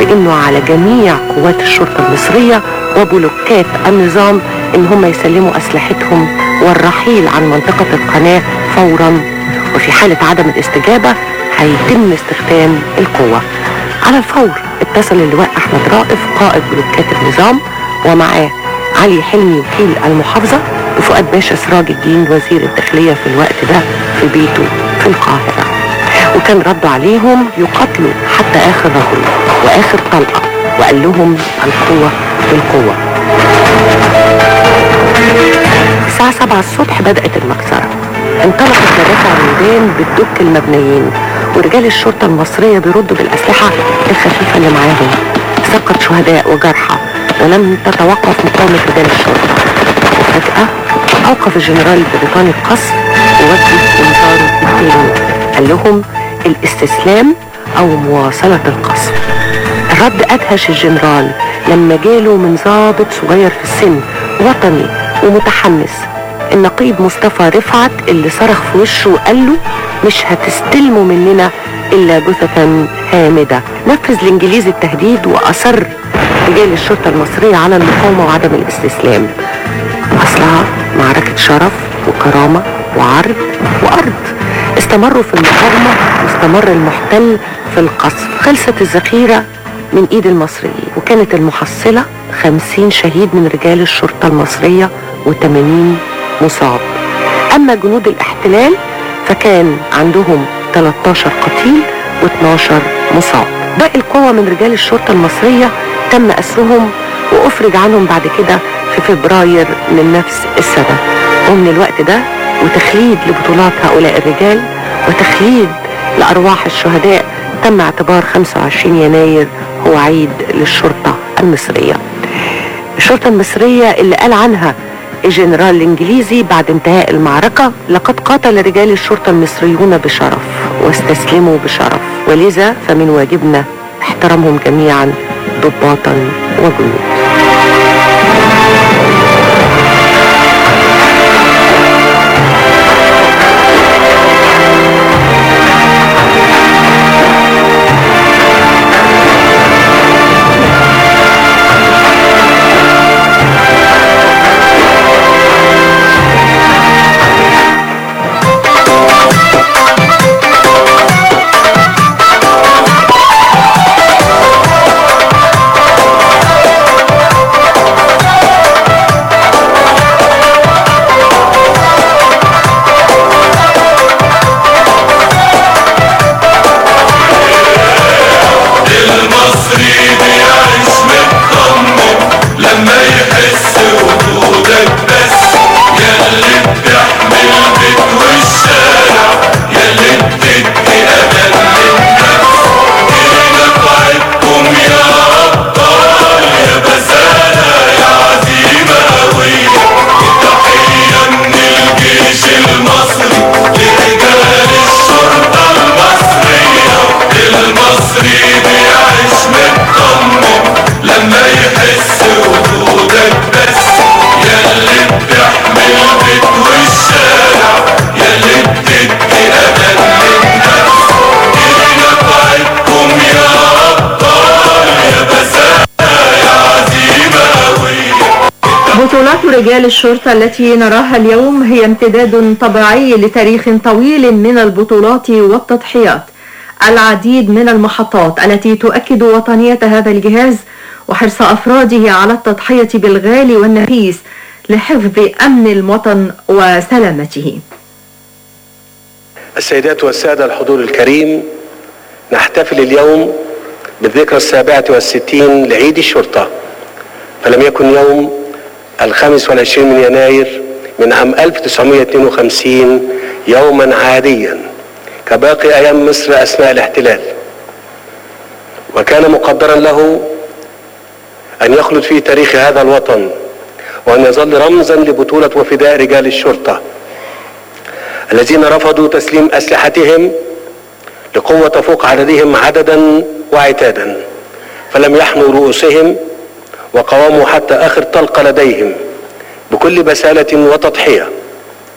بانه على جميع قوات الشرطة المصرية وبلوكات النظام ان هم يسلموا اسلحتهم والرحيل عن منطقة القناة فورا وفي حالة عدم الاستجابة هيتم استخدام القوة على الفور اتصل اللواء احمد رائف قائد بلوكات النظام ومعاه علي حلمي وكيل المحافظة وفؤاد باشا سراج الدين وزير الداخلية في الوقت ده في بيته في القاهرة وكان رد عليهم يقاتلوا حتى آخر رجل وآخر طلقة وقال لهم القوة بالقوة الساعة 7 الصبح بدأت المكسرة انطلقت مدافع الميدان بالدك المبنيين ورجال الشرطة المصرية بيردوا بالأسلحة الخفيفة اللي معاهم سقط شهداء وجرحى ولم تتوقف مقاومة رجال الشرطة وفجأة أوقف الجنرال البريطاني القصف ووجه إنذاره التاني قال لهم الاستسلام أو مواصلة القصف الرد أدهش الجنرال لما جاله من ضابط صغير في السن وطني ومتحمس النقيب مصطفى رفعت اللي صرخ في وشه وقال له مش هتستلموا مننا إلا جثة هامدة نفذ الإنجليزي التهديد وأصر رجال الشرطة المصرية على المقاومة وعدم الاستسلام أصلها معركة شرف وكرامة وعرض وأرض استمروا في المقاومة واستمر المحتل في القصف خلصت الذخيرة من ايد المصريين وكانت المحصلة خمسين شهيد من رجال الشرطة المصرية وثمانين مصاب اما جنود الاحتلال فكان عندهم 13 قتيل و12 مصاب باقي القوة من رجال الشرطة المصرية تم أسرهم وأفرج عنهم بعد كده في فبراير من نفس السنة ومن الوقت ده وتخليد لبطولات هؤلاء الرجال وتخليد لأرواح الشهداء تم اعتبار 25 يناير هو عيد للشرطة المصرية الشرطة المصرية اللي قال عنها الجنرال الانجليزي بعد انتهاء المعركة لقد قاتل رجال الشرطة المصريون بشرف واستسلموا بشرف ولذا فمن واجبنا احترامهم جميعا ضباطا وجنود بطولات رجال الشرطة التي نراها اليوم هي امتداد طبيعي لتاريخ طويل من البطولات والتضحيات العديد من المحطات التي تؤكد وطنية هذا الجهاز وحرص أفراده على التضحية بالغالي والنفيس لحفظ أمن الوطن وسلامته السيدات والسادة الحضور الكريم نحتفل اليوم بالذكرى السابعة والستين لعيد الشرطة فلم يكن يوم الخامس والعشرين من يناير من عام 1952 يوما عاديا كباقي أيام مصر أثناء الاحتلال وكان مقدرا له أن يخلد في تاريخ هذا الوطن وأن يظل رمزا لبطولة وفداء رجال الشرطة الذين رفضوا تسليم أسلحتهم لقوة تفوق عددهم عددا وعتادا فلم يحنوا رؤوسهم وقاوموا حتى آخر طلقة لديهم بكل بسالة وتضحية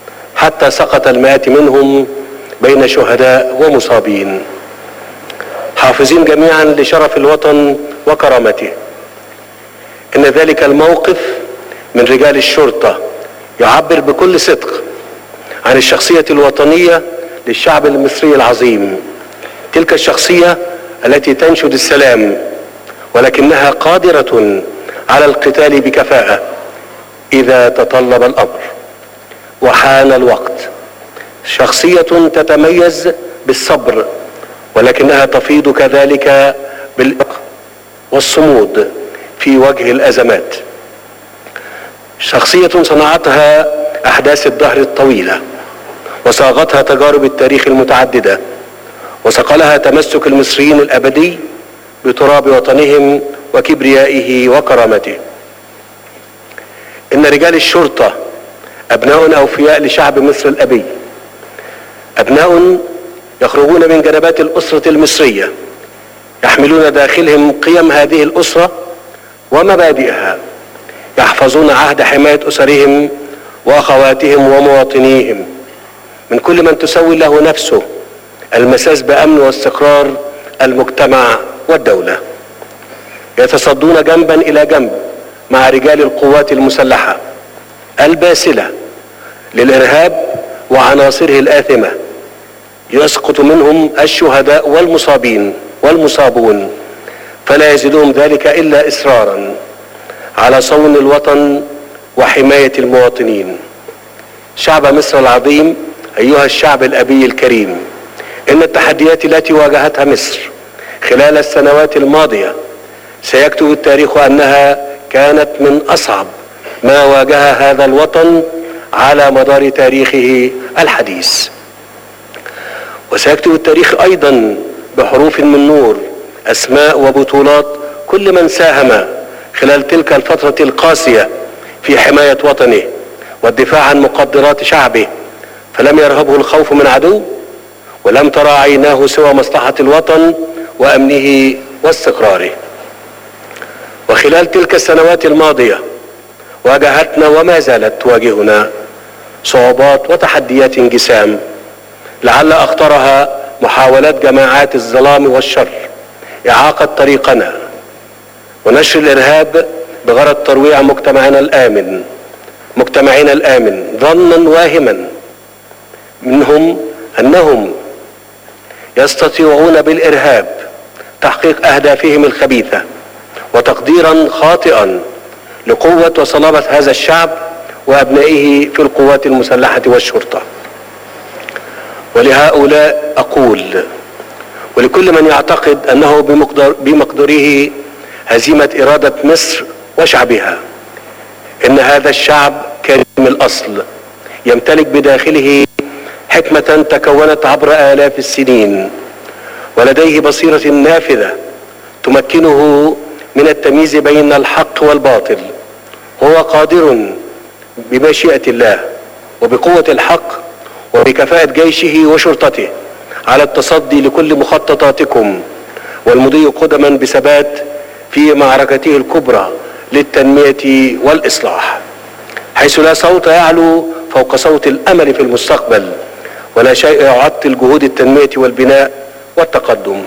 حتى سقط المئات منهم بين شهداء ومصابين حافظين جميعا لشرف الوطن وكرامته ان ذلك الموقف من رجال الشرطه يعبر بكل صدق عن الشخصيه الوطنيه للشعب المصري العظيم تلك الشخصيه التي تنشد السلام ولكنها قادره على القتال بكفاءه اذا تطلب الامر وحان الوقت شخصيه تتميز بالصبر ولكنها تفيض كذلك بالإق والصمود في وجه الازمات شخصيه صنعتها احداث الدهر الطويله وصاغتها تجارب التاريخ المتعدده وصقلها تمسك المصريين الابدي بتراب وطنهم وكبريائه وكرامته ان رجال الشرطه ابناء اوفياء لشعب مصر الابي ابناء يخرجون من جنبات الاسره المصريه يحملون داخلهم قيم هذه الاسره ومبادئها يحفظون عهد حمايه اسرهم واخواتهم ومواطنيهم من كل من تسوي له نفسه المساس بامن واستقرار المجتمع والدوله يتصدون جنبا الى جنب مع رجال القوات المسلحه الباسله للارهاب وعناصره الاثمه يسقط منهم الشهداء والمصابين والمصابون فلا يزيدهم ذلك الا اصرارا على صون الوطن وحمايه المواطنين شعب مصر العظيم ايها الشعب الابي الكريم ان التحديات التي واجهتها مصر خلال السنوات الماضيه سيكتب التاريخ انها كانت من اصعب ما واجه هذا الوطن على مدار تاريخه الحديث وسيكتب التاريخ ايضا بحروف من نور اسماء وبطولات كل من ساهم خلال تلك الفتره القاسيه في حمايه وطنه والدفاع عن مقدرات شعبه فلم يرهبه الخوف من عدو ولم ترى عيناه سوى مصلحه الوطن وامنه واستقراره وخلال تلك السنوات الماضيه واجهتنا وما زالت تواجهنا صعوبات وتحديات جسام لعل اخطرها محاولات جماعات الظلام والشر اعاقه طريقنا ونشر الارهاب بغرض ترويع مجتمعنا الامن مجتمعنا الامن ظنا واهما منهم انهم يستطيعون بالارهاب تحقيق اهدافهم الخبيثه وتقديرا خاطئا لقوه وصلابه هذا الشعب وابنائه في القوات المسلحه والشرطه ولهؤلاء اقول ولكل من يعتقد انه بمقدر بمقدره هزيمه اراده مصر وشعبها ان هذا الشعب كريم الاصل يمتلك بداخله حكمه تكونت عبر الاف السنين ولديه بصيره نافذه تمكنه من التمييز بين الحق والباطل هو قادر بمشيئه الله وبقوه الحق وبكفاءه جيشه وشرطته على التصدي لكل مخططاتكم والمضي قدما بثبات في معركته الكبرى للتنميه والاصلاح حيث لا صوت يعلو فوق صوت الامل في المستقبل ولا شيء يعطل جهود التنميه والبناء والتقدم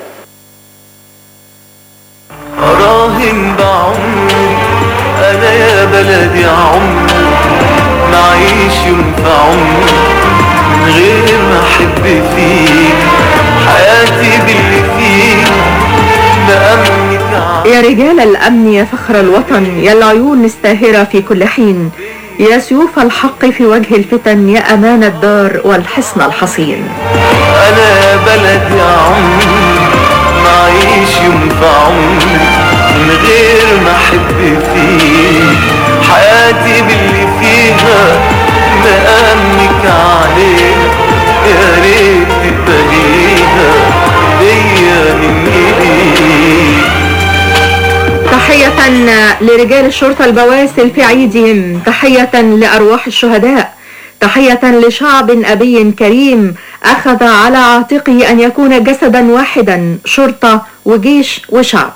أراهن بعمري أنا يا بلدي عمري معيش يوم في عمري من غير ما أحب فيك حياتي باللي فيك بأمنك يا رجال الأمن يا فخر الوطن يا العيون الساهرة في كل حين يا سيوف الحق في وجه الفتن يا أمان الدار والحصن الحصين أنا يا بلدي عمري معيش يوم في عمري من غير ما أحب فيك حياتي باللي فيها مأمنك عليها يا ريت تبقيها هدية مني ليك تحية لرجال الشرطة البواسل في عيدهم تحية لأرواح الشهداء تحية لشعب أبي كريم أخذ على عاتقه أن يكون جسدا واحدا شرطة وجيش وشعب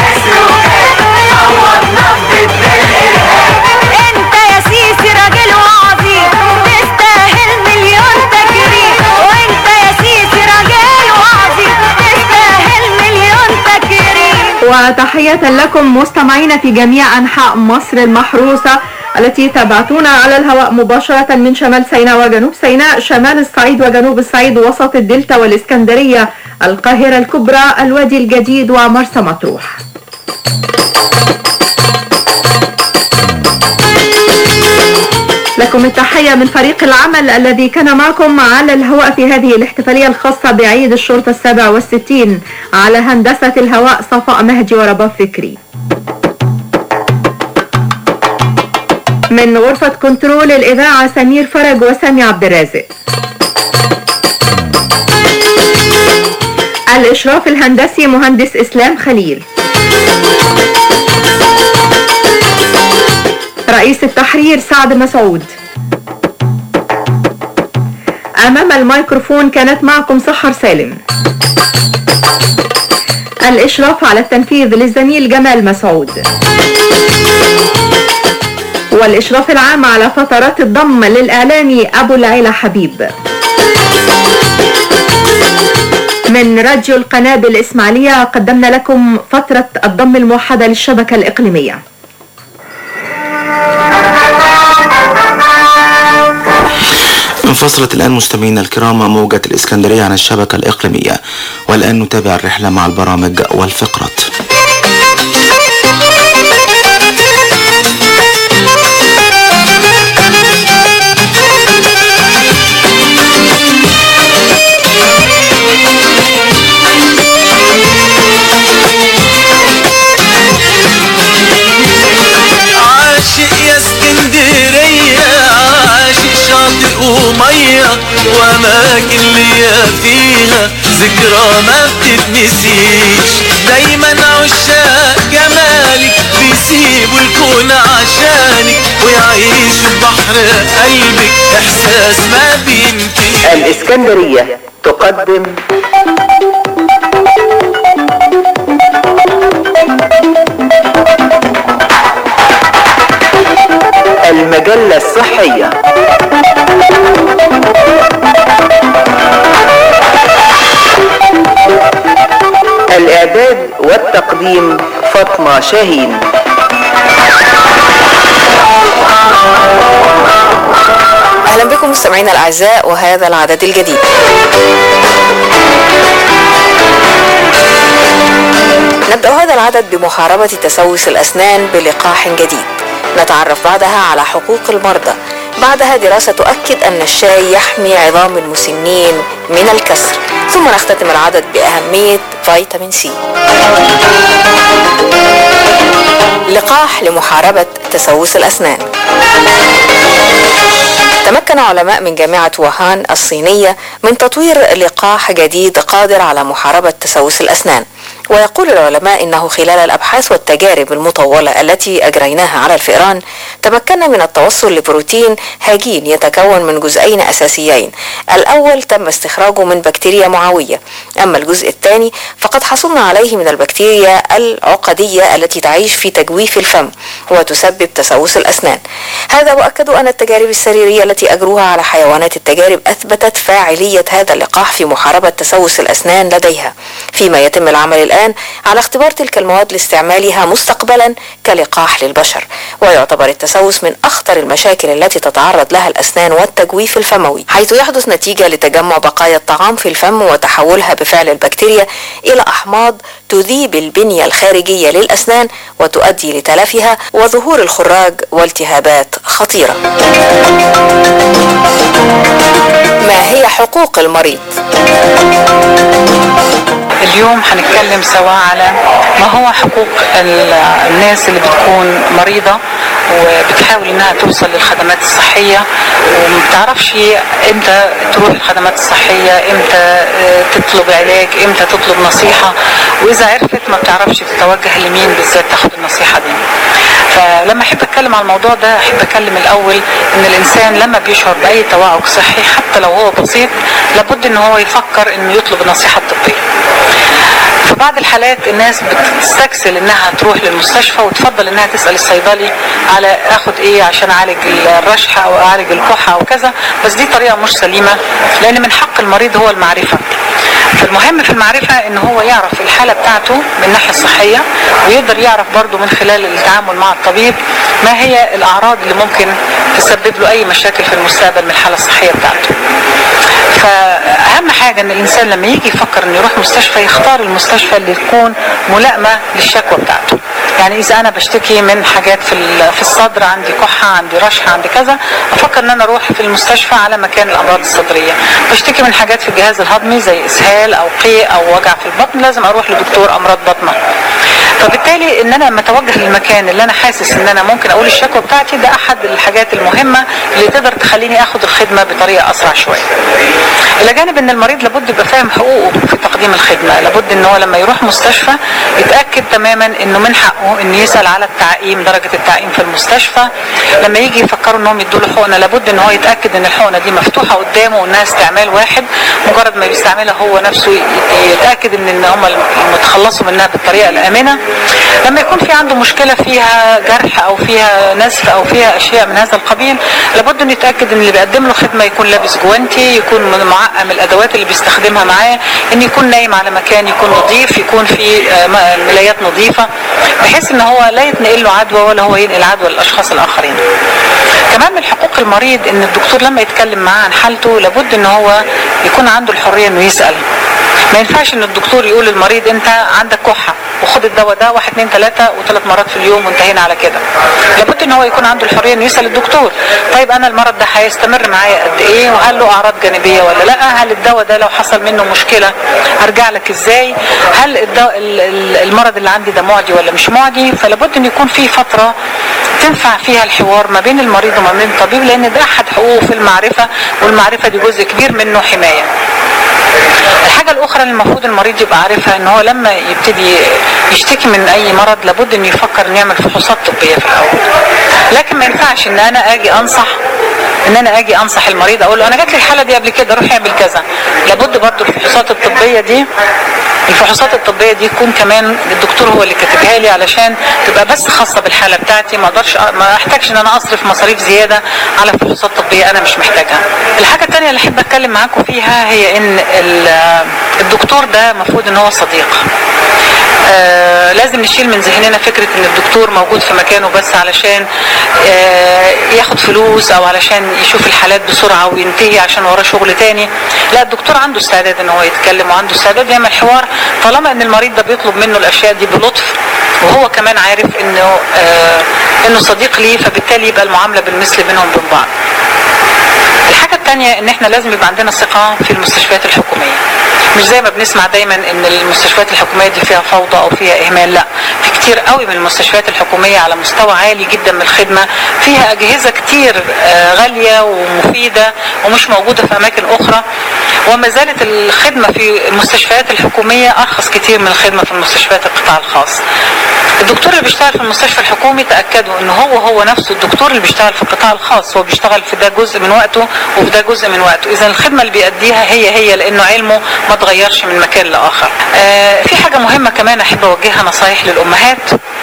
انت يا سيسي راجل وتحية لكم مستمعين في جميع أنحاء مصر المحروسة التي تابعتونا على الهواء مباشرة من شمال سيناء وجنوب سيناء شمال الصعيد وجنوب الصعيد وسط الدلتا والإسكندرية القاهرة الكبرى الوادي الجديد ومرسى مطروح لكم التحية من فريق العمل الذي كان معكم على الهواء في هذه الاحتفالية الخاصة بعيد الشرطة السابع والستين على هندسة الهواء صفاء مهدي ورباب فكري من غرفة كنترول الإذاعة سمير فرج وسامي عبد الرازق الإشراف الهندسي مهندس إسلام خليل رئيس التحرير سعد مسعود أمام الميكروفون كانت معكم سحر سالم الإشراف على التنفيذ للزميل جمال مسعود والإشراف العام على فترات الضم للإعلامي أبو العيلة حبيب من راديو القناة الإسماعيلية قدمنا لكم فترة الضم الموحدة للشبكة الإقليمية انفصلت الآن مستمعينا الكرام موجة الإسكندرية عن الشبكة الإقليمية والآن نتابع الرحلة مع البرامج والفقرات عاشق يا اسكندرية عاشق شاطئ ومية وأماكن ليا فيها ذكرى ما بتتنسيش دايما عشاق جمالك بيسيبوا الكون عشانك ويعيشوا ببحر قلبك إحساس ما بينتهيش الإسكندرية تقدم المجلة الصحية الإعداد والتقديم فاطمة شاهين أهلا بكم مستمعينا الأعزاء وهذا العدد الجديد نبدأ هذا العدد بمحاربة تسوس الأسنان بلقاح جديد نتعرف بعدها على حقوق المرضى بعدها دراسة تؤكد أن الشاي يحمي عظام المسنين من الكسر ثم نختتم العدد بأهمية فيتامين سي لقاح لمحاربة تسوس الأسنان تمكن علماء من جامعة ووهان الصينية من تطوير لقاح جديد قادر على محاربة تسوس الأسنان ويقول العلماء انه خلال الابحاث والتجارب المطوله التي اجريناها على الفئران تمكنا من التوصل لبروتين هجين يتكون من جزئين اساسيين الاول تم استخراجه من بكتيريا معويه اما الجزء الثاني فقد حصلنا عليه من البكتيريا العقديه التي تعيش في تجويف الفم وتسبب تسوس الاسنان هذا واكد ان التجارب السريريه التي اجروها على حيوانات التجارب اثبتت فاعليه هذا اللقاح في محاربه تسوس الاسنان لديها فيما يتم العمل الآن على اختبار تلك المواد لاستعمالها مستقبلا كلقاح للبشر ويعتبر التسوس من أخطر المشاكل التي تتعرض لها الأسنان والتجويف الفموي حيث يحدث نتيجة لتجمع بقايا الطعام في الفم وتحولها بفعل البكتيريا إلى أحماض تذيب البنية الخارجية للأسنان وتؤدي لتلفها وظهور الخراج والتهابات خطيرة ما هي حقوق المريض؟ اليوم هنتكلم سوا على ما هو حقوق ال- الناس اللي بتكون مريضة وبتحاول انها توصل للخدمات الصحية وما بتعرفش امتى تروح الخدمات الصحية امتى آه، تطلب علاج امتى تطلب نصيحة واذا عرفت ما بتعرفش تتوجه لمين بالذات تاخد النصيحة دي فلما احب اتكلم على الموضوع ده احب اتكلم الاول ان الانسان لما بيشعر باي توعك صحي حتى لو هو بسيط لابد ان هو يفكر انه يطلب النصيحة الطبية في بعض الحالات الناس بتستكسل انها تروح للمستشفى وتفضل انها تسال الصيدلي على اخد ايه عشان اعالج الرشحه او اعالج الكحه او كذا بس دي طريقه مش سليمه لان من حق المريض هو المعرفه فالمهم في المعرفة ان هو يعرف الحالة بتاعته من الناحية الصحية ويقدر يعرف برضه من خلال التعامل مع الطبيب ما هي الاعراض اللي ممكن تسبب له اي مشاكل في المستقبل من الحالة الصحية بتاعته فاهم حاجة ان الانسان لما يجي يفكر انه يروح مستشفى يختار المستشفى اللي تكون ملائمة للشكوى بتاعته يعني اذا انا بشتكي من حاجات في في الصدر عندي كحة عندي رشحة عندي كذا افكر ان انا اروح في المستشفى على مكان الامراض الصدرية بشتكي من حاجات في الجهاز الهضمي زي اسهال او قيء او وجع في البطن لازم اروح لدكتور امراض بطنة فبالتالي ان انا لما اتوجه للمكان اللي انا حاسس ان انا ممكن اقول الشكوى بتاعتي ده احد الحاجات المهمه اللي تقدر تخليني اخد الخدمه بطريقه اسرع شويه. الى جانب ان المريض لابد يبقى فاهم حقوقه في تقديم الخدمه، لابد ان هو لما يروح مستشفى يتاكد تماما انه من حقه انه يسال على التعقيم درجه التعقيم في المستشفى، لما يجي يفكروا انهم يدوا له حقنه لابد ان هو يتاكد ان الحقنه دي مفتوحه قدامه وانها استعمال واحد، مجرد ما بيستعملها هو نفسه يتاكد ان ان هم يتخلصوا منها بالطريقه الامنه. لما يكون في عنده مشكله فيها جرح او فيها نزف او فيها اشياء من هذا القبيل لابد انه يتاكد ان اللي بيقدم له خدمه يكون لابس جوانتي يكون معقم الادوات اللي بيستخدمها معاه ان يكون نايم على مكان يكون نظيف يكون في ملايات نظيفه بحيث ان هو لا يتنقل له عدوى ولا هو ينقل عدوى للاشخاص الاخرين كمان من حقوق المريض ان الدكتور لما يتكلم معاه عن حالته لابد ان هو يكون عنده الحريه انه يسال ما ينفعش ان الدكتور يقول للمريض انت عندك كحه وخد الدواء ده واحد اثنين ثلاثة وثلاث مرات في اليوم وانتهينا على كده لابد ان هو يكون عنده الحرية انه يسأل الدكتور طيب انا المرض ده هيستمر معايا قد ايه وهل له اعراض جانبية ولا لا هل الدواء ده لو حصل منه مشكلة ارجع لك ازاي هل الدواء المرض اللي عندي ده معدي ولا مش معدي فلابد ان يكون في فترة تنفع فيها الحوار ما بين المريض وما بين الطبيب لان ده احد حقوقه في المعرفة والمعرفة دي جزء كبير منه حماية الحاجة الأخرى اللي المفروض المريض يبقى عارفها إن هو لما يبتدي يشتكي من أي مرض لابد إنه يفكر إنه يعمل فحوصات طبية في الأول. لكن ما ينفعش إن أنا أجي أنصح ان انا اجي انصح المريض اقول له انا جات لي الحاله دي قبل كده روح اعمل كذا لابد برضو الفحوصات الطبيه دي الفحوصات الطبيه دي يكون كمان الدكتور هو اللي كاتبها لي علشان تبقى بس خاصه بالحاله بتاعتي ما اقدرش ما احتاجش ان انا اصرف مصاريف زياده على فحوصات طبيه انا مش محتاجها الحاجه الثانيه اللي احب اتكلم معاكم فيها هي ان الدكتور ده المفروض ان هو صديق آه لازم نشيل من ذهننا فكرة ان الدكتور موجود في مكانه بس علشان آه ياخد فلوس او علشان يشوف الحالات بسرعة وينتهي عشان وراه شغل تاني لا الدكتور عنده استعداد ان هو يتكلم وعنده استعداد يعمل حوار طالما ان المريض ده بيطلب منه الاشياء دي بلطف وهو كمان عارف انه آه انه صديق ليه فبالتالي يبقى المعاملة بالمثل بينهم وبين بعض الحاجة الثانية ان احنا لازم يبقى عندنا ثقة في المستشفيات الحكومية مش زي ما بنسمع دايما ان المستشفيات الحكوميه دي فيها فوضى او فيها اهمال لا في كتير قوي من المستشفيات الحكوميه على مستوى عالي جدا من الخدمه فيها اجهزه كتير غاليه ومفيده ومش موجوده في اماكن اخرى وما زالت الخدمه في المستشفيات الحكوميه ارخص كتير من الخدمه في المستشفيات القطاع الخاص الدكتور اللي بيشتغل في المستشفى الحكومي تاكدوا ان هو هو نفسه الدكتور اللي بيشتغل في القطاع الخاص هو بيشتغل في ده جزء من وقته وفي ده جزء من وقته اذا الخدمه اللي بيأديها هي هي لانه علمه ما اتغيرش من مكان لاخر آه في حاجه مهمه كمان احب اوجهها نصايح للامهات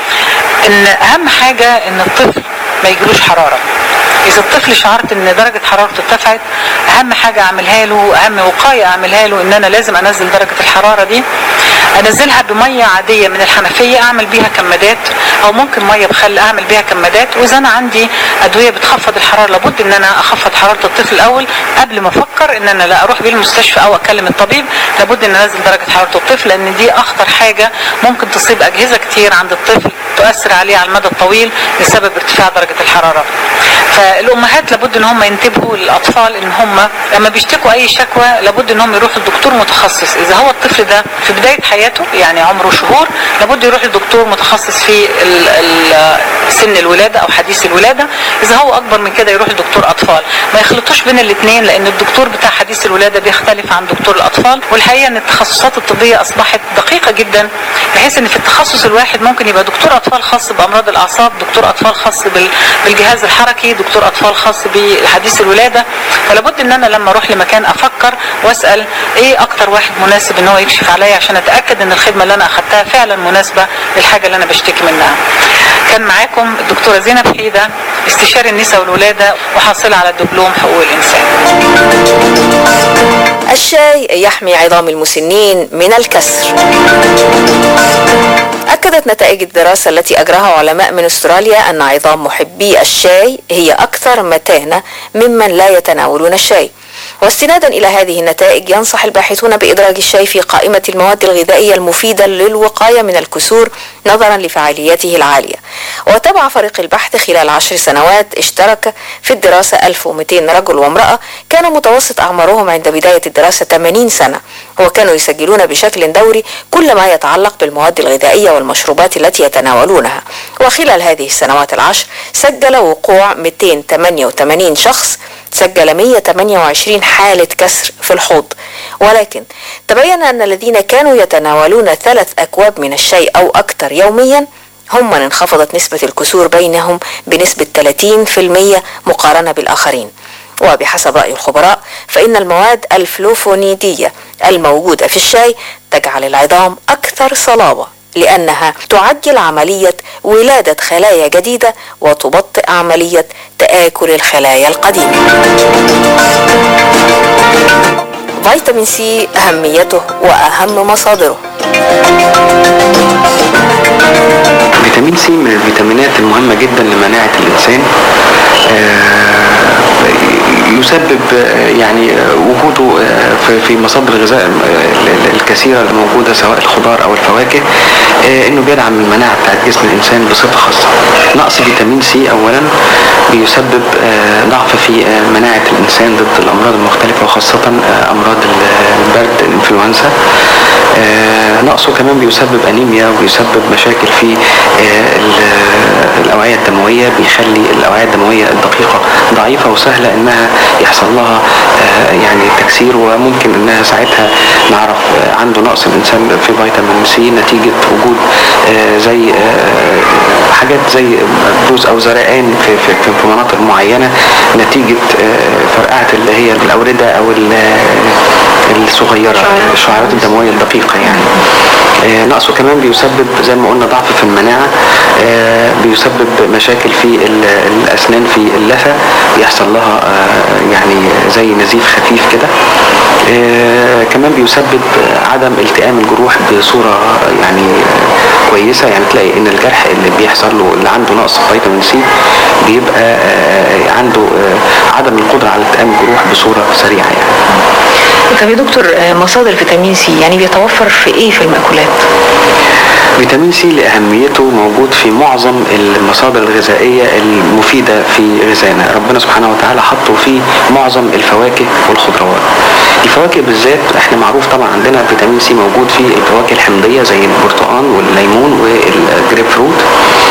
ان اهم حاجه ان الطفل ما يجيلوش حراره اذا الطفل شعرت ان درجه حرارته ارتفعت اهم حاجه اعملها له اهم وقايه اعملها له ان انا لازم انزل درجه الحراره دي انزلها بميه عاديه من الحنفيه اعمل بيها كمادات او ممكن ميه بخل اعمل بيها كمادات واذا انا عندي ادويه بتخفض الحراره لابد ان انا اخفض حراره الطفل الاول قبل ما افكر ان انا لا اروح بيه المستشفى او اكلم الطبيب لابد ان انزل درجه حراره الطفل لان دي اخطر حاجه ممكن تصيب اجهزه كتير عند الطفل تؤثر عليه على المدى الطويل بسبب ارتفاع درجه الحراره فالامهات لابد ان هم ينتبهوا للاطفال ان هم لما بيشتكوا اي شكوى لابد ان هم يروحوا لدكتور متخصص اذا هو الطفل ده في بدايه حياته يعني عمره شهور لابد يروح لدكتور متخصص في ال ال سن الولاده او حديث الولاده اذا هو اكبر من كده يروح لدكتور اطفال ما يخلطوش بين الاثنين لان الدكتور بتاع حديث الولاده بيختلف عن دكتور الاطفال والحقيقه ان التخصصات الطبيه اصبحت دقيقه جدا بحيث ان في التخصص الواحد ممكن يبقى دكتور اطفال خاص بامراض الاعصاب دكتور اطفال خاص بالجهاز الحركي دكتور اطفال خاص بحديث الولاده فلا بد ان انا لما اروح لمكان افكر واسال ايه اكتر واحد مناسب ان هو يكشف عليا عشان اتاكد ان الخدمه اللي انا اخدتها فعلا مناسبه للحاجه اللي انا بشتكي منها كان معاكم الدكتوره زينب حيده استشاري النساء والولاده وحاصله على دبلوم حقوق الانسان الشاي يحمي عظام المسنين من الكسر أكدت نتائج الدراسة التي أجراها علماء من أستراليا أن عظام محبي الشاي هي أكثر متانة ممن لا يتناولون الشاي واستنادا إلى هذه النتائج ينصح الباحثون بإدراج الشاي في قائمة المواد الغذائية المفيدة للوقاية من الكسور نظرا لفعاليته العالية وتبع فريق البحث خلال عشر سنوات اشترك في الدراسة 1200 رجل وامرأة كان متوسط أعمارهم عند بداية الدراسة 80 سنة وكانوا يسجلون بشكل دوري كل ما يتعلق بالمواد الغذائية والمشروبات التي يتناولونها وخلال هذه السنوات العشر سجل وقوع 288 شخص سجل 128 حالة كسر في الحوض ولكن تبين أن الذين كانوا يتناولون ثلاث أكواب من الشاي أو أكثر يوميا هم من انخفضت نسبة الكسور بينهم بنسبة 30% مقارنة بالآخرين وبحسب رأي الخبراء فإن المواد الفلوفونيدية الموجودة في الشاي تجعل العظام أكثر صلابة لأنها تعجل عملية ولادة خلايا جديدة وتبطئ عملية تآكل الخلايا القديمة فيتامين سي أهميته وأهم مصادره فيتامين سي من الفيتامينات المهمة جدا لمناعة الإنسان آه، يسبب آه، يعني آه، وجوده آه، في- في مصادر الغذاء آه، الكثيرة الموجودة سواء الخضار أو الفواكه آه، إنه بيدعم المناعة بتاعت جسم الإنسان بصفة خاصة نقص فيتامين سي أولا بيسبب آه، ضعف في آه، مناعة الإنسان ضد الأمراض المختلفة وخاصة آه، أمراض البرد الإنفلونزا آه، نقصه كمان بيسبب أنيميا وبيسبب مشاكل في آه، ال- الأوعية الدموية بيخلي الأوعية الدموية الدقيقة ضعيفة وسهلة إنها يحصل لها آه، يعني تكسير وممكن إنها ساعتها نعرف آه، عنده نقص الإنسان في فيتامين سي نتيجة وجود آه، زي آه، حاجات زي بروز أو زرقان في, في, في- في مناطق معينة نتيجة آه، فرقعة اللي هي الأوردة أو ال- الصغيرة الشعيرات الدموية الدقيقة يعني آه، نقصه كمان بيسبب زي ما قلنا ضعف في المناعة آه، بيسبب مشاكل في ال- الأسنان في اللثة بيحصل لها آه، يعني زي نزيف خفيف كده آه، كمان بيسبب عدم التئام الجروح بصورة يعني آه، كويسة يعني تلاقي ان الجرح اللي بيحصل له اللي عنده نقص فيتامين سي بيبقى آه، عنده آه، عدم القدرة على التئام الجروح بصورة سريعة يعني طب يا دكتور آه، مصادر فيتامين سي يعني بيتوفر في ايه في المأكولات؟ فيتامين سي لأهميته موجود في معظم المصادر الغذائية المفيدة في غذائنا ربنا سبحانه وتعالى حطه في معظم الفواكه والخضروات الفواكه بالذات احنا معروف طبعا عندنا فيتامين سي موجود في الفواكه الحمضية زي البرتقال والليمون والجريب فروت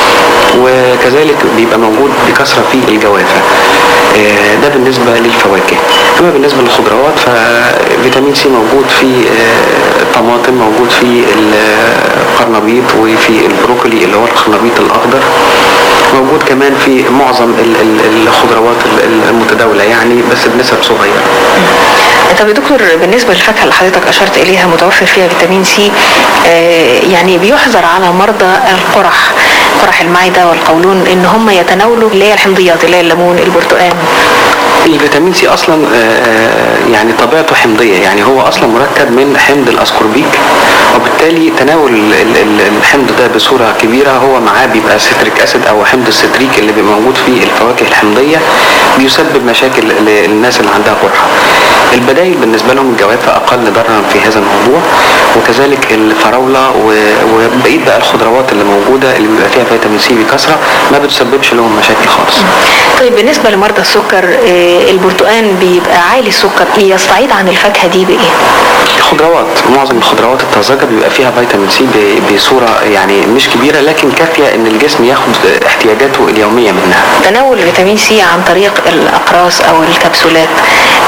وكذلك بيبقى موجود بكثرة في الجوافة آه، ده بالنسبة للفواكه أما بالنسبة للخضروات ففيتامين سي موجود في آه، الطماطم موجود في القرنبيط وفي البروكلي اللي هو القرنبيط الأخضر موجود كمان في معظم ال- ال- الخضروات ال- المتداولة يعني بس بنسب صغيرة طب يا دكتور بالنسبة للفاكهة اللي حضرتك أشرت إليها متوفر فيها فيتامين سي آه، يعني بيحظر على مرضى القرح قرح المعدة والقولون إن هم يتناولوا اللي هي الحمضيات اللي هي الليمون البرتقال الفيتامين سي اصلا آه، آه، يعني طبيعته حمضيه يعني هو اصلا مركب من حمض الاسكوربيك وبالتالي تناول ال- ال- ال- الحمض ده بصوره كبيره هو معاه بيبقى ستريك اسيد او حمض الستريك اللي بيبقى موجود في الفواكه الحمضيه بيسبب مشاكل للناس اللي عندها قرحه البدائل بالنسبه لهم الجوافه اقل ضررا في هذا الموضوع وكذلك الفراوله و- وبقيه بقى الخضروات اللي موجوده اللي بيبقى فيها فيتامين سي بكثره ما بتسببش لهم مشاكل خالص طيب بالنسبة لمرضى السكر آه، البرتقال بيبقى عالي السكر يستعيد عن الفاكهة دي بإيه؟ الخضروات معظم الخضروات الطازجه بيبقى فيها فيتامين سي ب- بصوره يعني مش كبيره لكن كافيه ان الجسم ياخد احتياجاته اليوميه منها تناول فيتامين سي عن طريق الأقراص أو الكبسولات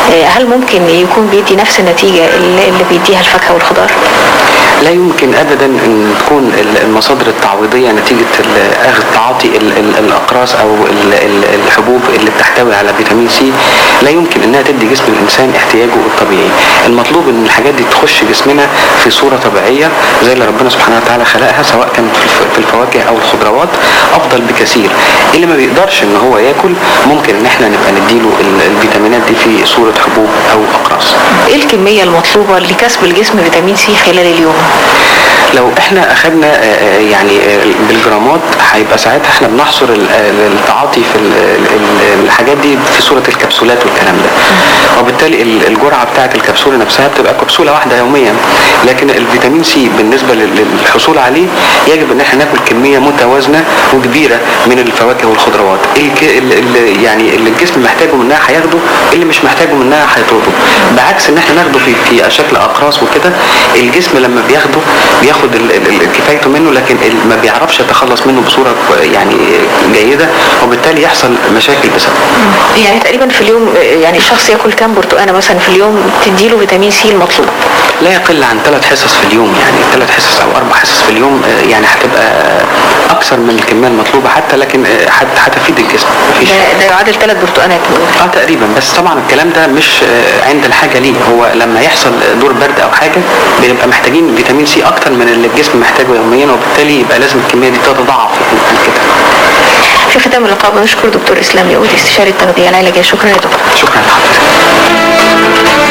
آه، هل ممكن يكون بيدي نفس النتيجة اللي اللي بيديها الفاكهة والخضار؟ لا يمكن ابدا ان تكون ال- المصادر التعويضيه نتيجه ال- اخذ تعاطي ال- ال- الاقراص او ال- ال- الحبوب اللي بتحتوي على فيتامين سي لا يمكن انها تدي جسم الانسان احتياجه الطبيعي المطلوب ان الحاجات دي تخش جسمنا في صوره طبيعيه زي اللي ربنا سبحانه وتعالى خلقها سواء كانت في الف- في الفواكه او الخضروات افضل بكثير اللي ما بيقدرش ان هو ياكل ممكن ان احنا نبقى نديله ال- الفيتامينات دي في صوره حبوب او اقراص ايه الكمية المطلوبة لكسب الجسم فيتامين سي خلال اليوم؟ لو احنا اخدنا آه، آه، يعني آه، بالجرامات هيبقى ساعتها احنا بنحصر ال- آه، التعاطي في ال- ال- الحاجات دي في صوره الكبسولات والكلام ده وبالتالي ال- الجرعه بتاعه الكبسوله نفسها بتبقى كبسوله واحده يوميا لكن الفيتامين سي بالنسبه لل- للحصول عليه يجب ان احنا ناكل كميه متوازنه وكبيره من الفواكه والخضروات الك- ال- ال- يعني اللي الجسم محتاجه منها هياخده اللي مش محتاجه منها هيطرده بعكس ان احنا ناخده في في شكل اقراص وكده الجسم لما بياخده بياخد ال- ال- ال- كفايته منه لكن ال- ما بيعرفش يتخلص منه بصوره كو- يعني جيده وبالتالي يحصل مشاكل بسببه يعني تقريبا في اليوم آه، يعني الشخص ياكل كام برتقانة مثلا في اليوم تديله فيتامين سي المطلوب؟ لا يقل عن ثلاث حصص في اليوم يعني ثلاث حصص او اربع حصص في اليوم آه، يعني هتبقى اكثر من الكميه المطلوبه حتى لكن آه، هت- هتفيد الجسم مفيش ده, ده يعادل ثلاث برتقانات اه تقريبا بس طبعا الكلام ده مش آه، عند الحاجه ليه هو لما يحصل دور برد او حاجه بنبقى محتاجين فيتامين سي اكتر من اللي الجسم محتاجه يوميا وبالتالي يبقى لازم الكميه دي تتضاعف عن كده في ختام اللقاء بنشكر دكتور اسلام يقود استشاري التغذية العلاجية شكرا يا دكتور شكرا لحضرتك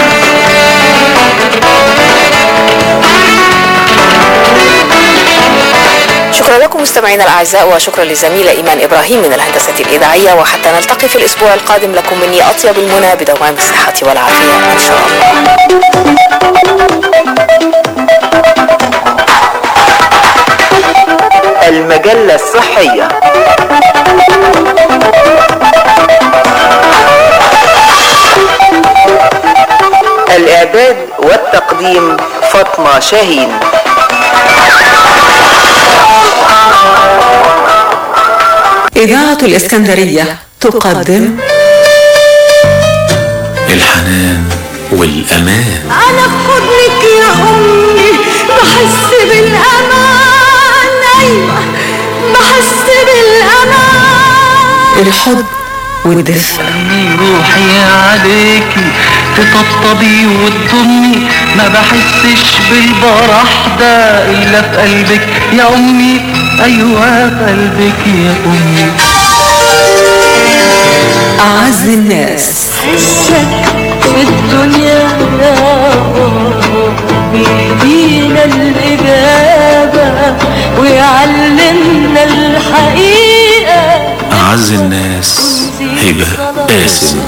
شكرا لكم مستمعينا الاعزاء وشكرا للزميله ايمان ابراهيم من الهندسه الاذاعيه وحتى نلتقي في الاسبوع القادم لكم مني اطيب المنى بدوام الصحه والعافيه ان شاء الله المجلة الصحية الإعداد والتقديم فاطمة شاهين إذاعة الإسكندرية تقدم الحنان والأمان أنا في حضنك يا أمي بحس بالأمان أيوة بحس بالأمان الحب والدفء روحي عليكي تطبطبي وتضمي ما بحسش بالبرح ده الا في قلبك يا امي ايوه في قلبك يا امي أعز الناس حسك في الدنيا بيدينا الإجابة ويعلمنا الحقيقة أعز الناس هبة قاسم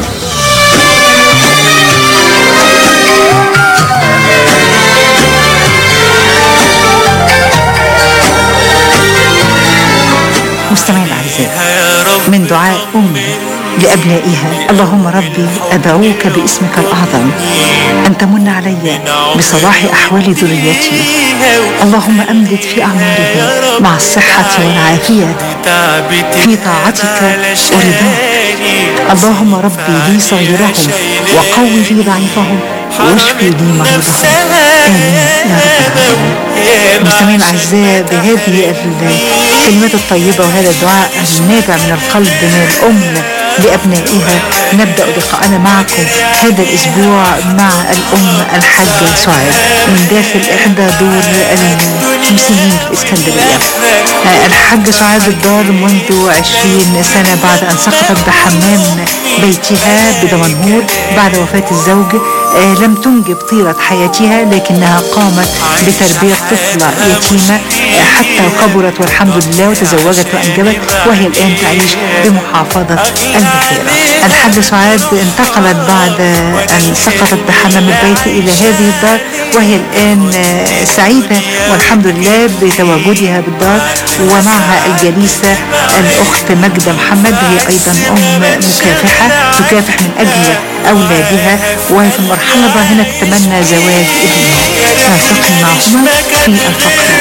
مستمعينا الاعزاء من دعاء امي لابنائها اللهم ربي ادعوك باسمك الاعظم ان تمن علي بصلاح احوال ذريتي اللهم امدد في اعمارهم مع الصحه والعافيه في طاعتك ورضاك اللهم ربي لي صغيرهم وقوي لي ضعيفهم واشفي لي مريضهم امين يا رب العالمين مستمعينا الاعزاء بهذه الكلمات الطيبه وهذا الدعاء النابع من القلب من الام لابنائها نبدا لقاءنا معكم هذا الاسبوع مع الام الحاجه سعاد من داخل احدى دور المسنين في اسكندريه آه، الحاجه سعاد الدار منذ عشرين سنه بعد ان سقطت بحمام بيتها بدمنهور بعد وفاه الزوج آه، لم تنجب طيلة حياتها لكنها قامت بتربية طفلة يتيمة آه، حتى كبرت والحمد لله وتزوجت وأنجبت وهي الآن تعيش بمحافظة البحيرة الحاجة سعاد انتقلت بعد أن سقطت بحمام البيت إلى هذه الدار وهي الآن آه، سعيدة والحمد لله بتواجدها بالدار ومعها الجليسة الأخت ماجدة محمد هي أيضا أم مكافحة تكافح من أجل أولادها وهي في المرحلة الراهنة تتمنى زواج ابنها نلتقي معهما في الفقرة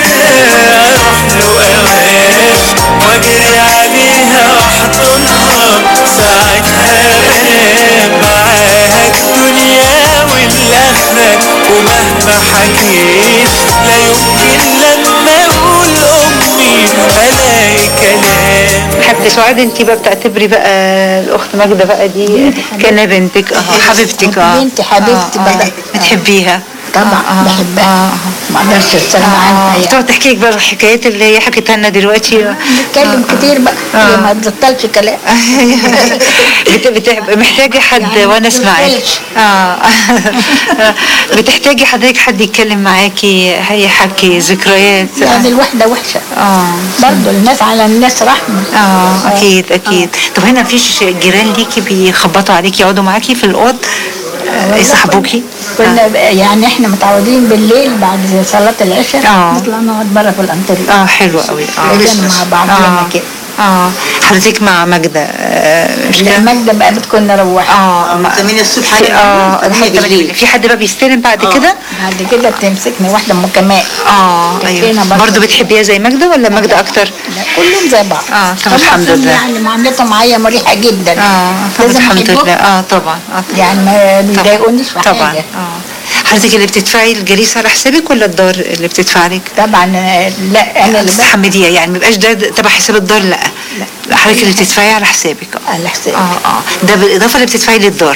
واجري عليها واحضنها ساعتها معاها الدنيا سعاد انت بقى بتعتبري بقى الاخت ماجده بقى دي كانها بنتك اه حبيبتك اه بنتي حبيبتي آه، آه. بقى. بتحبيها طبعا بحبها ما اقدرش استغنى عنها يعني. بتقعد تحكي لك بقى الحكايات اللي هي حكيتها لنا دلوقتي نتكلم كتير بقى هي ما تبطلش كلام بت- بت- محتاجة حد يعني وانا ما اسمعك تبطلش. اه بتحتاجي حضرتك حد يتكلم معاكي هيحكي ذكريات يعني الوحده وحشه اه برضه الناس على الناس رحمه اه اكيد اكيد طب هنا مفيش جيران ليكي بيخبطوا عليكي يقعدوا معاكي في الاوض آه، يصاحبوكي كنا بقى- يعني احنا متعودين بالليل بعد صلاه العشاء آه. نطلع نقعد بره في الانتريه اه حلو قوي اه كلنا مع بعضنا كده اه حضرتك مع ماجدة آه، مش لا كده؟ ماجدة بقى بتكون نروح اه من 8 الصبح في- على اه بالليل. لحد بالليل في حد بقى بيستلم بعد كده؟ بعد كده بتمسكني واحده ام كمال اه تكفينا ايوه برضه. برضه بتحبيها زي ماجدة ولا ماجدة اكتر؟ لا كلهم زي بعض اه طب هم الحمد أصلاً لله يعني معاملتهم معايا مريحه جدا اه طب لازم الحمد أحبهم. لله اه طبعا اه يعني ما بيضايقونيش في طبعا حاجه اه حضرتك اللي بتدفعي الجليس على حسابك ولا الدار اللي بتدفع لك؟ طبعا آه، لا انا اللي تحمديها يعني ما يبقاش ده تبع حساب الدار لا لا حضرتك اللي بتدفعي على حسابك اه على حسابي اه اه ده بالاضافه اللي بتدفعي للدار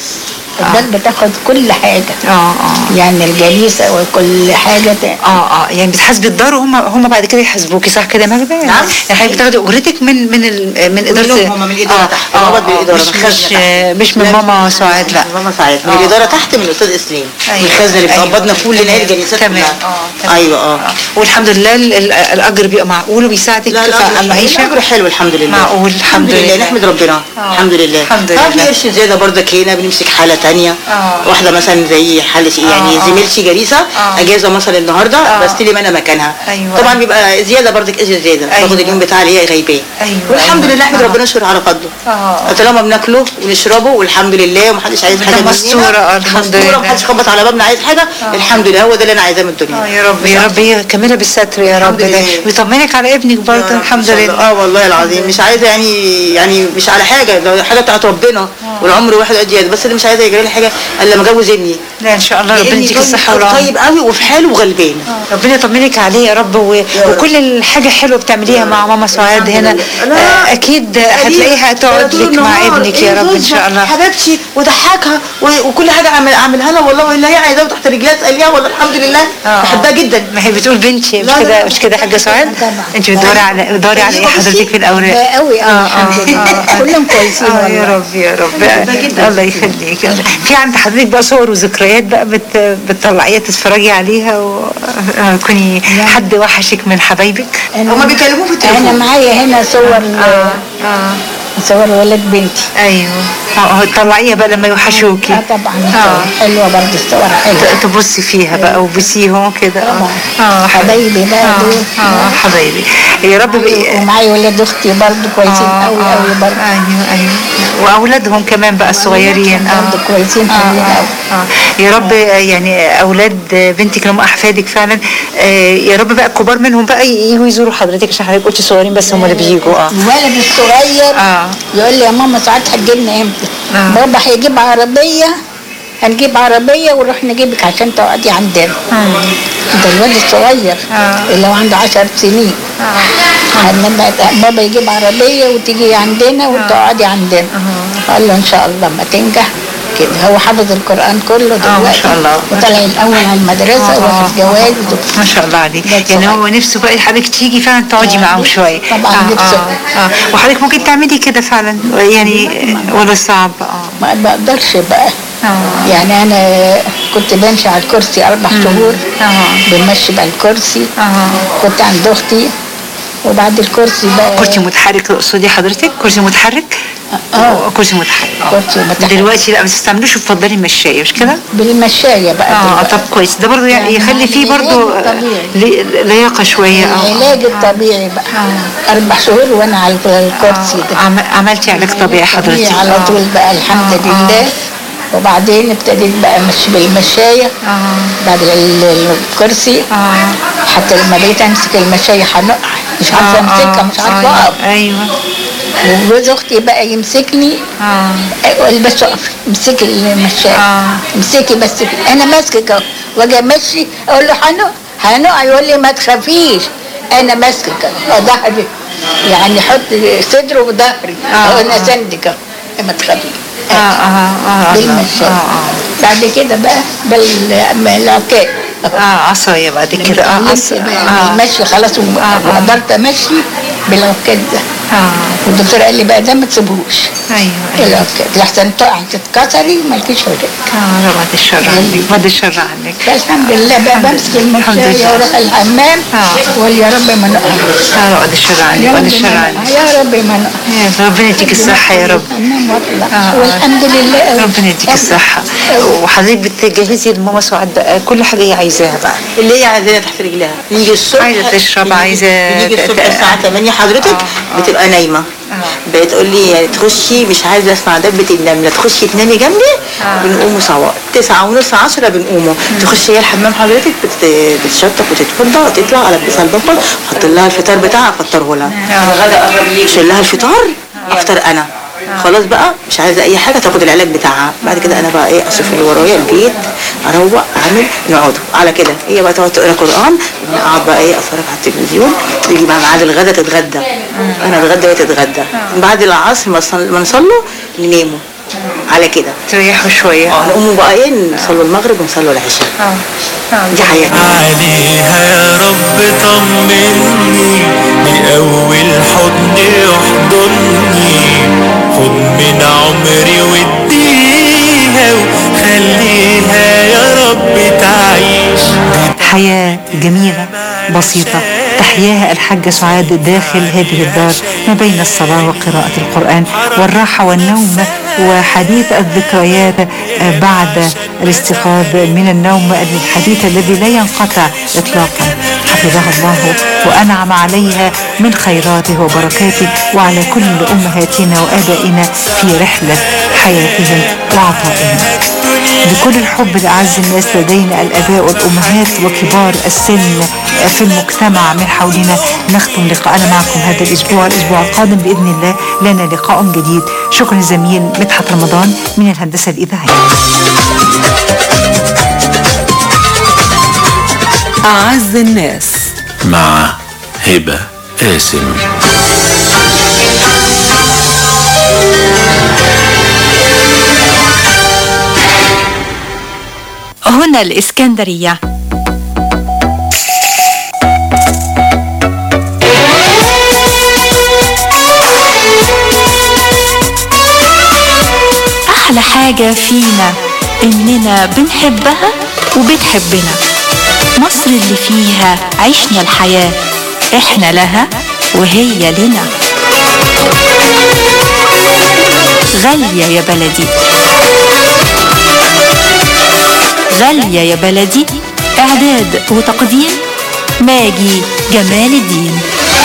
الدار بتاخد كل حاجه اه اه يعني الجليسه وكل حاجه تاني. اه اه يعني بتحاسبي الدار وهم هم بعد كده يحاسبوكي صح كده يا ماجدة؟ يعني نعم. يعني حضرتك بتاخدي اجرتك من من ال- من اداره كلهم هم من الإدارة اه تحت. اه بقبض من الإدارة، مش من الخزنة مش, تحت. مش من لا، ماما سعاد لا ماما سعاد من آه. الاداره تحت من الاستاذ اسلام أيوة. من الخزنه اللي أيوة. بتقبضنا كلنا تمام. هي الجلسات تمام. كلها آه، تمام. ايوه اه والحمد لله ال- ال- الاجر بيبقى معقول وبيساعدك لا في لا المعيشه الاجر حلو الحمد لله معقول الحمد لله نحمد ربنا آه. الحمد لله الحمد طبعا في لله. قرش زياده برضك هنا بنمسك حاله تانية آه. واحده مثلا زي حاله يعني آه. زميلتي جليسه آه. اجازه مثلا النهارده آه. بستلم انا مكانها أيوة. طبعا بيبقى زياده برضك اجر زياده أيوة. باخد اليوم بتاعي اللي هي غايباه أيوة. والحمد أيوة. لله احمد آه. ربنا شكر على قدره اه طالما بناكله ونشربه والحمد لله ومحدش عايز حاجه ده مننا مستورة، آه، الحمد مستورة، لله. محدش خبط على بابنا عايز حاجه الحمد لله هو ده اللي انا عايزاه من الدنيا اه يا رب يا رب يكملها بالستر يا رب الحمد لله. ويطمنك على ابنك برضه الحمد لله اه والله العظيم مش عايزه يعني يعني مش على حاجه ده حاجه بتاعت ربنا والعمر واحد قد يد بس اللي مش عايزه يجري لي حاجه الا لما اجوز ابني لا ان شاء الله ربنا لأني يديك الصحه والعافيه طيب قوي وفي حاله وغلبان ربنا يطمنك عليه يا رب و... وكل الحاجه حلوه بتعمليها مع ماما سعاد هنا آه، اكيد هتلاقيها تقعد طول لك مع النهار. ابنك يا إيه رب ان زوجها، شاء الله حبيبتي وضحكها و- وكل حاجه اعمل اعملها لها والله واللي هي عايزاه تحت رجليها اساليها والله الحمد لله آه. بحبها جدا ما هي بتقول بنتي مش لا، لا، كده لا. مش كده يا حاجه سعاد طبعا. انت بتدوري على بتدوري على ايه حضرتك في الاوراق بقى قوي قوي الحمد لله كلهم كويسين اه يا والله رب يا رب الله يخليك في عند حضرتك بقى صور وذكريات بقى بت... بتطلعيها تتفرجي عليها وتكوني حد وحشك من حبايبك هما بيكلموه في انا التليفون معايا هنا صور اه اه صور ولاد بنتي ايوه اه تطلعيها بقى لما يوحشوكي اه طبعا اه حلوه برضه الصور حلوه ت- تبصي فيها بقى وبسيهم كده اه اه حبايبي بقى اه دول اه حبايبي يا رب بي... ومعايا ولاد اختي برضه كويسين آه، قوي آه، قوي برضه ايوه ايوه واولادهم كمان بقى الصغيرين اه برضه كويسين حلوين قوي آه. يا رب يعني اولاد بنتك اللي هم احفادك فعلا آه يا رب بقى الكبار منهم بقى يجوا يزوروا حضرتك عشان حضرتك قلتي صغيرين بس هم اللي بيجوا اه الولد الصغير اه يقول لي يا ماما ساعات هتجيبنا امتى آه. بابا هيجيب عربيه هنجيب عربيه ونروح نجيبك عشان تقعدي عندنا ده الواد الصغير اللي هو عنده عشر سنين هنبقى بابا يجيب عربيه وتيجي عندنا وتقعدي عندنا قال له ان شاء الله ما تنجح كده هو حافظ القران كله دلوقتي اه ما شاء الله وطلع الاول على المدرسه آه، واخد آه، جواز ما شاء الله عليك يعني هو نفسه بقى حضرتك تيجي فعلا تقعدي معاهم شويه طبعاً آه نفسه. آه آه. وحضرتك ممكن تعملي كده فعلا يعني ولا صعب اه ما بقدرش بقى آه. يعني انا كنت بمشي على الكرسي اربع شهور اه بمشي بقى الكرسي اه كنت عند اختي وبعد الكرسي بقى كرسي متحرك تقصدي حضرتك كرسي متحرك اه كرسي متحرك كرسي متحرك دلوقتي لا ما تستعملوش وتفضلي المشايه مش كده؟ بالمشايه بقى اه دلوقتي. طب كويس ده برضه يعني يعني يخلي فيه العلاج برضه الطبيعي. لي- لياقه شويه اه العلاج الطبيعي بقى اربع شهور وانا على الكرسي ده عم- عملتي علاج طبيعي حضرتك طبيعي على آه. طول بقى الحمد آه، لله وبعدين ابتديت بقى امشي بالمشايه بعد ال- الكرسي حتى لما بقيت امسك المشايه هنقع مش عارفه آه، امسكها آه، مش عارفه أيوة، اقف ايوه وجوز اختي بقى يمسكني اه اقول بس اقفي امسكي المشايه امسكي بس كده. انا ماسكك اهو واجي امشي اقول له هنقع هنقع يقول لي ما تخافيش انا ماسكك اهو ظهري يعني حط صدره وظهري آه، وانا آه. سندك ما تخافي اه اه اه بالمشاية اه بعد كده بقى بالعكاء اه عصايه بعد كده اه عصا اه ماشي خلاص وقدرت امشي بالعكاز ده اه والدكتور قال لي بقى ده ما تسيبهوش ايوه العكاز لحسن تقعي تتكسري مالكيش وجه اه لا بعد الشر عنك بعد الشر عنك الحمد لله بقى بمسك المشاية واروح الحمام وقال يا رب ما نقع اه لا بعد الشر عنك يا بعد رب الشر ما عنك نقع يا رب ما نقع يا ربنا يديك الصحة يا رب الحمام واطلع آه. والحمد لله قوي. ربنا يديك الصحة وحضرتك بتجهزي لماما سعاد بقى كل حاجة هي عايزاها بقى اللي هي عايزاها تحت رجلها نيجي الصبح عايزة تشرب عايزة نيجي الصبح ت- الساعة 8 حضرتك بتبقى نايمة بتقول لي يعني تخشي مش عايزة اسمع دبة النملة تخشي تنامي جنبي بنقوموا سوا تسعة ونص عشرة بنقوموا تخشي هي الحمام حضرتك بت- بتشطف وتتفضى وتطلع البسها البامبر احط لها الفطار بتاعها افطره لها الغدا قرب يجي اشيل لها الفطار افطر انا خلاص بقى مش عايزه اي حاجه تاخد العلاج بتاعها بعد كده انا بقى ايه اشوف اللي ورايا البيت اروق اعمل نقعد على كده هي بقى تقعد تقرا قران وانا اقعد بقى ايه اتفرج على التلفزيون تيجي بقى ميعاد الغدا تتغدى انا اتغدى وهي تتغدى بعد العصر ما نصل- ما نصلوا نناموا على كده تريحوا شويه اه نقوموا بقى ايه نصلوا المغرب ونصلوا العشاء دي حقيقة عليها يا رب طمني بأول حضن يحضني خد من عمري واديها وخليها يا رب تعيش حياة جميلة بسيطة تحياها الحاجة سعاد داخل هذه الدار ما بين الصلاة وقراءة القرآن والراحة والنوم وحديث الذكريات آه، بعد الاستيقاظ من النوم الحديث الذي لا ينقطع إطلاقا حفظها الله وأنعم عليها من خيراته وبركاته وعلى كل أمهاتنا وآبائنا في رحلة حياتهم وعطائهم بكل الحب لأعز الناس لدينا الآباء والأمهات وكبار السن في المجتمع من حولنا نختم لقاءنا معكم هذا الأسبوع الأسبوع القادم بإذن الله لنا لقاء جديد شكرا الزميل مدحت رمضان من الهندسة الإذاعية أعز الناس مع هبة قاسم هنا الإسكندرية أحلى حاجة فينا إننا بنحبها وبتحبنا مصر اللي فيها عشنا الحياة إحنا لها وهي لنا غالية يا بلدي غالية يا بلدي إعداد وتقديم ماجي جمال الدين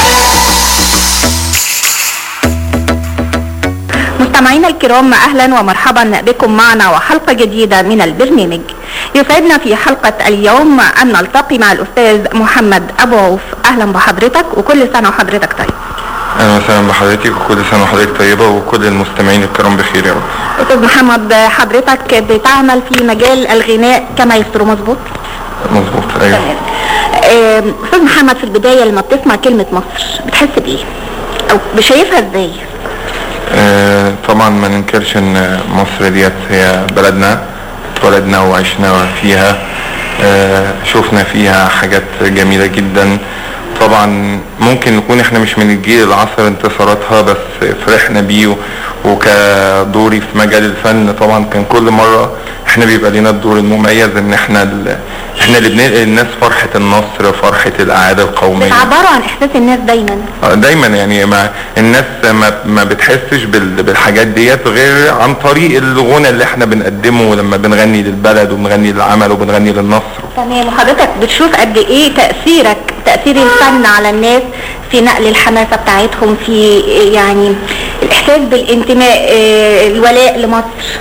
مستمعينا الكرام اهلا ومرحبا بكم معنا وحلقه جديده من البرنامج. يسعدنا في حلقه اليوم ان نلتقي مع الاستاذ محمد ابو عوف، اهلا بحضرتك وكل سنه وحضرتك طيب. اهلا وسهلا بحضرتك وكل سنه وحضرتك طيبه وكل المستمعين الكرام بخير يا رب استاذ محمد حضرتك بتعمل في مجال الغناء كما يستر مظبوط؟ مظبوط ايوه آم، استاذ محمد في البدايه لما بتسمع كلمه مصر بتحس بايه؟ او شايفها ازاي؟ آه طبعا ما ننكرش ان مصر ديت هي بلدنا اتولدنا وعشنا فيها آه شفنا فيها حاجات جميله جدا طبعا ممكن نكون احنا مش من الجيل اللي عصر انتصاراتها بس فرحنا بيه وكدوري في مجال الفن طبعا كان كل مره احنا بيبقى لنا الدور المميز ان احنا ال... احنا اللي بننقل للناس فرحه النصر فرحه الاعاده القوميه بتعبروا عن احساس الناس دايما آه، دايما يعني ما الناس ما, ما بتحسش بال- بالحاجات ديت غير عن طريق الغنى اللي احنا بنقدمه لما بنغني للبلد وبنغني للعمل وبنغني للنصر تمام وحضرتك بتشوف قد ايه تأثيرك تأثير الفن على الناس في نقل الحماسة بتاعتهم في يعني الإحساس بالانتماء آه، الولاء لمصر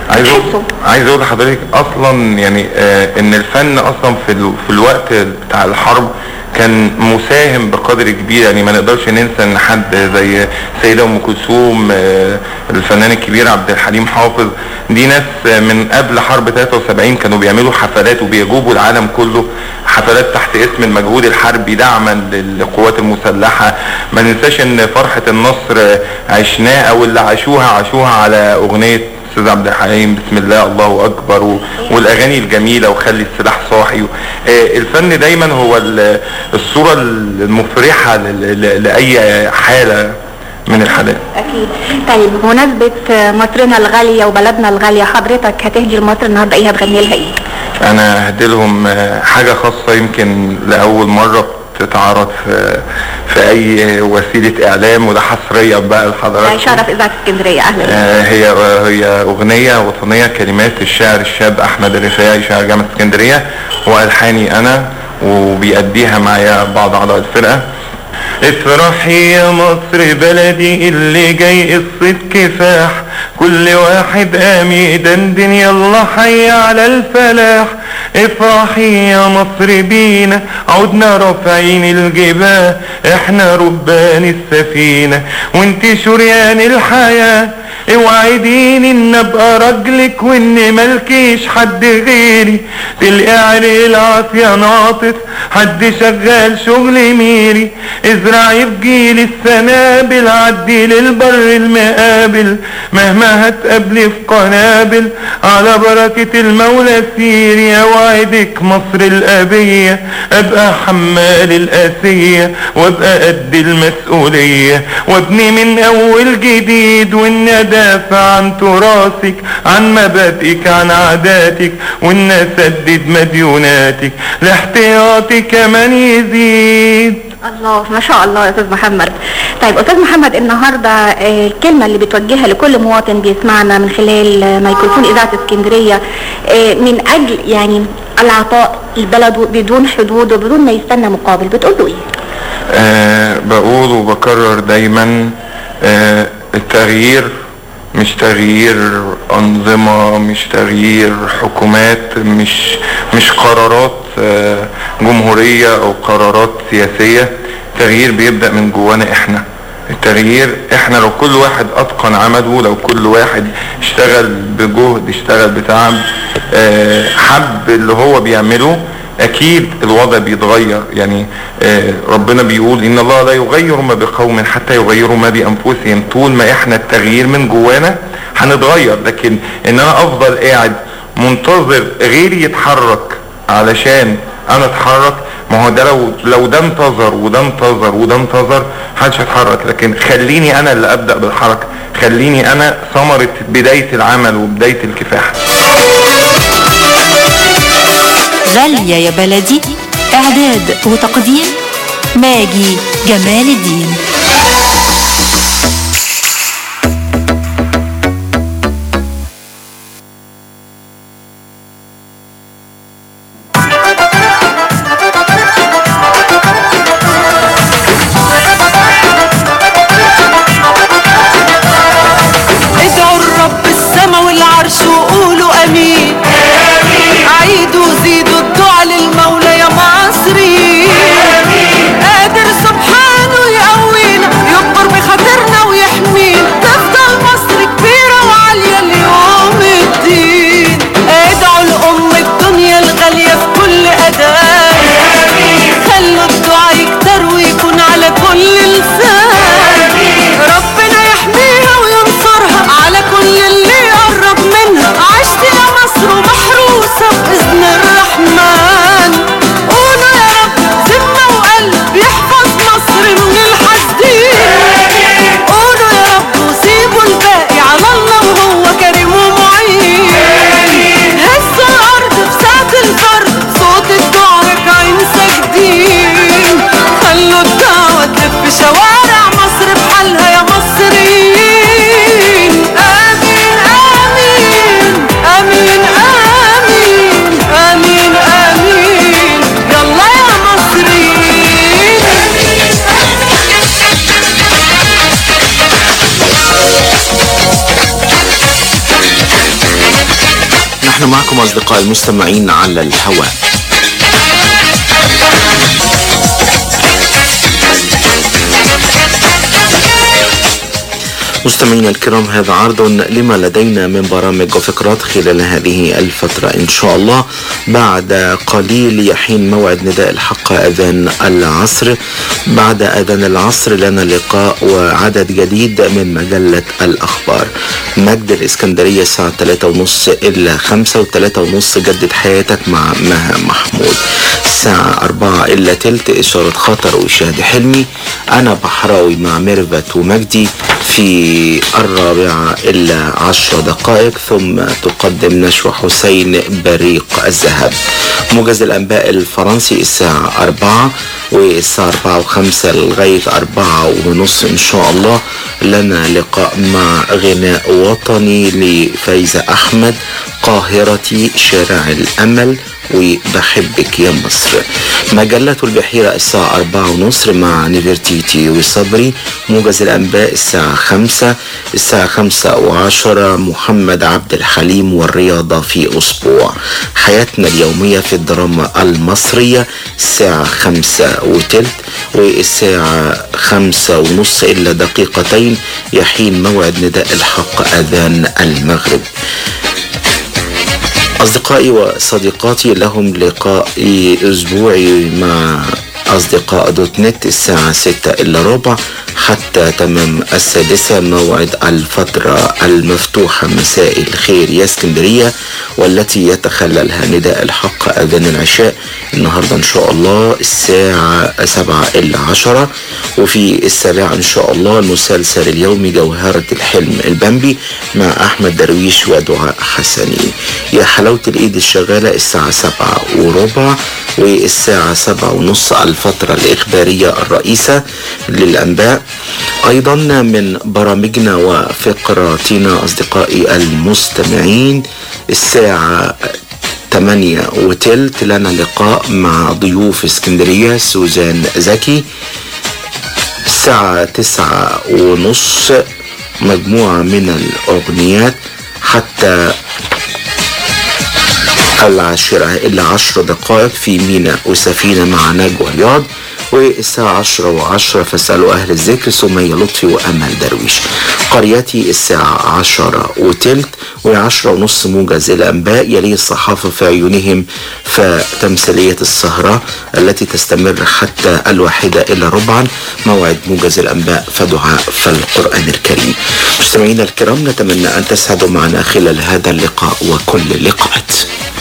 عايز اقول عايز اقول لحضرتك اصلا يعني آه ان الفن اصلا في ال... في الوقت بتاع الحرب كان مساهم بقدر كبير يعني ما نقدرش ننسى ان حد زي سيدة ام كلثوم آه الفنان الكبير عبد الحليم حافظ دي ناس آه، من قبل حرب 73 كانوا بيعملوا حفلات وبيجوبوا العالم كله حفلات تحت اسم المجهود الحربي دعما للقوات المسلحة ما ننساش ان فرحة النصر آه، عشناه او اللي عاشوها عاشوها على اغنية استاذ عبد الحليم بسم الله الله اكبر و... والاغاني الجميله وخلي السلاح صاحي و... آه، الفن دايما هو ال- الصوره المفرحه ل... ل... لاي حاله من الحالات اكيد طيب بمناسبه مصرنا الغاليه وبلدنا الغاليه حضرتك هتهدي لمصر النهارده ايه هتغني لها ايه انا هدي لهم آه، حاجه خاصه يمكن لاول مره تتعرض في في اي وسيله اعلام وده حصريا بقى ده لحضراتكم شرف اذاعه اسكندريه اهلا بك. آه، هي هي اغنيه وطنيه كلمات الشاعر الشاب احمد الرفاعي شاعر جامعه اسكندريه والحاني انا وبيأديها معايا بعض اعضاء الفرقه افرحي يا مصر بلدي اللي جاي قصة كفاح كل واحد قام يدندن يلا حي على الفلاح افرحي يا مصر بينا عدنا رافعين الجباه احنا ربان السفينة وانت شريان الحياة اوعديني ان ابقى راجلك وان ملكيش حد غيري تلقى العافية ناطط حد شغال شغل ميري ازرعي في جيل السنابل عدي للبر المقابل مهما هتقابلي في قنابل على بركة المولى سيري اوعدك مصر الابية ابقى حمال الاسية وابقى قد المسؤولية وابني من اول جديد وان ادافع عن تراثك عن مبادئك عن عاداتك وان اسدد مديوناتك لاحتياطي كمان يزيد الله ما شاء الله يا استاذ محمد طيب استاذ محمد النهارده آه، الكلمه اللي بتوجهها لكل مواطن بيسمعنا من خلال آه، ميكروفون اذاعه اسكندريه آه، من اجل يعني العطاء لبلده بدون حدود وبدون ما يستنى مقابل بتقول له ايه أه بقول وبكرر دايما أه التغيير مش تغيير أنظمة مش تغيير حكومات مش مش قرارات أه جمهورية أو قرارات سياسية التغيير بيبدأ من جوانا احنا التغيير احنا لو كل واحد اتقن عمله لو كل واحد اشتغل بجهد اشتغل بتعب أه حب اللي هو بيعمله اكيد الوضع بيتغير يعني آه ربنا بيقول ان الله لا يغير ما بقوم حتى يغيروا ما بانفسهم طول ما احنا التغيير من جوانا هنتغير لكن ان انا افضل قاعد منتظر غيري يتحرك علشان انا اتحرك ما هو ده لو لو ده انتظر وده انتظر وده انتظر محدش هيتحرك لكن خليني انا اللي ابدا بالحركه خليني انا ثمره بدايه العمل وبدايه الكفاح غالية يا بلدي إعداد وتقديم ماجي جمال الدين ادعوا الرب السما والعرش وقولوا امين عيدوا زيدوا الدعاء للمولى يا مصري قادر سبحانه يقوينا يكبر بخاطرنا ويا ونحن معكم أصدقائي المستمعين على الهواء مستمعينا الكرام هذا عرض لما لدينا من برامج وفقرات خلال هذه الفترة إن شاء الله بعد قليل يحين موعد نداء الحق أذان العصر بعد أذان العصر لنا لقاء وعدد جديد من مجلة الأخبار مجد الإسكندرية الساعة 3:30 إلا 5 و3:30 جدد حياتك مع مها محمود الساعة 4 إلا تلت إشارة خطر وشهد حلمي أنا بحراوي مع ميرفت ومجدي في الرابعة إلا عشر دقائق ثم تقدم نشوى حسين بريق الذهب موجز الأنباء الفرنسي الساعة أربعة والساعة أربعة وخمسة لغاية أربعة ونص إن شاء الله لنا لقاء مع غناء وطني لفايزة أحمد قاهرتي شارع الأمل وبحبك يا مصر مجلة البحيرة الساعة أربعة ونص مع نيفرتيتي وصبري موجز الأنباء الساعة خمسة الساعة خمسة وعشرة محمد عبد الحليم والرياضة في أسبوع حياتنا اليومية في الدراما المصرية الساعة خمسة وتلت والساعة خمسة ونص إلا دقيقتين يحين موعد نداء الحق أذان المغرب أصدقائي وصديقاتي لهم لقاء أسبوعي مع أصدقاء دوت نت الساعة ستة إلا ربع حتى تمام السادسة موعد الفترة المفتوحة مساء الخير يا اسكندرية والتي يتخللها نداء الحق أذان العشاء النهاردة إن شاء الله الساعة سبعة إلا عشرة وفي السابعة إن شاء الله المسلسل اليومي جوهرة الحلم البامبي مع أحمد درويش ودعاء حسني يا حلاوة الإيد الشغالة الساعة سبعة وربع والساعة سبعة ونص الفترة الإخبارية الرئيسة للأنباء أيضا من برامجنا وفقراتنا أصدقائي المستمعين الساعة 8 وتلت لنا لقاء مع ضيوف اسكندرية سوزان زكي الساعة تسعة ونص مجموعة من الأغنيات حتى العاشرة إلا عشر دقائق في ميناء وسفينة مع نجوى رياض والساعة عشرة وعشرة فاسألوا أهل الذكر سمية لطفي وأمل درويش قريتي الساعة عشرة وتلت وعشرة ونص موجز الأنباء يلي الصحافة في عيونهم فتمثيلية السهرة التي تستمر حتى الواحدة إلا ربعا موعد موجز الأنباء فدعاء فالقرآن الكريم مستمعينا الكرام نتمنى أن تسعدوا معنا خلال هذا اللقاء وكل اللقاءات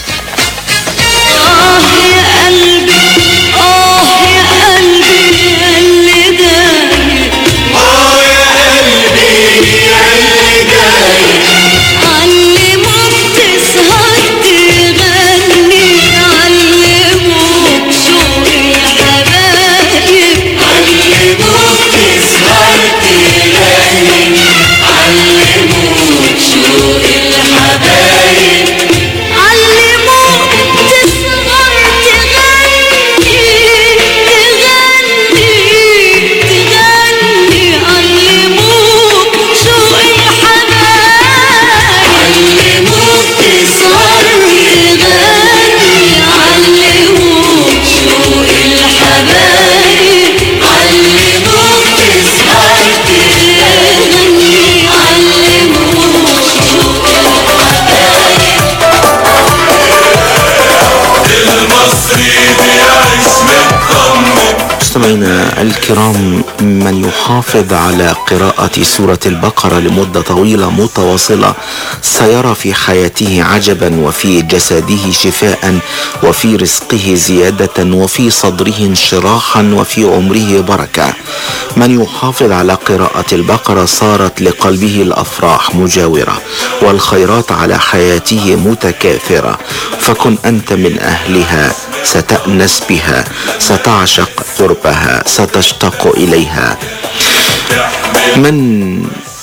مستمعينا الكرام من يحافظ على قراءة سورة البقرة لمدة طويلة متواصلة سيرى في حياته عجبا وفي جسده شفاء وفي رزقه زيادة وفي صدره انشراحا وفي عمره بركة من يحافظ على قراءة البقرة صارت لقلبه الأفراح مجاورة والخيرات على حياته متكاثرة فكن أنت من أهلها ستأنس بها ستعشق قربها ستشتاق إليها من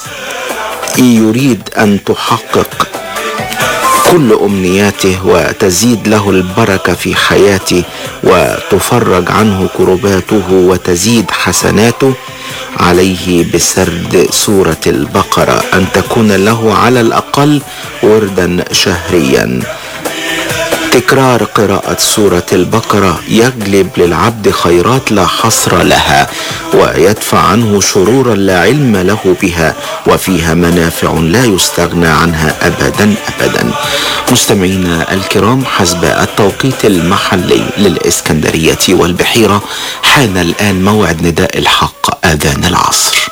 يريد أن تحقق كل أمنياته وتزيد له البركة في حياته وتفرج عنه كرباته وتزيد حسناته عليه بسرد سورة البقرة أن تكون له على الأقل وردا شهريا تكرار قراءة سورة البقرة يجلب للعبد خيرات لا حصر لها ويدفع عنه شرورا لا علم له بها وفيها منافع لا يستغنى عنها أبدا أبدا مستمعينا الكرام حسب التوقيت المحلي للإسكندرية والبحيرة حان الآن موعد نداء الحق آذان العصر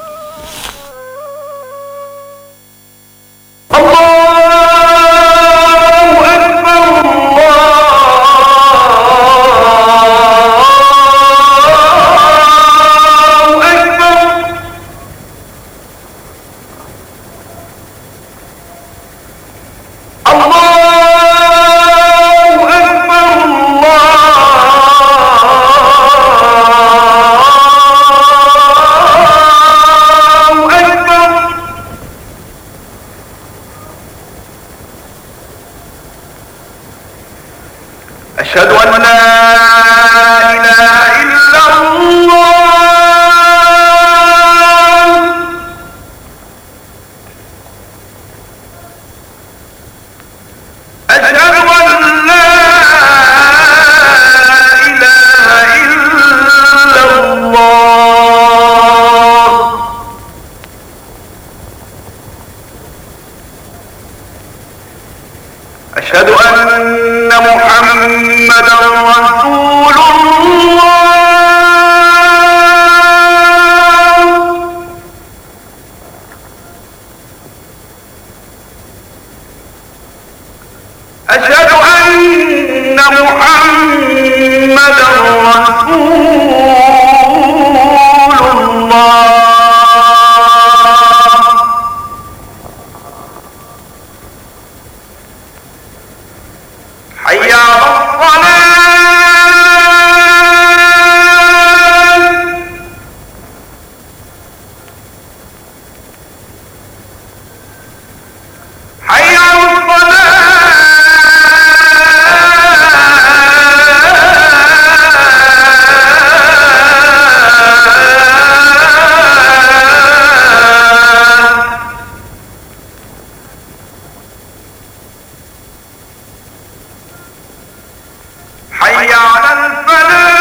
أشهد أن لا إله إلا الله أشهد أن لا إله إلا الله أشهد أن محمدا رسول الله أشهد أن محمدا رسول الله حي على الصلاة حي على الصلاة حي على الفلاح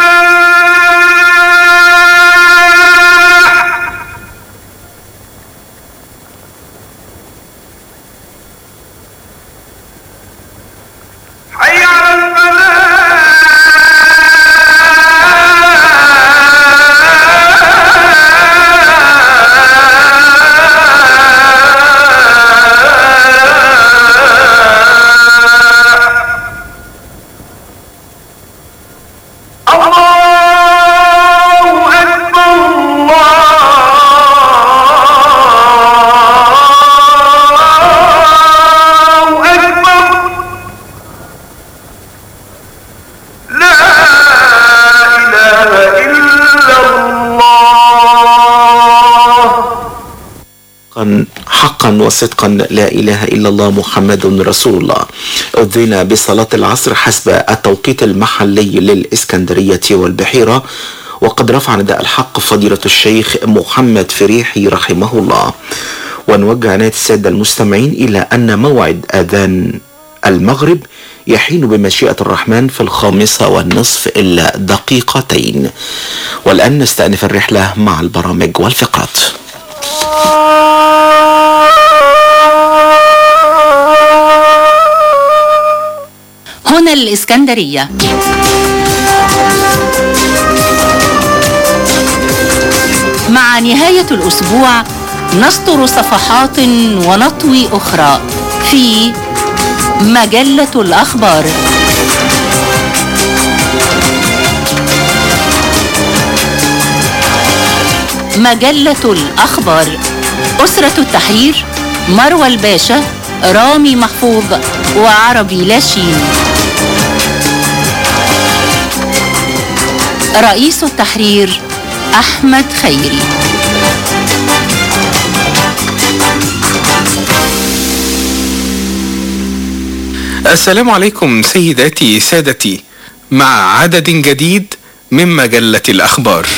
حي على الفلاح الله أكبر الله أكبر لا إله إلا الله حقا حقا وصدقا لا اله الا الله محمد رسول الله اذن بصلاه العصر حسب التوقيت المحلي للاسكندريه والبحيره وقد رفع نداء الحق فضيله الشيخ محمد فريحي رحمه الله ونوجه عنايه الساده المستمعين الى ان موعد اذان المغرب يحين بمشيئة الرحمن في الخامسة والنصف إلا دقيقتين والآن نستأنف الرحلة مع البرامج والفقرات هنا الإسكندرية مع نهاية الأسبوع نسطر صفحات ونطوي أخرى في مجلة الأخبار مجلة الأخبار أسرة التحرير مروى الباشا رامي محفوظ وعربي لاشين رئيس التحرير أحمد خيري السلام عليكم سيداتي سادتي مع عدد جديد من مجلة الأخبار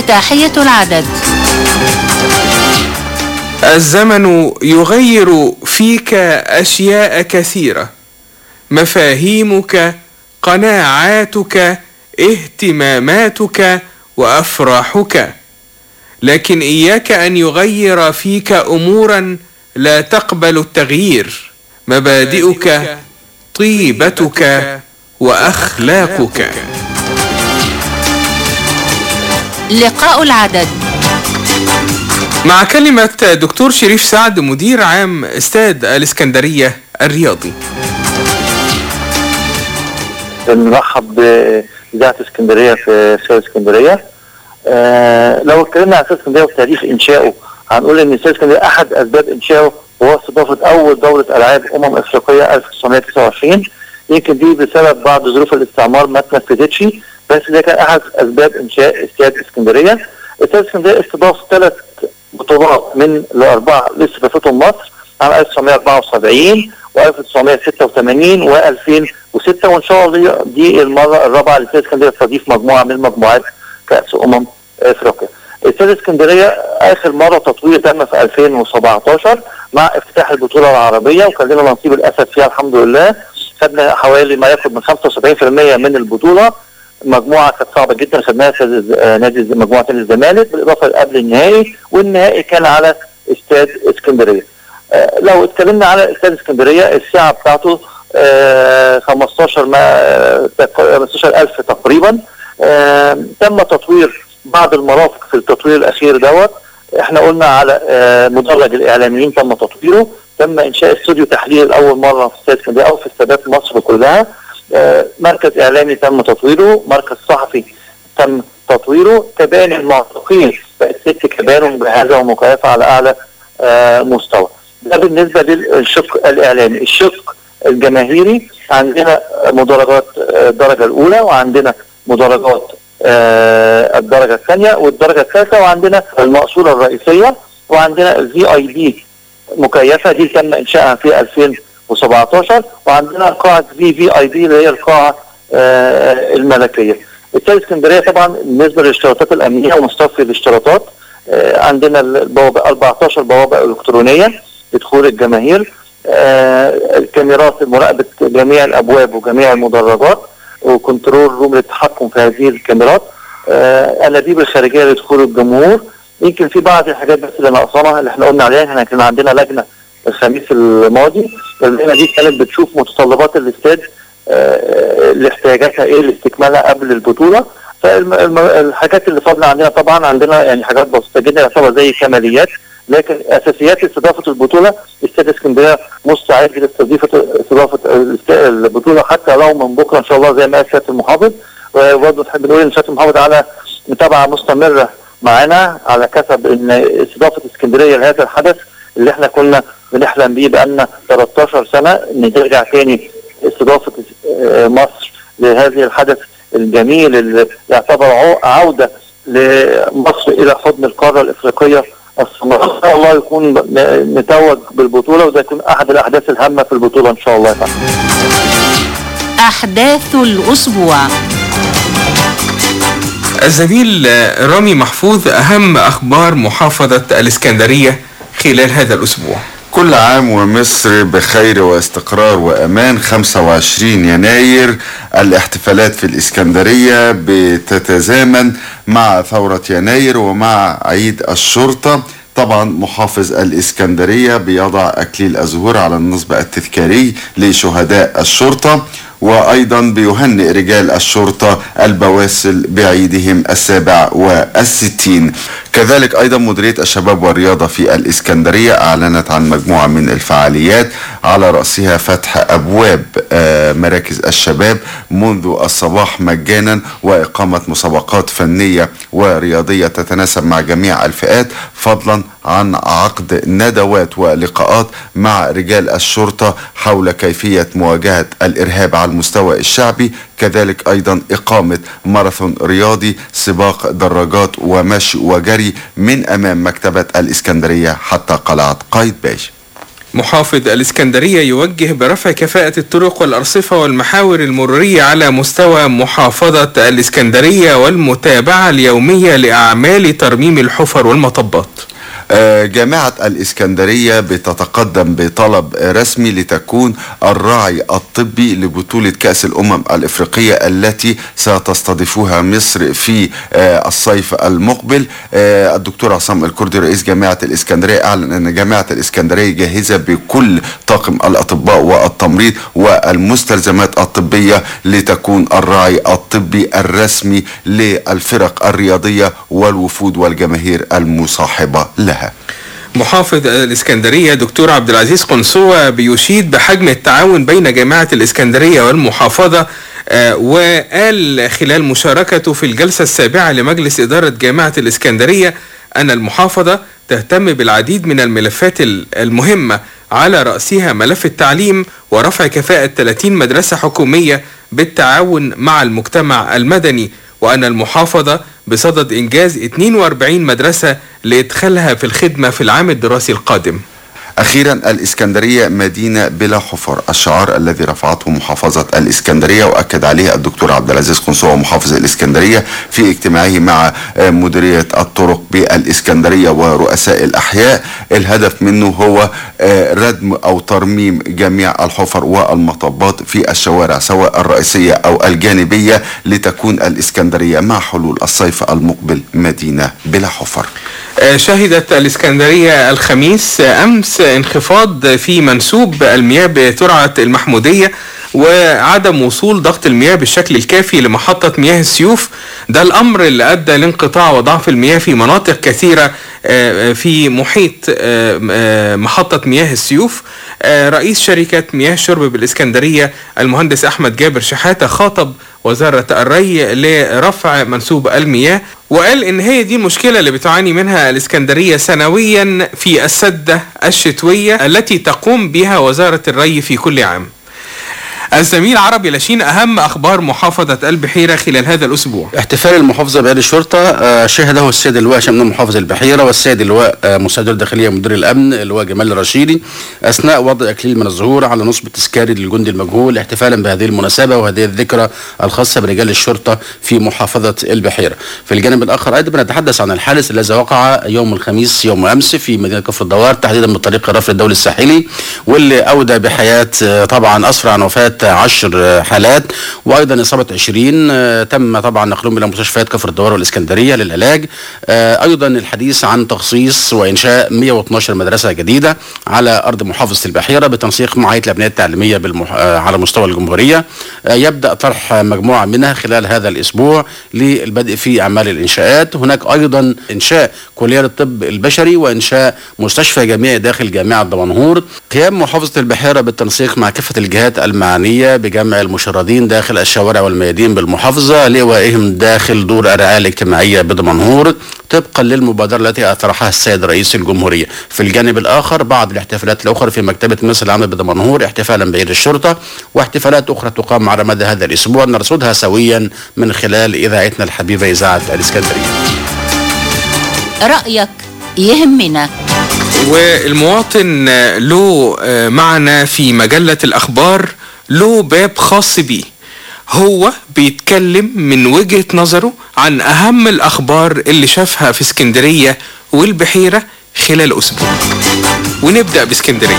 افتتاحية العدد الزمن يغير فيك اشياء كثيره مفاهيمك قناعاتك اهتماماتك وافراحك لكن اياك ان يغير فيك امورا لا تقبل التغيير مبادئك طيبتك واخلاقك لقاء العدد مع كلمة دكتور شريف سعد مدير عام استاد الإسكندرية الرياضي بنرحب بإذاعة اسكندرية في استاد اسكندرية آه لو اتكلمنا عن استاد اسكندرية وتاريخ إنشائه هنقول إن استاد اسكندرية أحد أسباب إنشائه هو استضافة أول دورة ألعاب أمم إفريقية 1929 يمكن دي بسبب بعض ظروف الاستعمار ما اتنفذتش بس ده كان أحد أسباب إنشاء استاد اسكندرية استاد اسكندرية استضاف ثلاث بطولات من الأربعة اللي استضافتهم مصر عام 1974 و1986 و2006 وان شاء الله دي المره الرابعه اللي استاد اسكندريه تستضيف مجموعه من مجموعات كاس امم افريقيا. استاد اسكندريه اخر مره تطوير تم في 2017 مع افتتاح البطوله العربيه وكان لنا نصيب الاسد فيها الحمد لله خدنا حوالي ما يقرب من 75% من البطوله مجموعه كانت صعبه جدا خدناها في نادي مجموعه نادي الزمالك بالاضافه قبل النهائي والنهائي كان على استاد اسكندريه. آه لو اتكلمنا على استاد اسكندريه الساعه بتاعته آه 15 ما 15000 تقريبا آه تم تطوير بعض المرافق في التطوير الاخير دوت احنا قلنا على مدرج الاعلاميين تم تطويره تم انشاء استوديو تحليل لاول مره في استاد اسكندريه او في استادات مصر كلها مركز اعلامي تم تطويره مركز صحفي تم تطويره كباني المعتقين بقت ست كبان مجهزه ومكيفه على اعلى مستوى ده بالنسبه للشق الاعلامي الشق الجماهيري عندنا مدرجات الدرجه الاولى وعندنا مدرجات الدرجه الثانيه والدرجه الثالثه وعندنا المقصوره الرئيسيه وعندنا الفي اي بي مكيفه دي تم انشائها في 2017 وعندنا قاعه في في اي بي اللي هي القاعه الملكيه. استاد اسكندريه طبعا بالنسبه للاشتراطات الامنيه ومصطفي الاشتراطات عندنا البوابه 14 بوابه الكترونيه لدخول الجماهير الكاميرات مراقبه جميع الابواب وجميع المدرجات وكنترول روم للتحكم في هذه الكاميرات انابيب الخارجيه لدخول الجمهور يمكن في بعض الحاجات بس اللي ناقصانا اللي احنا قلنا عليها احنا كان عندنا لجنه الخميس الماضي اللجنه دي كانت بتشوف متطلبات الاستاد اه لاحتياجاتها ايه لاستكمالها قبل البطوله فالحاجات اللي فاضله عندنا طبعا عندنا يعني حاجات بسيطه جدا يعتبر زي كماليات لكن اساسيات استضافه البطوله استاد اسكندريه مستعد لاستضافه استضافه البطوله حتى لو من بكره ان شاء الله زي ما قال سياده المحافظ وبرضه نحب نقول ان سياده المحافظ على متابعه مستمره معانا على كسب ان استضافه اسكندريه لهذا الحدث اللي احنا كنا بنحلم بيه بقالنا 13 سنه ان ترجع تاني استضافه مصر لهذه الحدث الجميل اللي يعتبر عوده لمصر الى حضن القاره الافريقيه الصماء ان شاء الله يكون نتوج بالبطوله وده يكون احد الاحداث الهامه في البطوله ان شاء الله يا احداث الاسبوع الزميل رامي محفوظ اهم اخبار محافظه الاسكندريه خلال هذا الاسبوع كل عام ومصر بخير واستقرار وامان 25 يناير الاحتفالات في الاسكندريه بتتزامن مع ثوره يناير ومع عيد الشرطه طبعا محافظ الاسكندريه بيضع اكليل الزهور على النصب التذكاري لشهداء الشرطه وايضا بيهنئ رجال الشرطه البواسل بعيدهم السابع والستين كذلك ايضا مديريه الشباب والرياضه في الاسكندريه اعلنت عن مجموعه من الفعاليات على راسها فتح ابواب مراكز الشباب منذ الصباح مجانا واقامه مسابقات فنيه ورياضيه تتناسب مع جميع الفئات فضلا عن عقد ندوات ولقاءات مع رجال الشرطه حول كيفيه مواجهه الارهاب على المستوى الشعبي كذلك ايضا اقامه ماراثون رياضي سباق دراجات ومشي وجري من امام مكتبه الاسكندريه حتى قلعه قايتباش محافظ الإسكندرية يوجه برفع كفاءة الطرق والأرصفة والمحاور المرورية على مستوى محافظة الإسكندرية والمتابعة اليومية لأعمال ترميم الحفر والمطبات آه، جامعة الإسكندرية بتتقدم بطلب رسمي لتكون الراعي الطبي لبطولة كأس الأمم الإفريقية التي ستستضيفها مصر في آه، الصيف المقبل آه، الدكتور عصام الكردي رئيس جامعة الإسكندرية أعلن أن جامعة الإسكندرية جاهزة بكل طاقم الأطباء والتمريض والمستلزمات الطبية لتكون الراعي الطبي الرسمي للفرق الرياضية والوفود والجماهير المصاحبة لها محافظ الإسكندرية دكتور عبد العزيز قنصوة بيشيد بحجم التعاون بين جامعة الإسكندرية والمحافظة آه، وقال خلال مشاركته في الجلسة السابعة لمجلس إدارة جامعة الإسكندرية أن المحافظة تهتم بالعديد من الملفات ال- المهمة على رأسها ملف التعليم ورفع كفاءة 30 مدرسة حكومية بالتعاون مع المجتمع المدني وأن المحافظة بصدد إنجاز 42 مدرسة لإدخالها في الخدمة في العام الدراسي القادم أخيرا الإسكندرية مدينة بلا حفر الشعار الذي رفعته محافظة الإسكندرية وأكد عليه الدكتور عبد العزيز قنصوة محافظ الإسكندرية في اجتماعه مع آه، مديرية الطرق بالإسكندرية ورؤساء الأحياء الهدف منه هو آه، ردم أو ترميم جميع الحفر والمطبات في الشوارع سواء الرئيسية أو الجانبية لتكون الإسكندرية مع حلول الصيف المقبل مدينة بلا حفر آه، شهدت الإسكندرية الخميس آه، أمس انخفاض في منسوب المياه بترعة المحمودية وعدم وصول ضغط المياه بالشكل الكافي لمحطة مياه السيوف ده الأمر اللي أدى لانقطاع وضعف المياه في مناطق كثيرة آه، آه، في محيط آه، آه، محطة مياه السيوف آه، رئيس شركة مياه الشرب بالإسكندرية المهندس أحمد جابر شحاتة خاطب وزارة الري لرفع منسوب المياه وقال إن هي دي المشكلة اللي بتعاني منها الإسكندرية سنويا في السدة الشتوية التي تقوم بها وزارة الري في كل عام الزميل عربي لاشين أهم أخبار محافظة البحيرة خلال هذا الأسبوع احتفال المحافظة بأهل الشرطة آه، شهده السيد اللواء شمال محافظ البحيرة والسيد اللواء آه، مساعد الداخلية مدير الأمن اللواء جمال الرشيدي أثناء وضع إكليل من الزهور على نصب التذكاري للجندي المجهول احتفالا بهذه المناسبة وهذه الذكرى الخاصة برجال الشرطة في محافظة البحيرة في الجانب الآخر أيضا بنتحدث عن الحادث الذي وقع يوم الخميس يوم أمس في مدينة كفر الدوار تحديدا بطريق الرفل الدولي الساحلي واللي أودى بحياة آه، طبعا أسرع عن وفاة عشر آه، حالات وأيضا إصابة 20 آه، تم طبعا نقلهم إلى مستشفيات كفر الدوار والإسكندرية للعلاج آه، أيضا الحديث عن تخصيص وإنشاء 112 مدرسة جديدة على أرض محافظة البحيرة بتنسيق مع هيئة الأبنية التعليمية بالمح... آه، على مستوى الجمهورية آه، يبدأ طرح مجموعة منها خلال هذا الأسبوع للبدء في أعمال الإنشاءات هناك أيضا إنشاء كلية للطب البشري وإنشاء مستشفى جامعي داخل جامعة دمنهور قيام محافظة البحيرة بالتنسيق مع كافة الجهات المعنية بجمع المشردين داخل الشوارع والميادين بالمحافظة لإيوائهم داخل دور الرعاية الاجتماعية بدمنهور طبقا للمبادرة التي أطرحها السيد رئيس الجمهورية في الجانب الآخر بعض الاحتفالات الأخرى في مكتبة مصر العامة بدمنهور احتفالا بعيد الشرطة واحتفالات أخرى تقام على مدى هذا الأسبوع نرصدها سويا من خلال إذاعتنا الحبيبة إذاعة الإسكندرية رأيك يهمنا والمواطن له معنى في مجلة الأخبار له باب خاص بيه هو بيتكلم من وجهة نظره عن أهم الأخبار اللي شافها في اسكندرية والبحيرة خلال أسبوع ونبدأ باسكندرية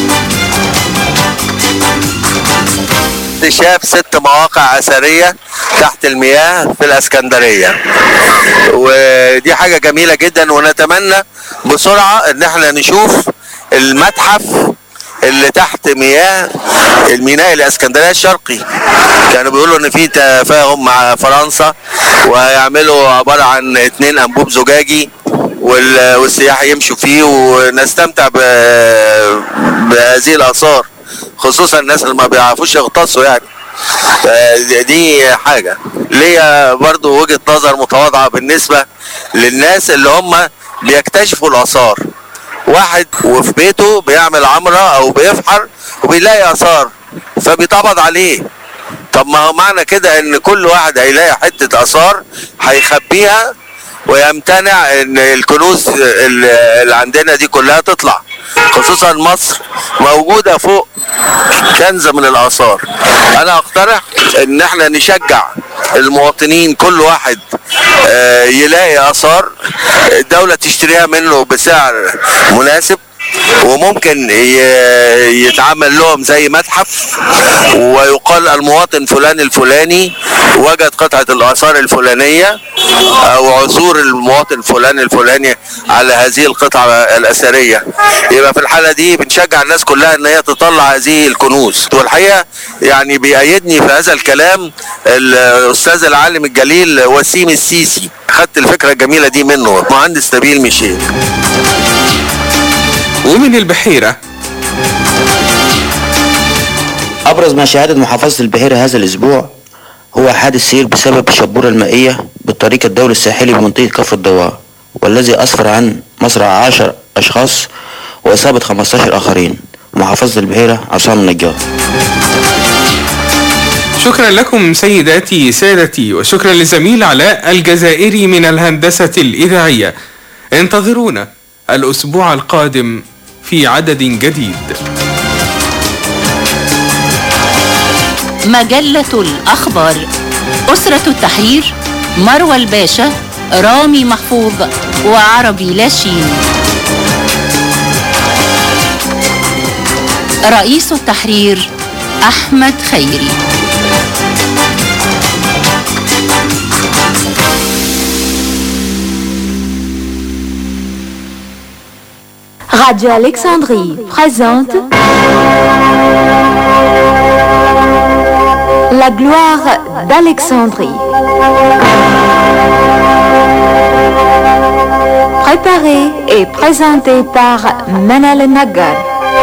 اكتشاف ست مواقع أثرية تحت المياه في الإسكندرية ودي حاجة جميلة جدا ونتمنى بسرعة إن احنا نشوف المتحف اللي تحت مياه الميناء الاسكندريه الشرقي كانوا بيقولوا ان في تفاهم مع فرنسا ويعملوا عباره عن اتنين انبوب زجاجي وال- والسياح يمشوا فيه ونستمتع ب- بهذه الاثار خصوصا الناس اللي ما بيعرفوش يغطسوا يعني آه، دي حاجه ليا برضو وجهه نظر متواضعه بالنسبه للناس اللي هم بيكتشفوا الاثار واحد وفي بيته بيعمل عمره او بيفحر وبيلاقي اثار فبيتقبض عليه طب ما هو معنى كده ان كل واحد هيلاقي حته اثار هيخبيها ويمتنع ان الكنوز اللي اللي عندنا دي كلها تطلع خصوصا مصر موجوده فوق كنز من الاثار انا اقترح ان احنا نشجع المواطنين كل واحد آه، يلاقي اثار الدولة تشتريها منه بسعر مناسب وممكن ي- يتعمل لهم زي متحف ويقال المواطن فلان الفلاني وجد قطعة الآثار الفلانية أو عثور المواطن فلان الفلاني على هذه القطعة الأثرية يبقى في الحالة دي بنشجع الناس كلها إن هي تطلع هذه الكنوز والحقيقة يعني بيأيدني في هذا الكلام الأستاذ العالم الجليل وسيم السيسي خدت الفكرة الجميلة دي منه مهندس نبيل ميشيل ومن البحيرة أبرز ما شهدت محافظة البحيرة هذا الأسبوع هو حادث سير بسبب الشبورة المائية بالطريق الدولي الساحلي بمنطقة كفر الدوار والذي أسفر عن مصرع 10 أشخاص وإصابة 15 آخرين محافظة البحيرة عصام النجار شكرا لكم سيداتي سادتي وشكرا لزميل علاء الجزائري من الهندسة الإذاعية انتظرونا الأسبوع القادم في عدد جديد مجلة الأخبار أسرة التحرير مروى الباشا رامي محفوظ وعربي لاشين رئيس التحرير أحمد خيري Radio Alexandrie présente La gloire d'Alexandrie. Préparé et présenté par Manal Nagar.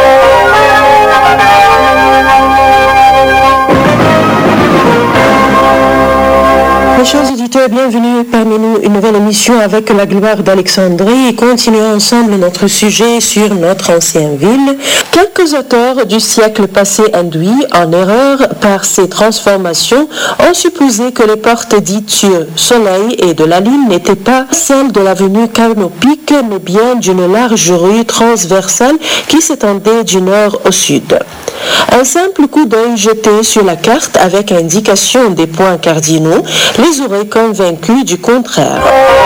Mes chers auditeurs, bienvenue parmi nous une nouvelle émission avec la gloire d'Alexandrie et continuons ensemble notre sujet sur notre ancienne ville. Quelques auteurs du siècle passé induits en erreur par ces transformations ont supposé que les portes dites sur Soleil et de la Lune n'étaient pas celles de l'avenue Carnopique mais bien d'une large rue transversale qui s'étendait du nord au sud. Un simple coup d'œil jeté sur la carte avec indication des points cardinaux les aurait convaincus du contraire.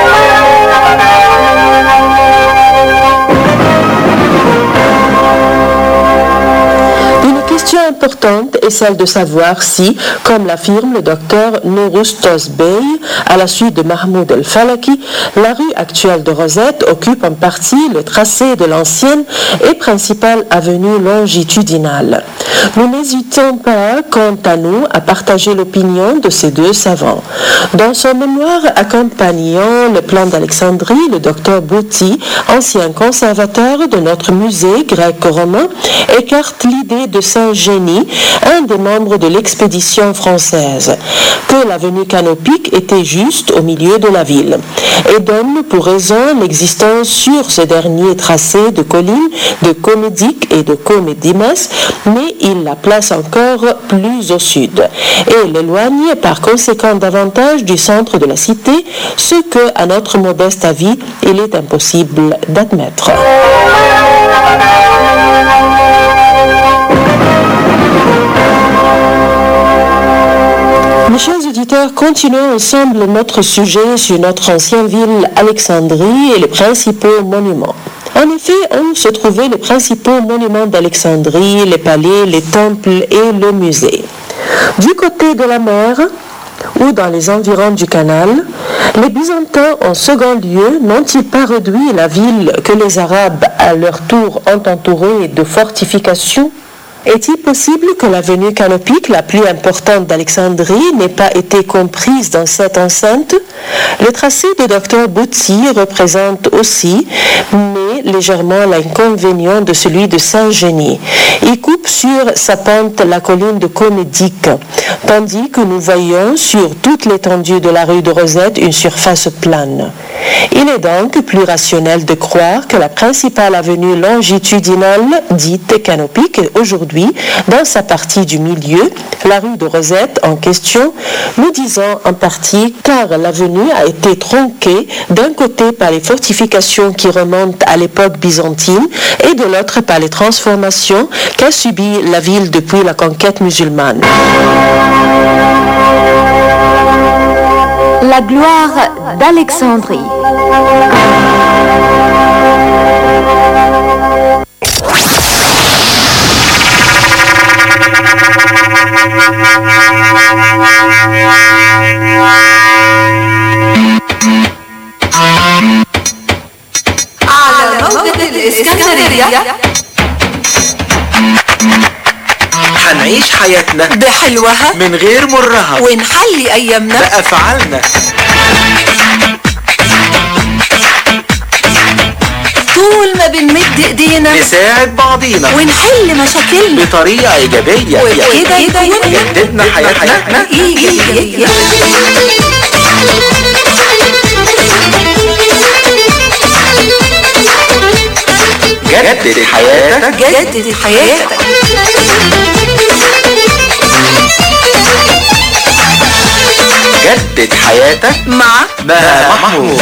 Une question importante est celle de savoir si, comme l'affirme le docteur Nouroustos Bey, à la suite de Mahmoud El-Falaki, la rue actuelle de Rosette occupe en partie le tracé de l'ancienne et principale avenue longitudinale. Nous n'hésitons pas, quant à nous, à partager l'opinion de ces deux savants. Dans son mémoire accompagnant le plan d'Alexandrie, le docteur Bouti, ancien conservateur de notre musée grec-romain, écarte l'idée de Saint-Génie, un des membres de l'expédition française, que l'avenue Canopique était juste au milieu de la ville, et donne pour raison l'existence sur ce dernier tracé de collines de Comédic et de Comédimas, mais il la place encore plus au sud, et l'éloigne par conséquent davantage du centre de la cité, ce que, à notre modeste avis, il est impossible d'admettre. Mes chers auditeurs, continuons ensemble notre sujet sur notre ancienne ville Alexandrie et les principaux monuments. En effet, où se trouvaient les principaux monuments d'Alexandrie, les palais, les temples et le musée. Du côté de la mer, ou dans les environs du canal, les Byzantins en second lieu n'ont-ils pas réduit la ville que les Arabes à leur tour ont entourée de fortifications est-il possible que l'avenue canopique la plus importante d'Alexandrie n'ait pas été comprise dans cette enceinte Le tracé de Dr Bouti représente aussi, mais légèrement l'inconvénient de celui de Saint-Génie. Il coupe sur sa pente la colline de Comédic, tandis que nous voyons sur toute l'étendue de la rue de Rosette une surface plane. Il est donc plus rationnel de croire que la principale avenue longitudinale, dite canopique, aujourd'hui, dans sa partie du milieu, la rue de Rosette en question, nous disons en partie car l'avenue a été tronquée d'un côté par les fortifications qui remontent à l'époque byzantine et de l'autre par les transformations qu'a subi la ville depuis la conquête musulmane. La gloire d'Alexandrie. على موجة الإسكندرية هنعيش حياتنا بحلوها من غير مرها ونحلي أيامنا بأفعالنا طول ما بنمد إيدينا نساعد بعضينا ونحل مشاكلنا بطريقة إيجابية وكده يكون جددنا حياتنا إيجابية جدد حياتك جدد حياتك جدد حياتك مع مع محمود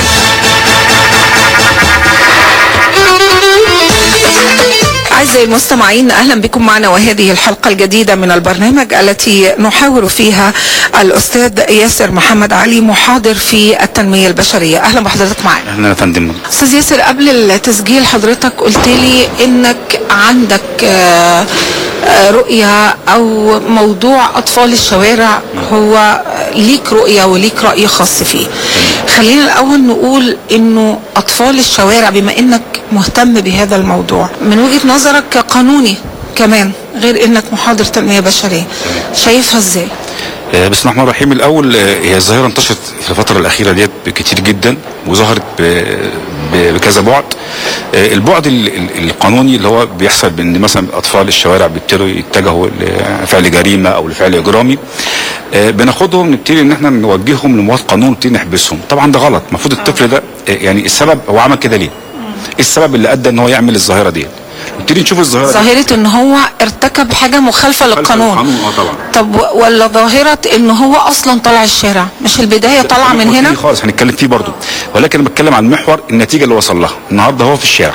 أعزائي المستمعين أهلا بكم معنا وهذه الحلقة الجديدة من البرنامج التي نحاور فيها الأستاذ ياسر محمد علي محاضر في التنمية البشرية أهلا بحضرتك معنا اهلا يا فندم أستاذ ياسر قبل التسجيل حضرتك قلت لي إنك عندك آه، آه، رؤية أو موضوع أطفال الشوارع هو ليك رؤية وليك رأي خاص فيه خلينا الأول نقول إنه أطفال الشوارع بما إنك مهتم بهذا الموضوع من وجهة نظرك كقانوني كمان غير إنك محاضر تنمية بشرية شايفها إزاي؟ آه، بسم الله الرحمن الرحيم الاول آه، هي الظاهره انتشرت في الفتره الاخيره ديت كتير جدا وظهرت ب- ب- بكذا بعد آه، البعد ال- ال- القانوني اللي هو بيحصل بان مثلا اطفال الشوارع بيبتدوا يتجهوا لفعل جريمه او لفعل اجرامي آه، بناخدهم نبتدي ان احنا نوجههم لمواد قانون ونبتدي نحبسهم طبعا ده غلط المفروض الطفل ده آه، يعني السبب هو عمل كده ليه؟ ايه السبب اللي ادى ان هو يعمل الظاهره ديت؟ نبتدي نشوف الظاهره دي. ظاهرة إن هو ارتكب حاجة مخالفة للقانون القانون اه طبعا طب و- ولا ظاهرة إن هو أصلا طالع الشارع مش البداية طالعة من هنا؟ فيه خالص هنتكلم فيه برضه ولكن انا بتكلم عن محور النتيجه اللي وصل لها النهارده هو في الشارع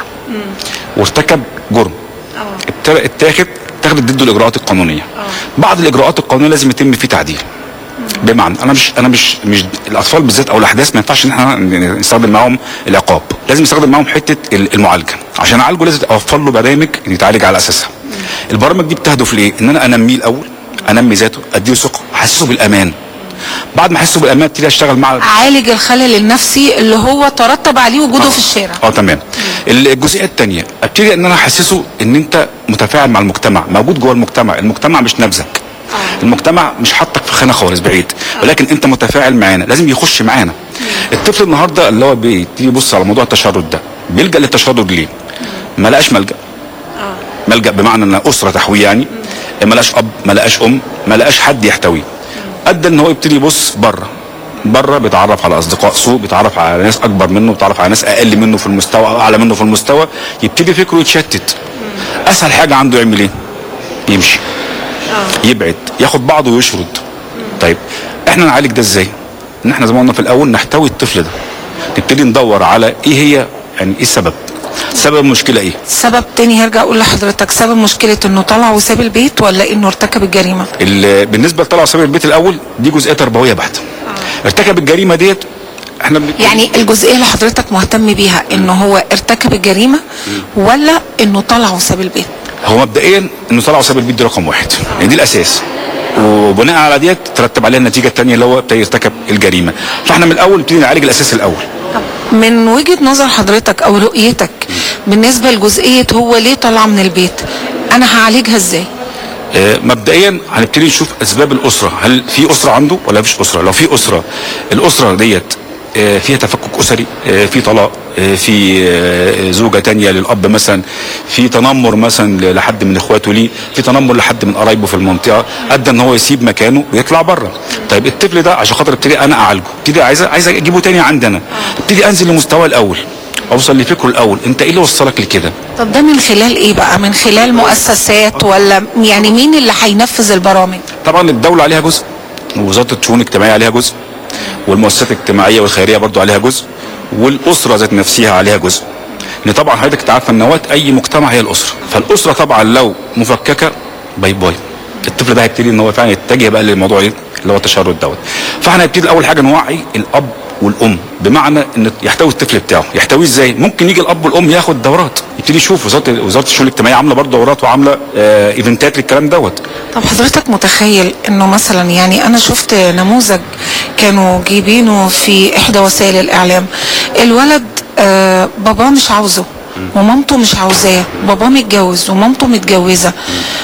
وارتكب جرم ابت- اتاخد اتاخدت ضده الاجراءات القانونيه بعض الاجراءات القانونيه لازم يتم فيه تعديل بمعنى انا مش انا مش مش الاطفال بالذات او الاحداث ما ينفعش ان احنا نستخدم معاهم العقاب لازم نستخدم معاهم حته ال- المعالجه عشان اعالجه لازم اوفر له برامج يتعالج على اساسها البرامج دي بتهدف لايه ان انا انميه الاول انمي ذاته اديله ثقه احسسه بالامان بعد ما احسه بالامان ابتدي اشتغل مع عالج الخلل النفسي اللي هو ترتب عليه وجوده في الشارع اه تمام الجزئيه الثانيه ابتدي ان انا احسسه ان انت متفاعل مع المجتمع موجود جوه المجتمع المجتمع مش نبذك المجتمع مش حاطك في خانه خالص بعيد ولكن انت متفاعل معانا لازم يخش معانا الطفل النهارده اللي هو بيبتدي يبص على موضوع التشرد ده بيلجا للتشرد ليه ما لقاش ملجا ملجا بمعنى ان اسره تحويه يعني ما لقاش اب ما لقاش ام ما لقاش حد يحتويه ادى ان هو يبتدي يبص بره بره بيتعرف على اصدقاء سوء بيتعرف على ناس اكبر منه بيتعرف على ناس اقل منه في المستوى او اعلى منه في المستوى يبتدي فكره يتشتت اسهل حاجه عنده يعمل ايه يمشي يبعد ياخد بعضه ويشرد طيب احنا نعالج ده ازاي ان احنا زي ما قلنا في الاول نحتوي الطفل ده نبتدي ندور على ايه هي يعني ايه السبب سبب المشكله ايه سبب تاني هرجع أقول لحضرتك سبب مشكلة إنه طلع وساب البيت ولا إنه ارتكب الجريمة؟ ال- بالنسبه لطلع سبب البيت الاول دي جزئيه تربويه بحته ارتكب الجريمه ديت احنا بن... يعني الجزئية اللي حضرتك مهتم بيها إنه هو ارتكب الجريمة ولا إنه طلع وساب البيت؟ هو مبدئيا انه طلع وساب البيت دي رقم واحد يعني دي الاساس وبناء على ديت ترتب عليها النتيجه الثانيه اللي هو ابتدى يرتكب الجريمه فاحنا من الاول نبتدي نعالج الاساس الاول من وجهة نظر حضرتك أو رؤيتك بالنسبة لجزئية هو ليه طلع من البيت أنا هعالجها إزاي؟ آه، مبدئيا هنبتدي نشوف اسباب الاسره هل في اسره عنده ولا مفيش اسره لو في اسره الاسره ديت آه، فيها تفكك اسري آه، في طلاق آه، في آه، زوجه تانية للاب مثلا في تنمر مثلا لحد من اخواته ليه في تنمر لحد من قرايبه في المنطقه ادى ان هو يسيب مكانه ويطلع بره طيب الطفل ده عشان خاطر ابتدي انا اعالجه ابتدي عايز عايز اجيبه تاني عندنا ابتدي انزل لمستواه الاول اوصل لفكره الاول انت ايه اللي وصلك لكده طب ده من خلال إيه بقى؟ من خلال مؤسسات ولا يعني مين اللي هينفذ البرامج؟ طبعا الدولة عليها جزء ووزارة الشؤون الاجتماعية عليها جزء والمؤسسات الاجتماعية والخيرية برضو عليها جزء والأسرة ذات نفسها عليها جزء ان طبعا حضرتك تعرف ان نواة اي مجتمع هي الاسره فالاسره طبعا لو مفككه باي باي الطفل ده هيبتدي ان هو فعلا يتجه بقى للموضوع ايه اللي هو التشرد دوت فاحنا هنبتدي اول حاجه نوعي الاب والام بمعنى ان يحتوي الطفل بتاعه يحتويه ازاي ممكن يجي الاب والام ياخد دورات يبتدي يشوف وزاره وزاره الشؤون الاجتماعيه عامله برضه دورات وعامله آه ايفنتات للكلام دوت طب حضرتك متخيل انه مثلا يعني انا شفت نموذج كانوا جايبينه في احدى وسائل الاعلام الولد آه باباه مش عاوزه ومامته مش عاوزاه باباه متجوز ومامته متجوزه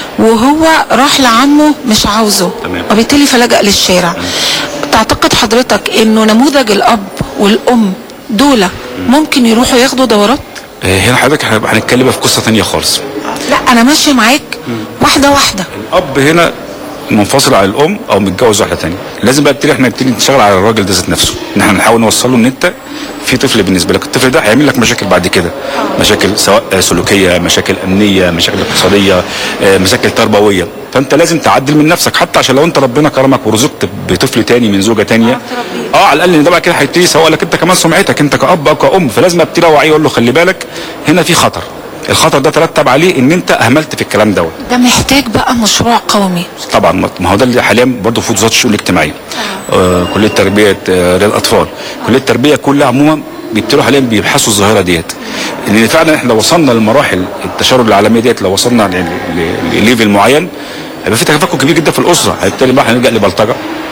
وهو راح لعمه مش عاوزه تمام. وبالتالي فلجأ للشارع تعتقد حضرتك انه نموذج الاب والام دول ممكن يروحوا ياخدوا دورات آه هنا حضرتك هنبقى هنتكلم بقى في قصه ثانيه خالص لا انا ماشيه معاك واحده واحده الاب هنا منفصل عن الام او متجوز واحده ثانيه لازم بقى نبتدي احنا نبتدي نشتغل على الراجل ده ذات نفسه ان احنا نحاول نوصل له ان انت في طفل بالنسبه لك الطفل ده هيعمل لك مشاكل بعد كده مشاكل سواء آه، سلوكيه مشاكل امنيه مشاكل اقتصاديه آه، مشاكل تربويه فانت لازم تعدل من نفسك حتى عشان لو انت ربنا كرمك ورزقت بطفل تاني من زوجه تانيه اه على الاقل ان ده بقى كده هيبتدي يسوق لك انت كمان سمعتك انت كاب او كام فلازم ابتدي اوعيه اقول له خلي بالك هنا في خطر الخطر ده ترتب عليه ان انت اهملت في الكلام دوت ده محتاج بقى مشروع قومي طبعا ما- ما هو ده اللي حاليا برضه في وزاره الشؤون الاجتماعيه آه كليه تربيه آه رياض الاطفال كليه التربيه كلها عموما بيبتدوا حاليا بيبحثوا الظاهره ديت لان فعلا احنا لو وصلنا لمراحل التشرد العالميه ديت لو وصلنا ل- ل- لليفل معين هيبقى في تفكك كبير جدا في الاسره هيبتدي بقى هنلجا لبلطجه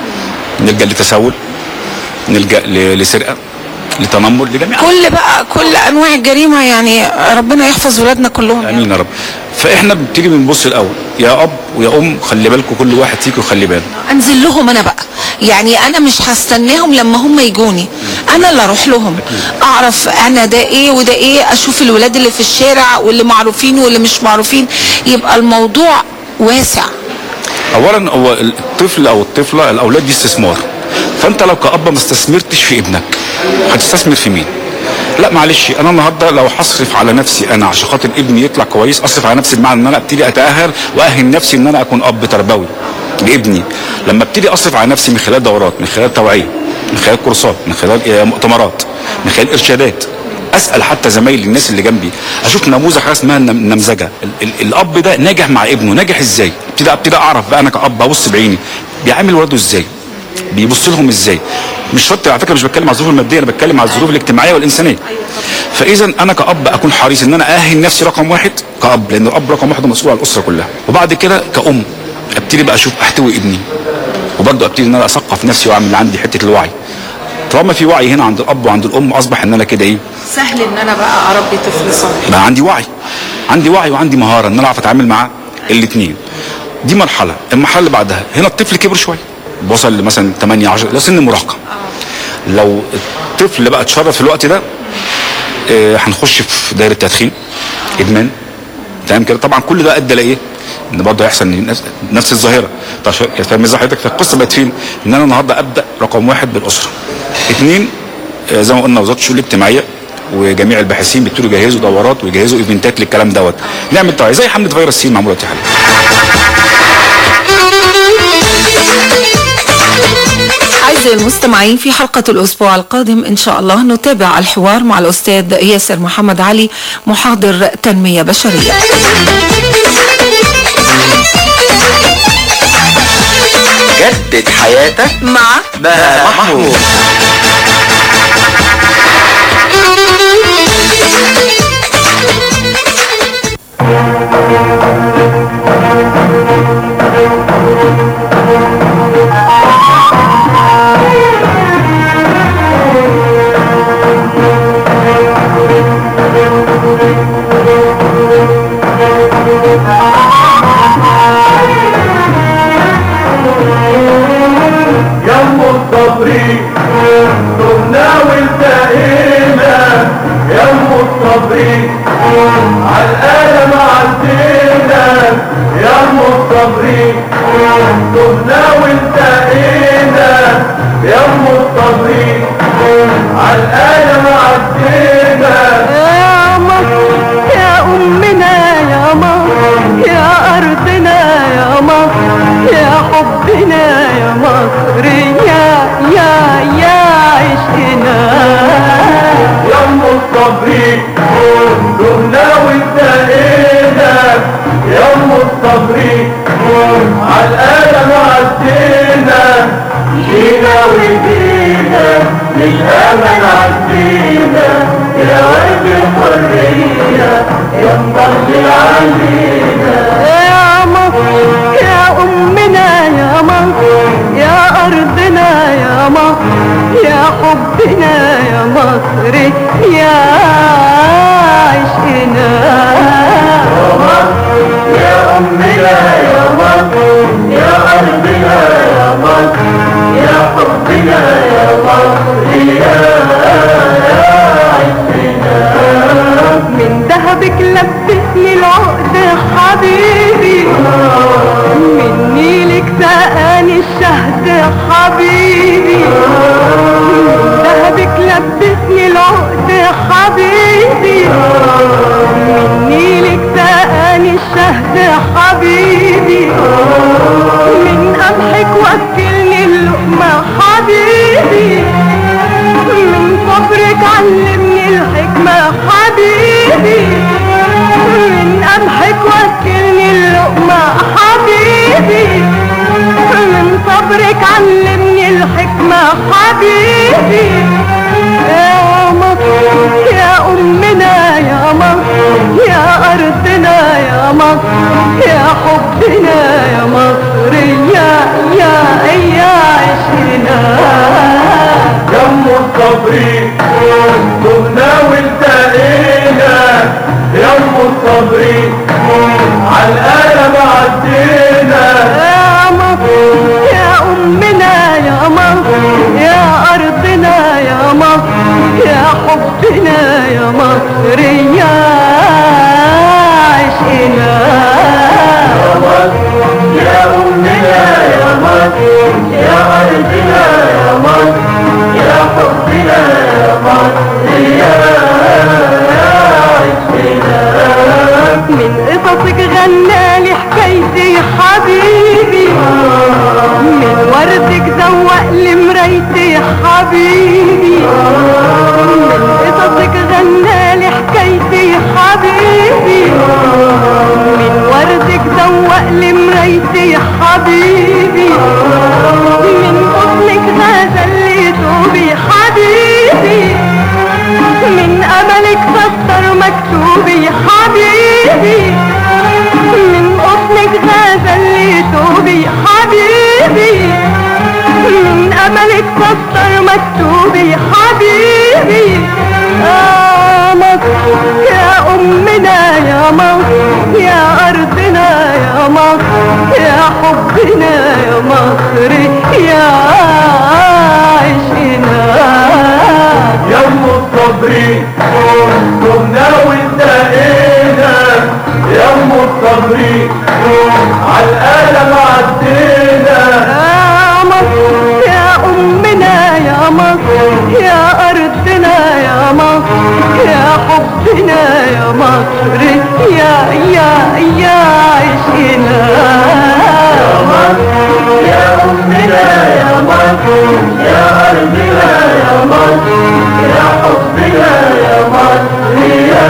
نلجا لتسول نلجا ل- لسرقه لتنمر لجميع كل بقى كل انواع الجريمه يعني ربنا يحفظ ولادنا كلهم امين يا رب فاحنا بنبتدي بنبص الاول يا اب ويا ام خلي بالكم كل واحد فيكم يخلي باله انزل لهم انا بقى يعني انا مش هستناهم لما هم يجوني انا اللي اروح لهم اعرف انا ده ايه وده ايه اشوف الولاد اللي في الشارع واللي معروفين واللي مش معروفين يبقى الموضوع واسع اولا هو الطفل او الطفله الاولاد دي استثمار فانت لو كاب ما استثمرتش في ابنك هتستثمر في مين لا معلش انا النهارده لو هصرف على نفسي انا عشان خاطر ابني يطلع كويس اصرف على نفسي بمعنى ان انا ابتدي اتاهل واهل نفسي ان انا اكون اب تربوي لابني لما ابتدي اصرف على نفسي من خلال دورات من خلال توعيه من خلال كورسات من خلال آه، مؤتمرات من خلال ارشادات اسال حتى زمايلي الناس اللي جنبي اشوف نموذج حاجه اسمها النم- النمذجه ال- ال- الاب ده ناجح مع ابنه ناجح ازاي ابتدي ابتدي اعرف بقى انا كاب ابص بعيني بيعامل ولاده ازاي بيبص لهم ازاي مش شرط على فكره مش بتكلم على الظروف الماديه انا بتكلم على الظروف الاجتماعيه والانسانيه فاذا انا كاب اكون حريص ان انا اهل نفسي رقم واحد كاب لان الاب رقم واحد مسؤول عن الاسره كلها وبعد كده كأم ابتدي بقى اشوف احتوي ابني وبرضه ابتدي ان انا اثقف نفسي واعمل عندي حته الوعي طالما في وعي هنا عند الاب وعند الام اصبح ان انا كده ايه سهل ان انا بقى اربي طفل صالح بقى عندي وعي عندي وعي وعندي مهاره ان انا اعرف اتعامل مع الاثنين دي مرحله المرحله اللي بعدها هنا الطفل كبر شويه وصل لمثلا 8 10 ده سن المراهقه لو الطفل بقى اتشرد في الوقت ده آه، هنخش في دايره تدخين ادمان تمام كده طبعا كل ده ادى لايه؟ ان برضه هيحصل نفس- نفس الظاهره طيب فاهم ازاي حضرتك فالقصه بقت فين؟ ان انا النهارده ابدا رقم واحد بالاسره. اثنين آه، زي ما قلنا وزاره الشؤون الاجتماعيه وجميع الباحثين بيبتدوا يجهزوا دورات ويجهزوا ايفنتات للكلام دوت نعمل توعيه زي حمله فيروس سي معموله دلوقتي حاليا أعزائي المستمعين في حلقة الأسبوع القادم إن شاء الله نتابع الحوار مع الأستاذ ياسر محمد علي محاضر تنمية بشرية جدد حياتك مع بها محمود يم الصبري دمنا والتقينا يم الصبري عالآلم عدينا يم الصبري دمنا والتقينا يم الصبري عالآلم عدينا يا مصر يا أمنا يا مصر يا أرضنا يا مصر يا حبنا يا مصر يا يا يا عشقنا يم الصبري دمنا والتقينا يم الصبري عالآلم عدينا الأمل عدينا يا ورد الحرية يا مضل علينا يا مصر يا أمنا يا مصر يا أرضنا يا مصر يا حبنا يا مصر يا عشقنا يا أمنا يا مصر يا أرضنا يا مصر يا حبنا يا مصر يا من ذهبك لبسني العقد حبيبي من نيلك سقاني الشهد حبيبي من ذهبك لبسني العقد حبيبي من نيلك سقاني الشهد حبيبي من قمحك وكلني اللقمة حبيبي من صبرك علمني الحكمة حبيبي من قمحك وكلني اللقمة حبيبي من صبرك علمني الحكمة حبيبي يا مصر يا أمنا يا مصر يا أرضنا يا مصر يا حبنا يا مصر يا يا يا عشقنا يم الصبري تهنا والتقينا يم الصبري عالقلم عدينا يا مصر يا أمنا يا مصر يا أرضنا يا مصر يا حبنا يا مصر يا عشقنا يا أمنا يا مصر يا أرضنا يا مصر يا حبنا يا مصر يا عشقنا من قصصك غنالي حكايتي حبيبي من وردك زوق لي مرايتي حبيبي من قصصك غنالي حكايتي حبيبي من وردك زوق لي مرايتي حبيبي من حضنك غزل لي توبي حبيبي من أملك فسر مكتوبي حبيبي من قطنك غزل لي توبي حبيبي من أملك فسر مكتوبي حبيبي يا مصر يا أمنا يا مصر يا أرضنا يا مصر يا حبنا يا مصر يا عشقنا يم الصبري تهنا والتقينا يم الصبري عالقلم عدينا يا مصر يا أمنا يا مصر يا أرضنا يا مصر يا حبنا يا مصر يا يا يا عشقنا يا مصر يا أمنا يا مصر يا أرضنا يا مصر يا حبنا يا مصر يا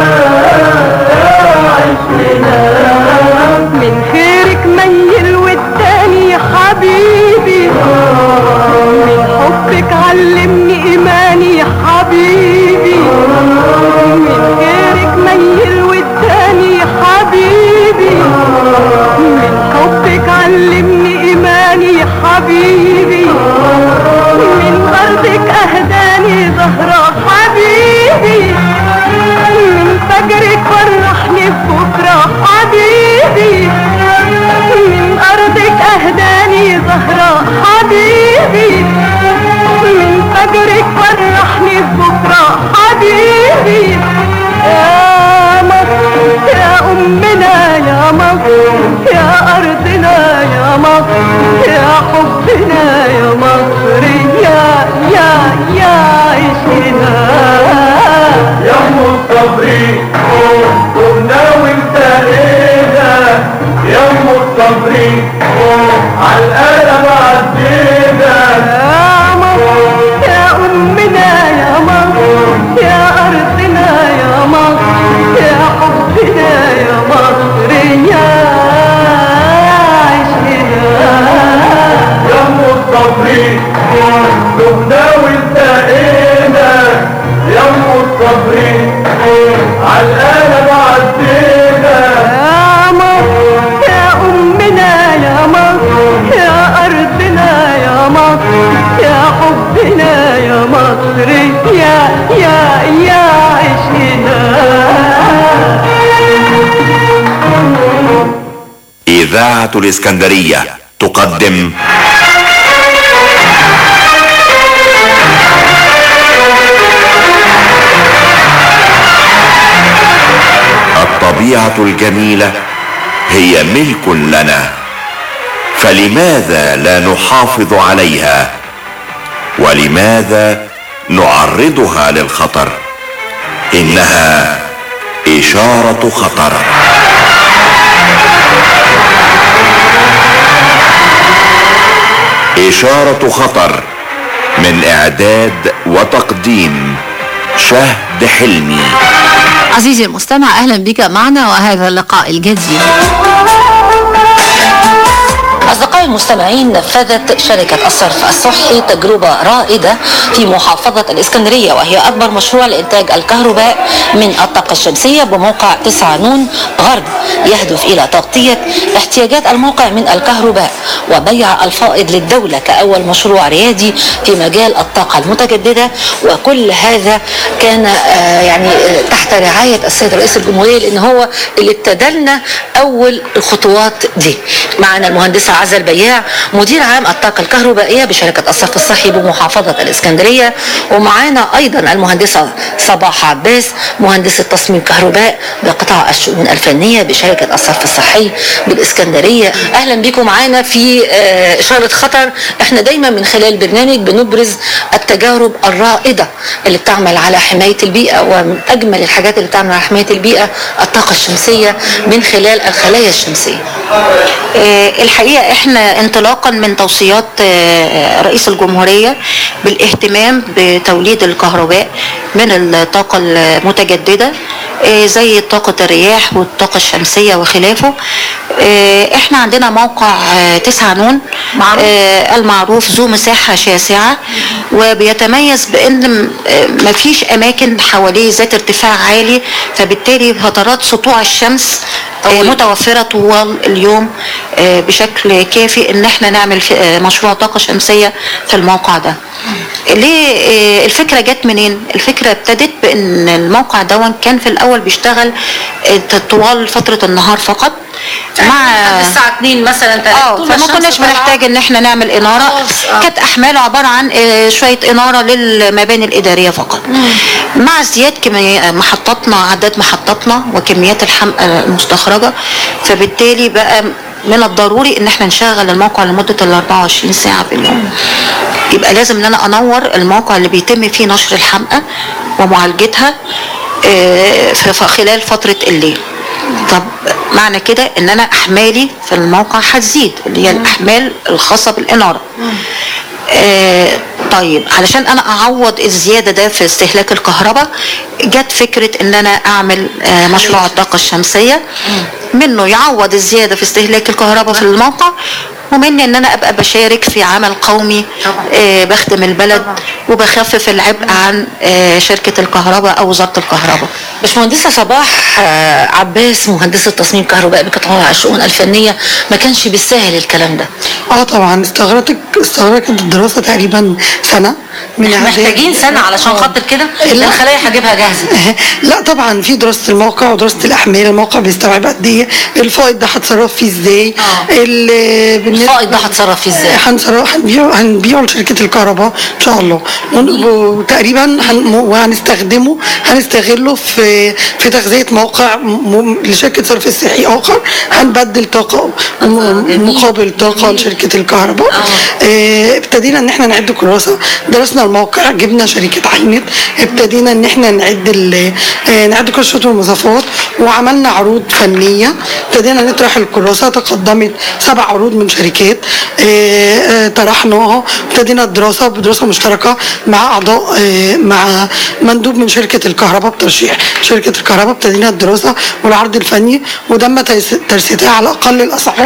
عشقنا من خيرك ميل والتاني حبيبي من حبك علمني إيماني حبيبي من خيرك ميل والتاني حبيبي من حبك علمني إيماني حبيبي من أرضك أهداني زهرة حبيبي من فجرك فرحني بكرة حبيبي من أرضك أهداني زهرة حبيبي من فجرك فرحني بكرة حبيبي يا مصر يا أمنا يا مصر يا أرضنا يا مصر يا حبنا يا مصر يا يا يا عشقنا يم الصبري كنا والتقينا يم الصبري عالقلم عدينا يا مصر يا أمنا يا مصر يا أرضنا يا مصر يا حبنا يا مصر يا عشقنا يم الصبري كنا والتقينا صابرين عالقلب عدينا يا مصر يا أمنا يا مصر يا أرضنا يا مصر يا حبنا يا مصر يا يا يا عشنا إذاعة الإسكندرية تقدم الطبيعة الجميلة هي ملك لنا فلماذا لا نحافظ عليها ولماذا نعرضها للخطر إنها إشارة خطر إشارة خطر من إعداد وتقديم شهد حلمي عزيزي المستمع أهلا بك معنا وهذا اللقاء الجديد أصدقائي المستمعين نفذت شركة الصرف الصحي تجربة رائدة في محافظة الإسكندرية وهي أكبر مشروع لإنتاج الكهرباء من الطاقة الشمسية بموقع 9 نون غرب يهدف إلى تغطية احتياجات الموقع من الكهرباء وبيع الفائض للدولة كأول مشروع ريادي في مجال الطاقة المتجددة وكل هذا كان آه، يعني آه، تحت رعاية السيد رئيس الجمهورية لأن هو اللي ابتدى لنا أول الخطوات دي معنا المهندسة عزة البياع مدير عام الطاقة الكهربائية بشركة الصرف الصحي بمحافظة الإسكندرية ومعانا أيضا المهندسة صباح عباس مهندسة تصميم كهرباء بقطاع الشؤون الفنية بشركة الصرف الصحي بالإسكندرية أهلا بكم معانا في آه، إشارة خطر احنا دايما من خلال البرنامج بنبرز التجارب الرائدة اللي بتعمل على حماية البيئة ومن أجمل الحاجات اللي بتعمل على حماية البيئة الطاقة الشمسية من خلال الخلايا الشمسية آه، الحقيقة احنا انطلاقا من توصيات آه، رئيس الجمهورية بالاهتمام بتوليد الكهرباء من الطاقة المتجددة آه، زي طاقة الرياح والطاقة الشمسية وخلافه آه، احنا عندنا موقع آه، تسعة نون آه، المعروف ذو مساحة شاسعة وبيتميز بان م- آه، مفيش اماكن حواليه ذات ارتفاع عالي فبالتالي فترات سطوع الشمس آه، متوفرة طوال اليوم آه، بشكل كافي ان احنا نعمل في- آه، مشروع طاقة شمسية في الموقع ده ليه آه، الفكرة جت منين الفكرة ابتدت بان الموقع ده كان في الاول بيشتغل آه، طوال فترة النهار فقط مع الساعة 2 مثلا اه فما كناش بنحتاج ان احنا نعمل اناره كانت احماله عباره عن آه، شويه اناره للمباني الاداريه فقط مع ازدياد كمية محطاتنا عدد محطاتنا وكميات الحمقى المستخرجه فبالتالي بقى من الضروري ان احنا نشغل الموقع لمده ال 24 ساعه في اليوم يبقى لازم ان انا انور الموقع اللي بيتم فيه نشر الحمقى ومعالجتها آه، في في خلال فتره الليل طب معنى كده ان انا احمالي في الموقع هتزيد اللي هي الاحمال الخاصه بالاناره آه طيب علشان انا اعوض الزياده ده في استهلاك الكهرباء جت فكره ان انا اعمل آه مشروع الطاقه الشمسيه منه يعوض الزياده في استهلاك الكهرباء في الموقع ومني ان انا ابقى بشارك في عمل قومي آه بخدم البلد وبخفف العبء عن آه شركه الكهرباء او وزاره الكهرباء باشمهندسة صباح آه، عباس مهندسة تصميم كهرباء بقطاع الشؤون الفنية ما كانش بالسهل الكلام ده اه طبعا استغرقت استغرقت الدراسه تقريبا سنه من إحنا إعداد- محتاجين سنة علشان آه. خاطر كده لا. الخلايا هجيبها جاهزة لا طبعا في دراسه الموقع ودراسه الاحمال الموقع بيستوعب قد ايه الفائض ده هتصرف فيه ازاي الفائض ده هتصرف فيه ازاي هنصرف هنبيعه هنبيعه لشركه الكهرباء ان شاء الله ون- وتقريبا هن- وهنستخدمه هنستغله في في تغذيه موقع م- لشركه صرف الصحي اخر هنبدل طاقه م- مقابل طاقه لشركه الكهرباء آه، ابتدينا ان احنا نعد كراسه درسنا الموقع جبنا شركه عينت ابتدينا ان احنا نعد ال- آه، نعد كراسات والمضافات وعملنا عروض فنيه ابتدينا نطرح الكراسه تقدمت سبع عروض من شركات آه، آه، طرحناها ابتدينا الدراسه بدراسه مشتركه مع اعضاء آه، مع مندوب من شركه الكهرباء بترشيح شركه الكهرباء ابتدينا الدراسه والعرض الفني وتم ترس- ترسيتها على اقل الاسعار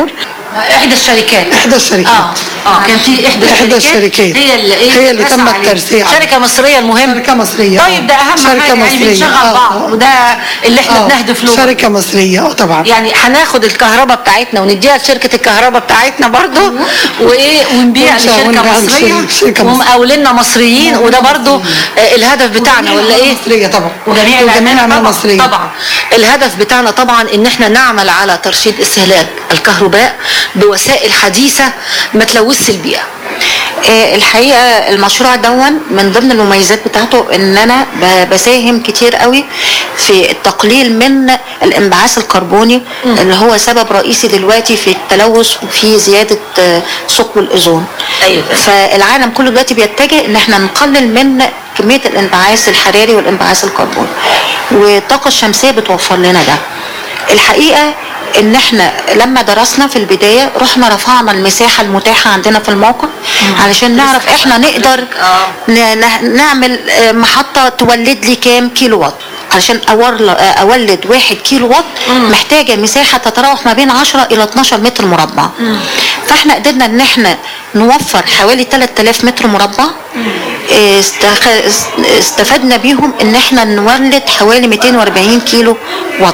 احدى الشركات احدى الشركات اه اه كان في احدى إحدى الشركات الشركات. هي اللي ايه هي اللي رسى تم عليه. الترسيع عليه. شركه مصريه المهم شركه مصريه طيب ده اهم شركة حاجه يعني مصرية. بنشغل آه، بعض آه. وده اللي احنا آه، بنهدف له شركه مصريه اه طبعا يعني هناخد الكهرباء بتاعتنا ونديها لشركه الكهرباء بتاعتنا برضو وايه ونبيع ونشا- لشركه ونبيع مصريه لشركة- شركة مصرية. ومقاوليننا مصريين وده برضو آه، الهدف بتاعنا ولا ايه مصريه طبعا وجميع وجميع الأعمال الاعمال طبعاً، مصريه طبعا الهدف بتاعنا طبعا ان احنا نعمل على ترشيد استهلاك الكهرباء بوسائل حديثه ما تلوثش البيئه آه، الحقيقه المشروع دون من ضمن المميزات بتاعته ان انا ب- بساهم كتير قوي في التقليل من الانبعاث الكربوني اللي هو سبب رئيسي دلوقتي في التلوث وفي زياده آه، ثقب الاوزون ايوه فالعالم كله دلوقتي بيتجه ان احنا نقلل من كميه الانبعاث الحراري والانبعاث الكربوني والطاقه الشمسيه بتوفر لنا ده الحقيقه ان احنا لما درسنا في البدايه رحنا رفعنا المساحه المتاحه عندنا في الموقع علشان نعرف احنا نقدر ن- ن- نعمل آه، محطه تولد لي كام كيلو وات علشان أور- آه، اولد واحد كيلو وات محتاجه مساحه تتراوح ما بين 10 الى 12 متر مربع فاحنا قدرنا ان احنا نوفر حوالي 3000 متر مربع آه، استخ- است- استفدنا بيهم ان احنا نولد حوالي 240 كيلو وات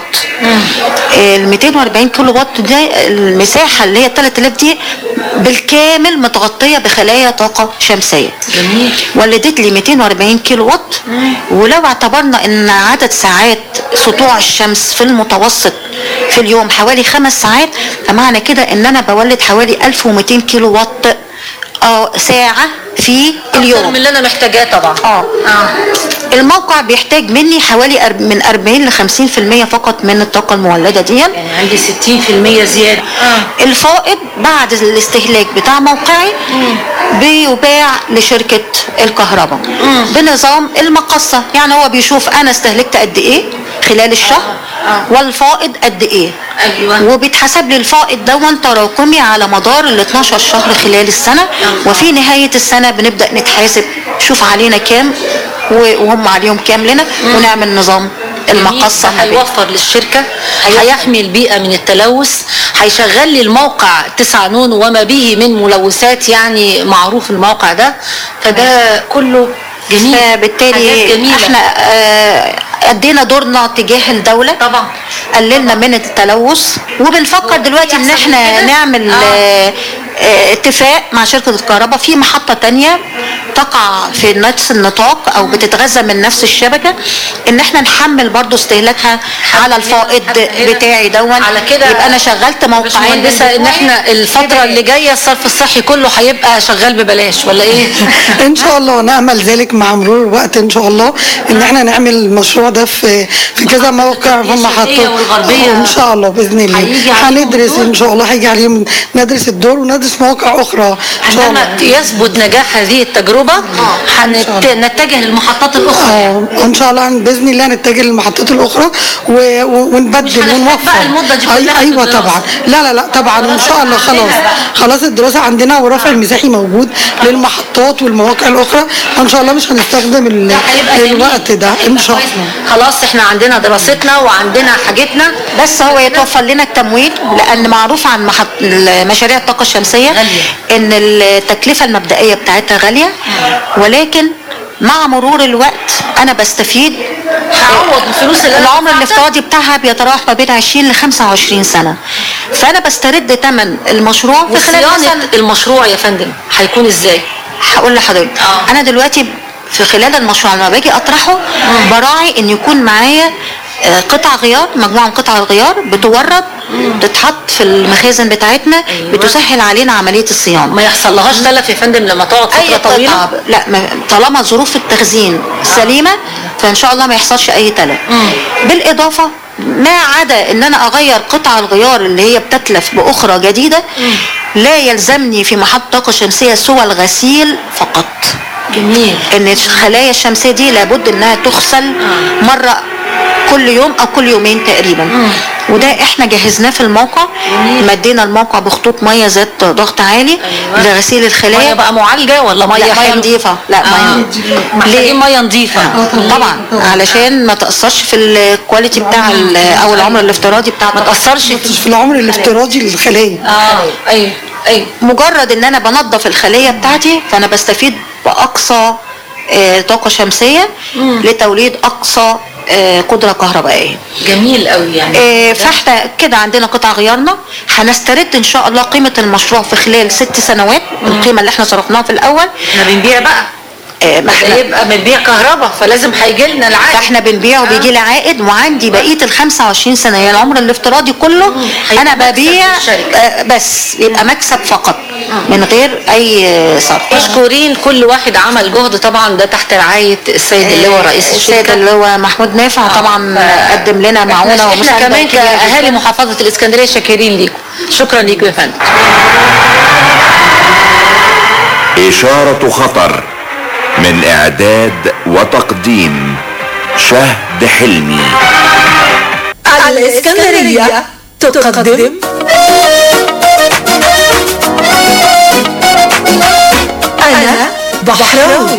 ال 240 كيلو وات دي المساحه اللي هي 3000 دي بالكامل متغطيه بخلايا طاقه شمسيه جميل ولدت لي 240 كيلو وات ولو اعتبرنا ان عدد ساعات سطوع الشمس في المتوسط في اليوم حوالي خمس ساعات فمعنى كده ان انا بولد حوالي 1200 كيلو وات اه ساعه في اليوم من اللي انا محتاجاه طبعا اه الموقع بيحتاج مني حوالي أرب- من 40 ل 50% فقط من الطاقه المولده دي يعني عندي 60% زياده الفائض بعد الاستهلاك بتاع موقعي بيباع لشركه الكهرباء بنظام المقصه يعني هو بيشوف انا استهلكت قد ايه خلال الشهر والفائض قد ايه ايوه وبيتحسب لي الفائض دون تراكمي على مدار ال 12 شهر خلال السنه وفي نهايه السنه بنبدا نتحاسب شوف علينا كام و- وهم عليهم كام لنا ونعمل نظام المقصه ما بينهم. هيوفر للشركه هيحمي البيئه من التلوث هيشغل لي الموقع تسعة نون وما به من ملوثات يعني معروف الموقع ده فده كله جميل فبالتالي حاجات جميلة. احنا آه، ادينا دورنا تجاه الدوله طبعا قللنا من التلوث وبنفكر دلوقتي ان احنا نعمل آه، آه، اتفاق مع شركه الكهرباء في محطه تانية تقع في نفس النطاق او بتتغذى من نفس الشبكه ان احنا نحمل برضو استهلاكها على الفائض بتاعي دون على كده يبقى انا شغلت موقعين مهندسه ان احنا الفتره اللي جايه الصرف الصحي كله هيبقى شغال ببلاش ولا ايه ان شاء الله نعمل ذلك مع مرور الوقت ان شاء الله ان احنا نعمل المشروع ده في في كذا موقع في محطات والغربية. ان شاء الله باذن الله هيجي عليهم هندرس ان شاء الله هيجي عليهم ندرس الدور وندرس مواقع اخرى ان شاء الله عندما يثبت نجاح هذه التجربه هنتجه للمحطات الاخرى آه، ان شاء الله باذن الله نتجه للمحطات الاخرى و- و- ونبدل ونوفر بقى المدة دي أي- كلها في ايوه الدراسة. طبعا لا لا لا طبعا ان شاء الله خلاص خلاص الدراسه عندنا والرفع المساحي موجود للمحطات والمواقع الاخرى ان شاء الله مش هنستخدم ال- الوقت ده ان شاء الله خلاص احنا عندنا دراستنا وعندنا حاجتنا بس هو يتوفر لنا التمويل لان معروف عن محط مشاريع الطاقه الشمسيه ان التكلفه المبدئيه بتاعتها غاليه ولكن مع مرور الوقت انا بستفيد هعوض الفلوس اللي أنا العمر دفعتها. الافتراضي بتاعها بيتراوح ما بين 20 ل 25 سنه فانا بسترد ثمن المشروع في خلال وصيانه مثلا المشروع يا فندم هيكون ازاي هقول لحضرتك انا دلوقتي في خلال المشروع لما باجي اطرحه براعي ان يكون معايا آه، قطع غيار مجموعه من قطع الغيار بتورد تتحط في المخازن بتاعتنا بتسهل علينا عمليه الصيانه ما يحصل لهاش تلف يا فندم لما تقعد فتره اي طويله قطعه لا ما طالما ظروف التخزين سليمه فان شاء الله ما يحصلش اي تلف بالاضافه ما عدا ان انا اغير قطع الغيار اللي هي بتتلف باخرى جديده لا يلزمني في محطه طاقه شمسيه سوى الغسيل فقط جميل ان الخلايا الشمسيه دي لابد انها تغسل مره كل يوم او كل يومين تقريبا وده احنا جهزناه في الموقع مدينا الموقع بخطوط ميه ذات ضغط عالي لغسيل الخلايا ميه بقى معالجه ولا ميه لا ميه حلوة؟ نظيفه لا آه. ميه محتاجين ميه نظيفه طبعا علشان ما تاثرش في الكواليتي بتاع ال- او العمر الافتراضي بتاع ما تاثرش في العمر الافتراضي للخلايا اه ايوه ايوه مجرد ان انا بنظف الخليه بتاعتي فانا بستفيد باقصى آه، طاقه شمسيه لتوليد اقصى آه، قدره كهربائيه جميل قوي يعني آه، فاحنا كده عندنا قطع غيارنا هنسترد ان شاء الله قيمه المشروع في خلال ست سنوات القيمه اللي احنا صرفناها في الاول احنا بنبيع بقى آه، ما ده احنا يبقى بنبيع كهرباء فلازم هيجي لنا العائد فاحنا بنبيع وبيجي لي عائد وعندي بقيه ال 25 سنه يعني العمر الافتراضي كله انا هيبقى مكسب ببيع للشركة. آه، بس يبقى مكسب فقط من غير اي آه، صرف مشكورين كل واحد عمل جهد طبعا ده تحت رعايه السيد اللي هو رئيس السيد الشركه اللي هو محمود نافع طبعا قدم لنا معونه احنا ومساعده كمان كبيرة جداً. كاهالي محافظه الاسكندريه شاكرين ليكم شكرا ليكم يا فندم إشارة خطر من إعداد وتقديم شهد حلمي الإسكندرية تقدم أنا بحراوي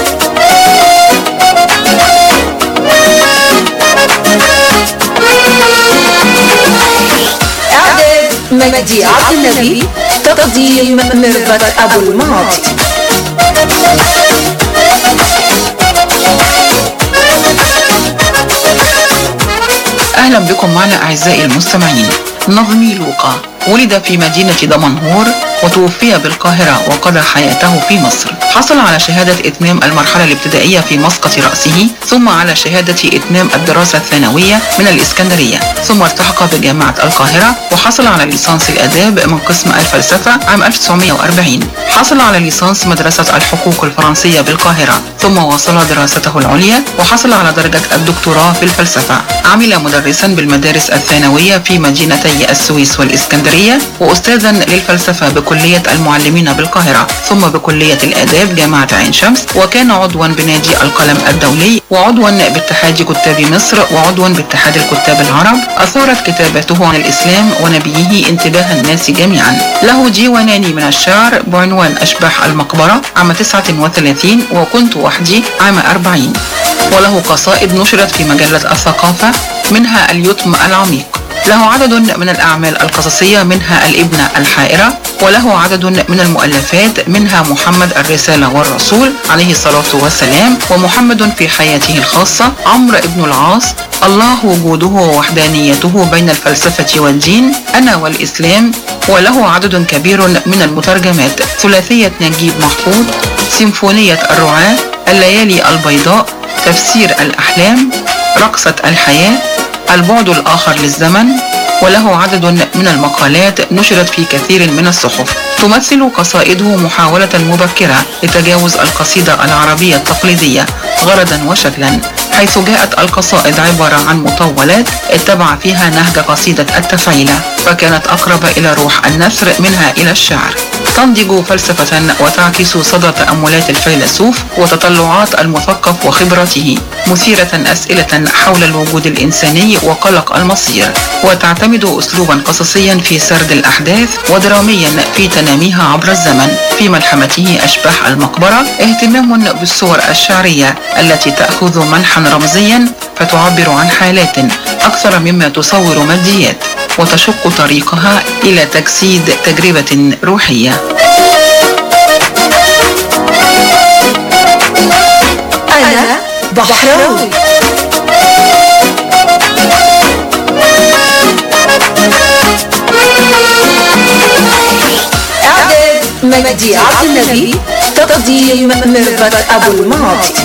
إعداد مجدي عبد النبي تقديم ميرفت أبو المعاطي أهلا بكم معنا أعزائي المستمعين نظمي لوقا ولد في مدينة دمنهور وتوفي بالقاهرة وقضى حياته في مصر حصل على شهادة إتمام المرحلة الابتدائية في مسقط رأسه ثم على شهادة إتمام الدراسة الثانوية من الإسكندرية ثم التحق بجامعة القاهرة وحصل على ليسانس الآداب من قسم الفلسفة عام 1940 حصل على ليسانس مدرسة الحقوق الفرنسية بالقاهرة ثم واصل دراسته العليا وحصل على درجة الدكتوراه في الفلسفة عمل مدرسا بالمدارس الثانوية في مدينتي السويس والإسكندرية وأستاذا للفلسفة بكلية المعلمين بالقاهرة ثم بكلية الآداب جامعة عين شمس وكان عضوا بنادي القلم الدولي وعضوا باتحاد كتاب مصر وعضوا باتحاد الكتاب العرب أثارت كتاباته عن الإسلام ونبيه انتباه الناس جميعا له ديوانان من الشعر بعنوان أشباح المقبرة عام 39 وكنت وحدي عام 40 وله قصائد نشرت في مجلة الثقافة منها اليتم العميق له عدد من الأعمال القصصية منها الابنة الحائرة وله عدد من المؤلفات منها محمد الرسالة والرسول عليه الصلاة والسلام ومحمد في حياته الخاصة عمرو بن العاص الله وجوده ووحدانيته بين الفلسفة والدين أنا والإسلام وله عدد كبير من المترجمات ثلاثية نجيب محفوظ سيمفونية الرعاة الليالي البيضاء تفسير الأحلام رقصة الحياة البعد الآخر للزمن وله عدد من المقالات نشرت في كثير من الصحف تمثل قصائده محاولة مبكرة لتجاوز القصيدة العربية التقليدية غرضا وشكلا حيث جاءت القصائد عبارة عن مطولات اتبع فيها نهج قصيدة التفعيلة فكانت أقرب إلى روح النثر منها إلى الشعر تنضج فلسفة وتعكس صدى تأملات الفيلسوف وتطلعات المثقف وخبرته مثيرة أسئلة حول الوجود الإنساني وقلق المصير وتعتمد أسلوبا قصصيا في سرد الأحداث ودراميا في تناميها عبر الزمن في ملحمته أشباح المقبرة اهتمام بالصور الشعرية التي تأخذ منحا رمزيا فتعبر عن حالات أكثر مما تصور ماديات وتشق طريقها إلى تجسيد تجربة روحية أنا بحراوي إعداد مجدي عبد النبي تقديم ميرفت أبو المعاطي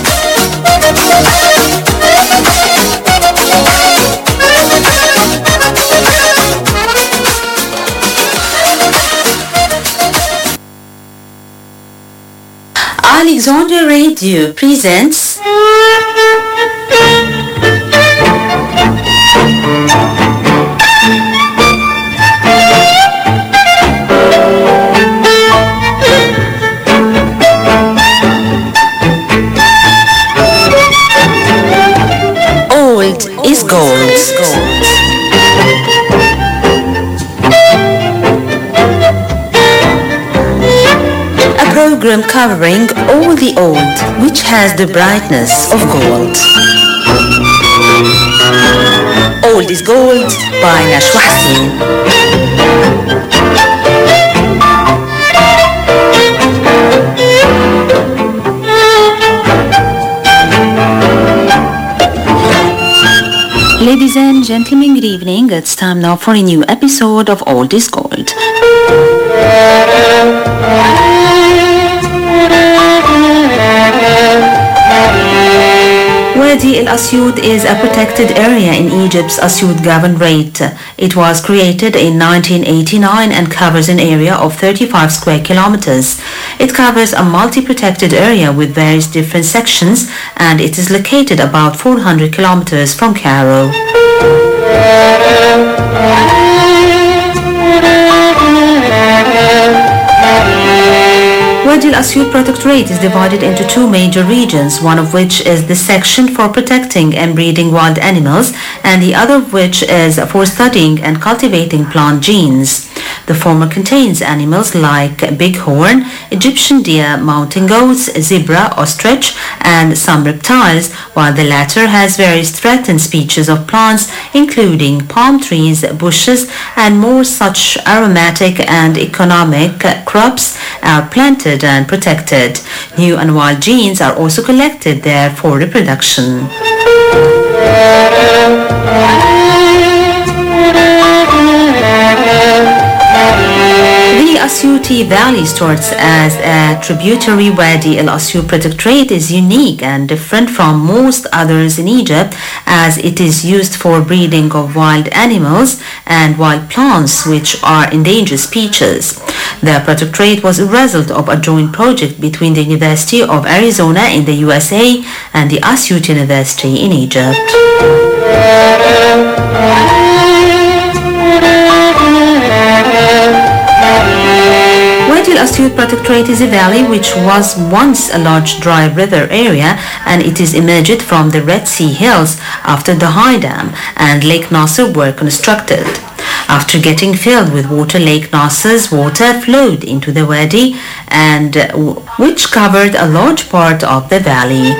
Alexander Radio presents Old is Gold. program covering all the old, which has the brightness of gold. Old is Gold by Nashwa Hassin. Ladies and gentlemen, good evening. It's time now for a new episode of Old is Gold. Wadi El Asyut is a protected area in Egypt's Asyut Governorate. It was created in 1989 and covers an area of 35 square kilometers. It covers a multi-protected area with various different sections and it is located about 400 kilometers from Cairo. Wadi al-Asyut Protectorate is divided into two major regions, one of which is the section for protecting and breeding wild animals, and the other of which is for studying and cultivating plant genes. The former contains animals like bighorn, Egyptian deer, mountain goats, zebra, ostrich, and some reptiles, while the latter has various threatened species of plants, including palm trees, bushes, and more such aromatic and economic crops are planted and protected. New and wild genes are also collected there for reproduction. The Asyuti Valley starts as a tributary Wadi El Asyut Protectorate is unique and different from most others in Egypt as it is used for breeding of wild animals and wild plants which are endangered species. The protectorate was a result of a joint project between the University of Arizona in the USA and the Asyut University in Egypt. Wadi al-Asyut Protectorate is a valley which was once a large dry river area and it is emerged from the Red Sea Hills after the High Dam and Lake Nasser were constructed. After getting filled with water, Lake Nasser's water flowed into the wadi and uh, w- which covered a large part of the valley.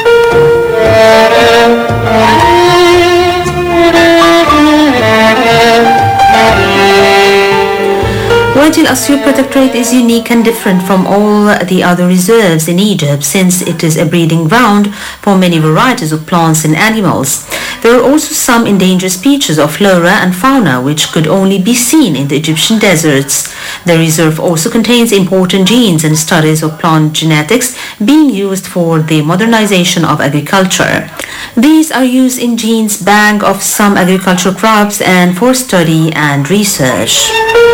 Wadi al-Asyut Protectorate is unique and different from all the other reserves in Egypt since it is a breeding ground for many varieties of plants and animals. There are also some endangered species of flora and fauna which could only be seen in the Egyptian deserts. The reserve also contains important genes and studies of plant genetics being used for the modernization of agriculture. These are used in genes bank of some agricultural crops and for study and research.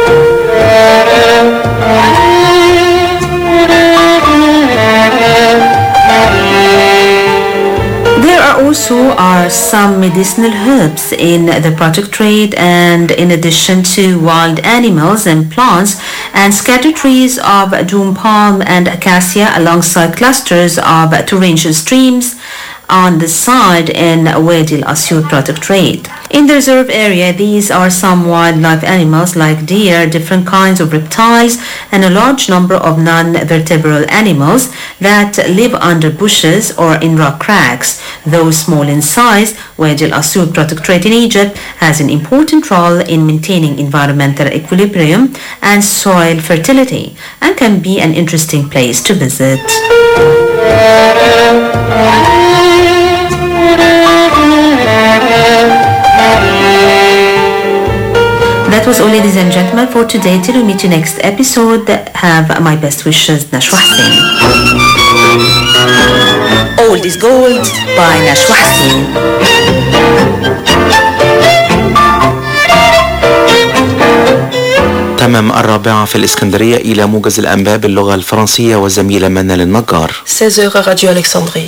There are also are some medicinal herbs in the protectorate and in addition to wild animals and plants and scattered trees of doom palm and acacia alongside clusters of torrential streams on the side in Wadi al-Asyut Protectorate. In the reserve area, these are some wildlife animals like deer, different kinds of reptiles, and a large number of non-vertebral animals that live under bushes or in rock cracks. Though small in size, Wadi al-Asyut Protectorate in Egypt has an important role in maintaining environmental equilibrium and soil fertility and can be an interesting place to visit. That was all ladies and gentlemen for today. Till we meet you next episode, have my best wishes, Nashwa Hassin. Old is Gold by Nashwa Hassin. تمام الرابعة في الإسكندرية إلى موجز الأنباء باللغة الفرنسية والزميلة منال النجار 16h à Radio Alexandrie.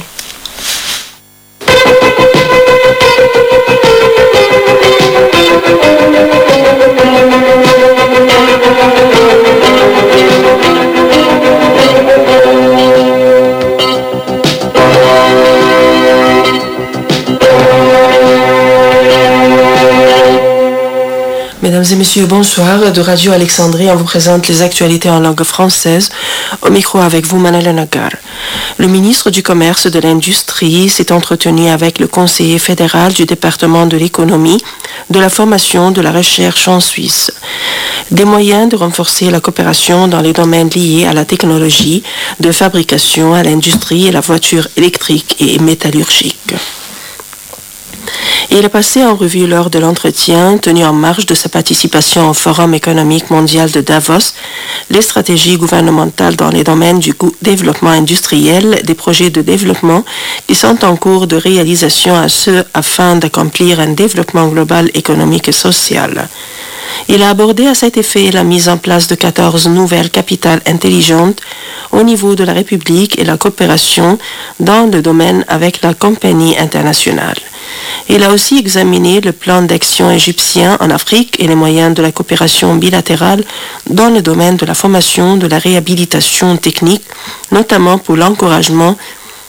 Mesdames et messieurs, bonsoir. De Radio Alexandrie, on vous présente les actualités en langue française. Au micro avec vous, Manala Nagar. Le ministre du Commerce et de l'Industrie s'est entretenu avec le conseiller fédéral du département de l'économie, de la formation, de la recherche en Suisse. Des moyens de renforcer la coopération dans les domaines liés à la technologie, de fabrication, à l'industrie et la voiture électrique et métallurgique. Il est passé en revue lors de l'entretien tenu en marge de sa participation au Forum économique mondial de Davos les stratégies gouvernementales dans les domaines du gou- développement industriel, des projets de développement qui sont en cours de réalisation à ce afin d'accomplir un développement global économique et social. Il a abordé à cet effet la mise en place de 14 nouvelles capitales intelligentes au niveau de la République et la coopération dans le domaine avec la compagnie internationale. Il a aussi examiné le plan d'action égyptien en Afrique et les moyens de la coopération bilatérale dans le domaine de la formation, de la réhabilitation technique, notamment pour l'encouragement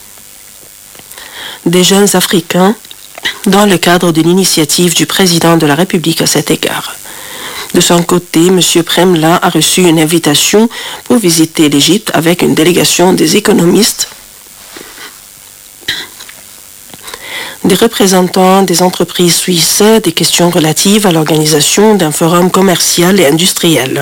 des jeunes Africains dans le cadre de l'initiative du président de la République à cet égard. De son côté, M. Premla a reçu une invitation pour visiter l'Égypte avec une délégation des économistes, des représentants des entreprises suisses, des questions relatives à l'organisation d'un forum commercial et industriel.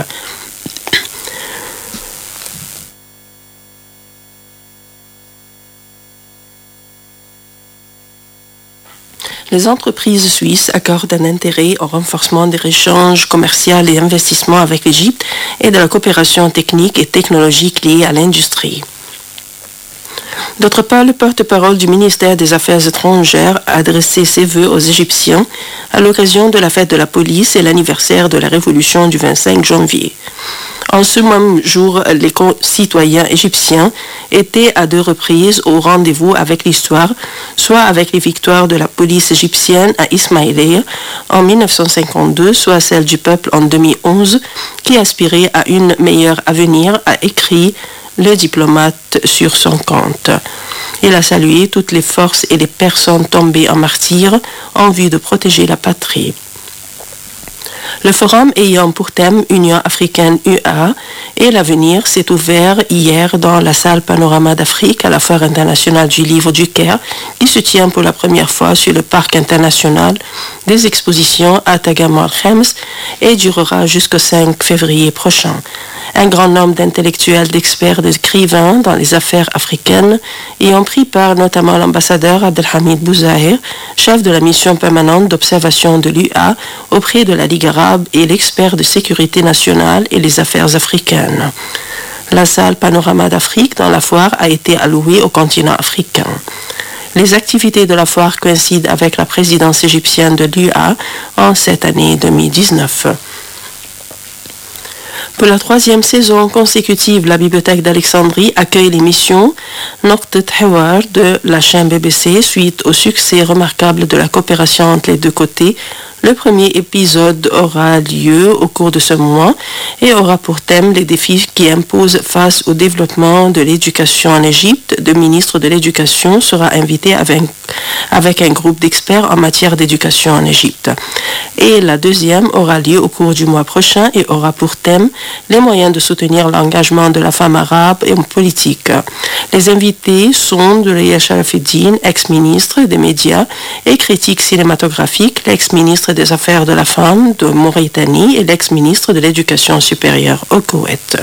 Les entreprises suisses accordent un intérêt au renforcement des échanges commerciaux et investissements avec l'Égypte et de la coopération technique et technologique liée à l'industrie. D'autre part, le porte-parole du ministère des Affaires étrangères a adressé ses vœux aux Égyptiens à l'occasion de la fête de la police et l'anniversaire de la révolution du 25 janvier. En ce même jour, les citoyens égyptiens étaient à deux reprises au rendez-vous avec l'histoire, soit avec les victoires de la police égyptienne à Ismaïlia en 1952, soit celle du peuple en 2011, qui aspirait à une meilleure avenir, a écrit le diplomate sur son compte. Il a salué toutes les forces et les personnes tombées en martyrs en vue de protéger la patrie. Le forum ayant pour thème Union africaine UA et l'avenir s'est ouvert hier dans la salle Panorama d'Afrique à la Foire internationale du livre du Caire qui se tient pour la première fois sur le parc international des expositions à Tagamal Khems et durera jusqu'au 5 février prochain. Un grand nombre d'intellectuels, d'experts, d'écrivains dans les affaires africaines y ont pris part notamment l'ambassadeur Abdelhamid Bouzahir, chef de la mission permanente d'observation de l'UA auprès de la Ligue arabe et l'expert de sécurité nationale et les affaires africaines. La salle Panorama d'Afrique dans la foire a été allouée au continent africain. Les activités de la foire coïncident avec la présidence égyptienne de l'UA en cette année 2019. Pour la troisième saison consécutive, la Bibliothèque d'Alexandrie accueille l'émission Noktet Hewar de la chaîne BBC suite au succès remarquable de la coopération entre les deux côtés. Le premier épisode aura lieu au cours de ce mois et aura pour thème les défis qui imposent face au développement de l'éducation en Égypte. Le ministre de l'Éducation sera invité avec, avec un groupe d'experts en matière d'éducation en Égypte. Et la deuxième aura lieu au cours du mois prochain et aura pour thème les moyens de soutenir l'engagement de la femme arabe et en politique. Les invités sont Dureya Sharafuddin, ex-ministre des médias et critique cinématographique, l'ex-ministre des Affaires de la femme de Mauritanie et l'ex-ministre de l'Éducation supérieure au Koweït.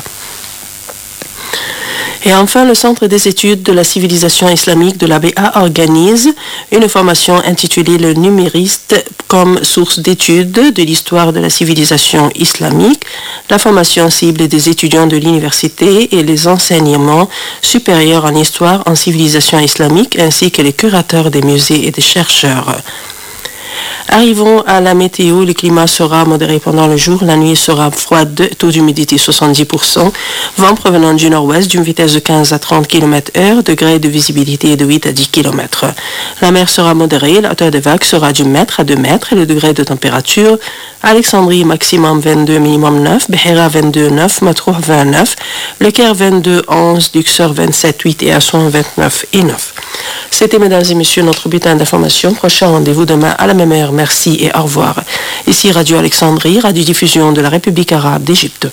Et enfin, le Centre des études de la civilisation islamique de l'ABA organise une formation intitulée Le numériste comme source d'études de l'histoire de la civilisation islamique. La formation cible des étudiants de l'université et les enseignements supérieurs en histoire en civilisation islamique ainsi que les curateurs des musées et des chercheurs. Arrivons à la météo. Le climat sera modéré pendant le jour. La nuit sera froide, taux d'humidité 70%. Vent provenant du nord-ouest d'une vitesse de 15 à 30 km heure. Degré de visibilité de 8 à 10 km. La mer sera modérée. La hauteur des vagues sera du mètre à 2 mètres. Et le degré de température, Alexandrie maximum 22, minimum 9. Behera 22, 9. Matrouh 29. Le Caire 22, 11. Luxor 27, 8 et Aswan 29 et 9. C'était, mesdames et messieurs, notre bulletin d'information. Prochain rendez-vous demain à la même mère, merci et au revoir. Ici Radio Alexandrie, radiodiffusion de la République arabe d'Égypte.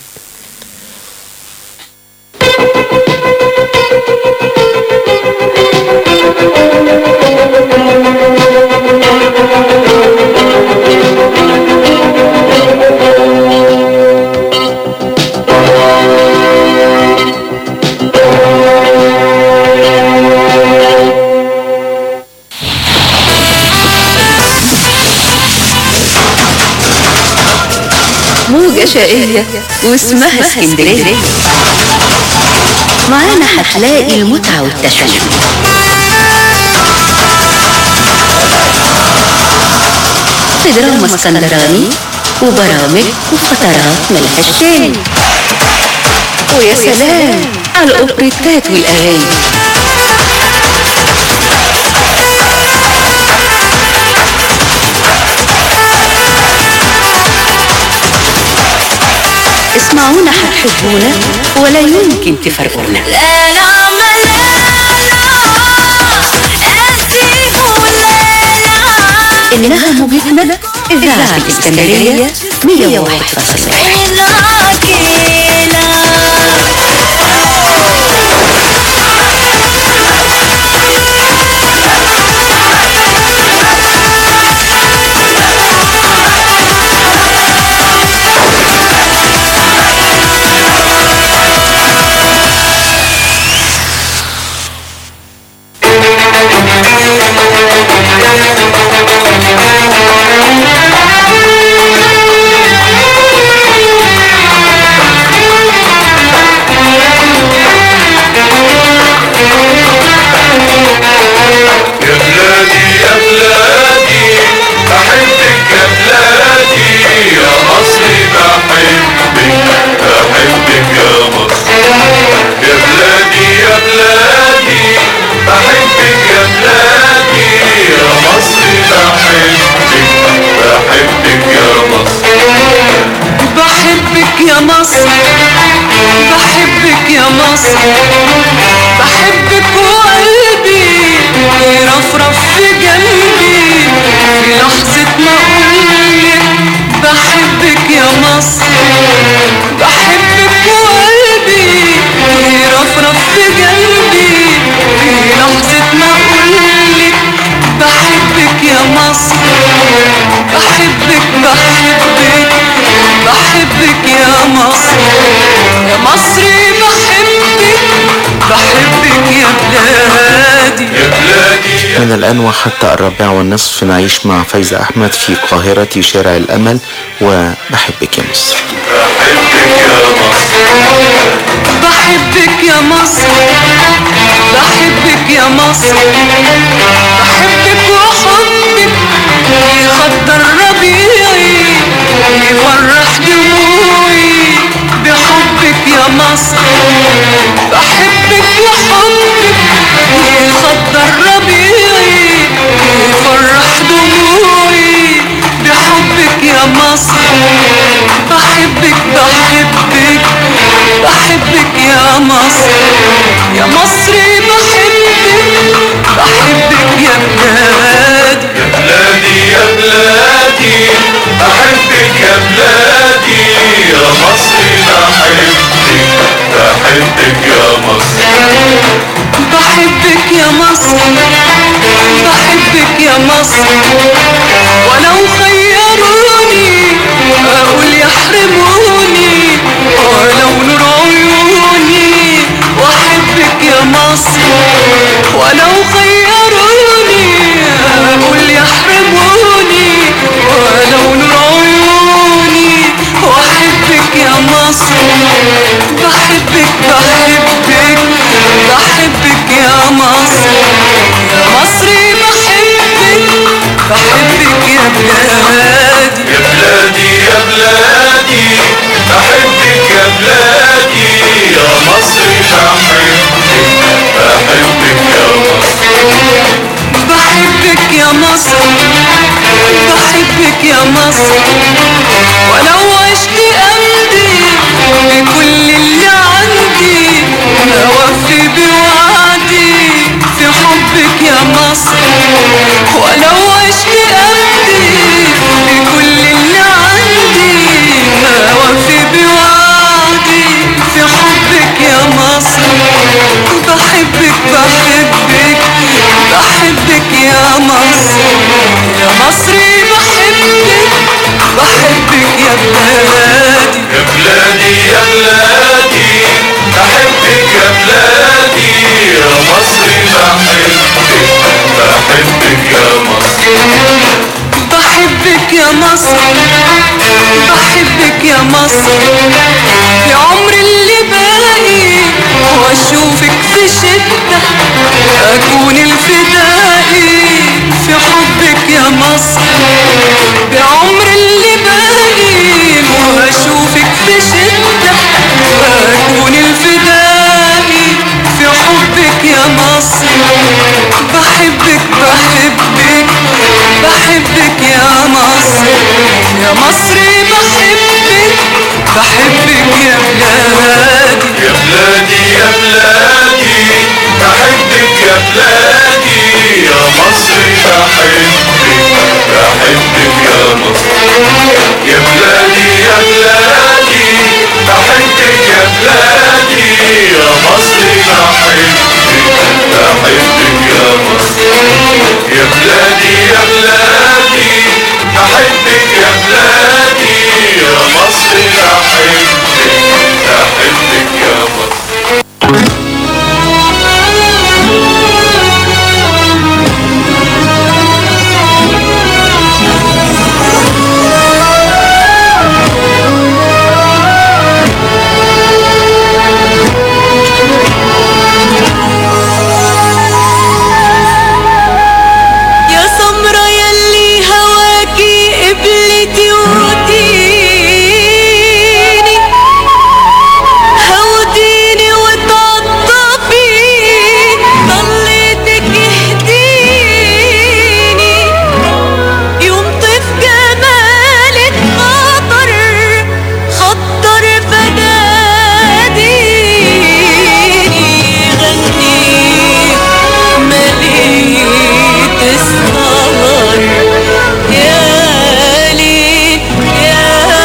موجة شقية واسمها اسكندرية معانا هتلاقي المتعة والتشويق في دراما اسكندراني وبرامج وفترات ملهاش تاني ويا سلام على الأوبريتات والأغاني اسمعونا هتحبونا ولا يمكن تفرقونا إنها موجتنا إذاعة الإسكندرية من الآن وحتى الرابعة والنصف نعيش مع فايزة أحمد في قاهرة شارع الأمل وبحبك يا مصر بحبك يا مصر بحبك يا مصر بحبك وحبك يخضر ربيعي يفرح دموعي بحبك يا مصر بحبك وحبك يخضر ربيعي يفرح دموعي بحبك يا مصر بحبك بحبك بحبك يا مصر يا مصري بحبك بحبك يا بلادي يا بلادي يا بلادي بحبك يا بلادي يا مصري بحبك بحبك يا مصر بحبك يا مصر بحبك يا مصر ولو خيروني اقول يحرموني ولو نور عيوني واحبك يا مصر ولو خيروني اقول يحرموني ولو نور عيوني واحبك يا مصر بحبك بحبك بحبك يا مصر يا مصري بحبك بحبك يا بلادي يا بلادي يا بلادي بحبك يا بلادي يا مصري بحبك بحبك يا مصر بحبك يا مصر بحبك يا مصر ولو عشت أمضي بكل اللي عندي أوفي بوعدي في حبك يا مصر ولو عشت أمضي يا مصري بحبك بحبك يا بلادي يا بلادي يا بلادي بحبك يا بلادي يا مصر بحبك بحبك يا مصر يا بلادي يا بلادي بحبك يا بلادي يا مصر بحبك بحبك يا مصر يا بلادي يا بلادي بحبك يا بلادي يا مصر بحبك بحبك يا مصر يا سمرة يلي هواكي قبلتي وديني هوديني وتعطفي ضليتك اهديني يوم طف جمالك خطر خطر بناديني غني مليت السهر يا ليل يا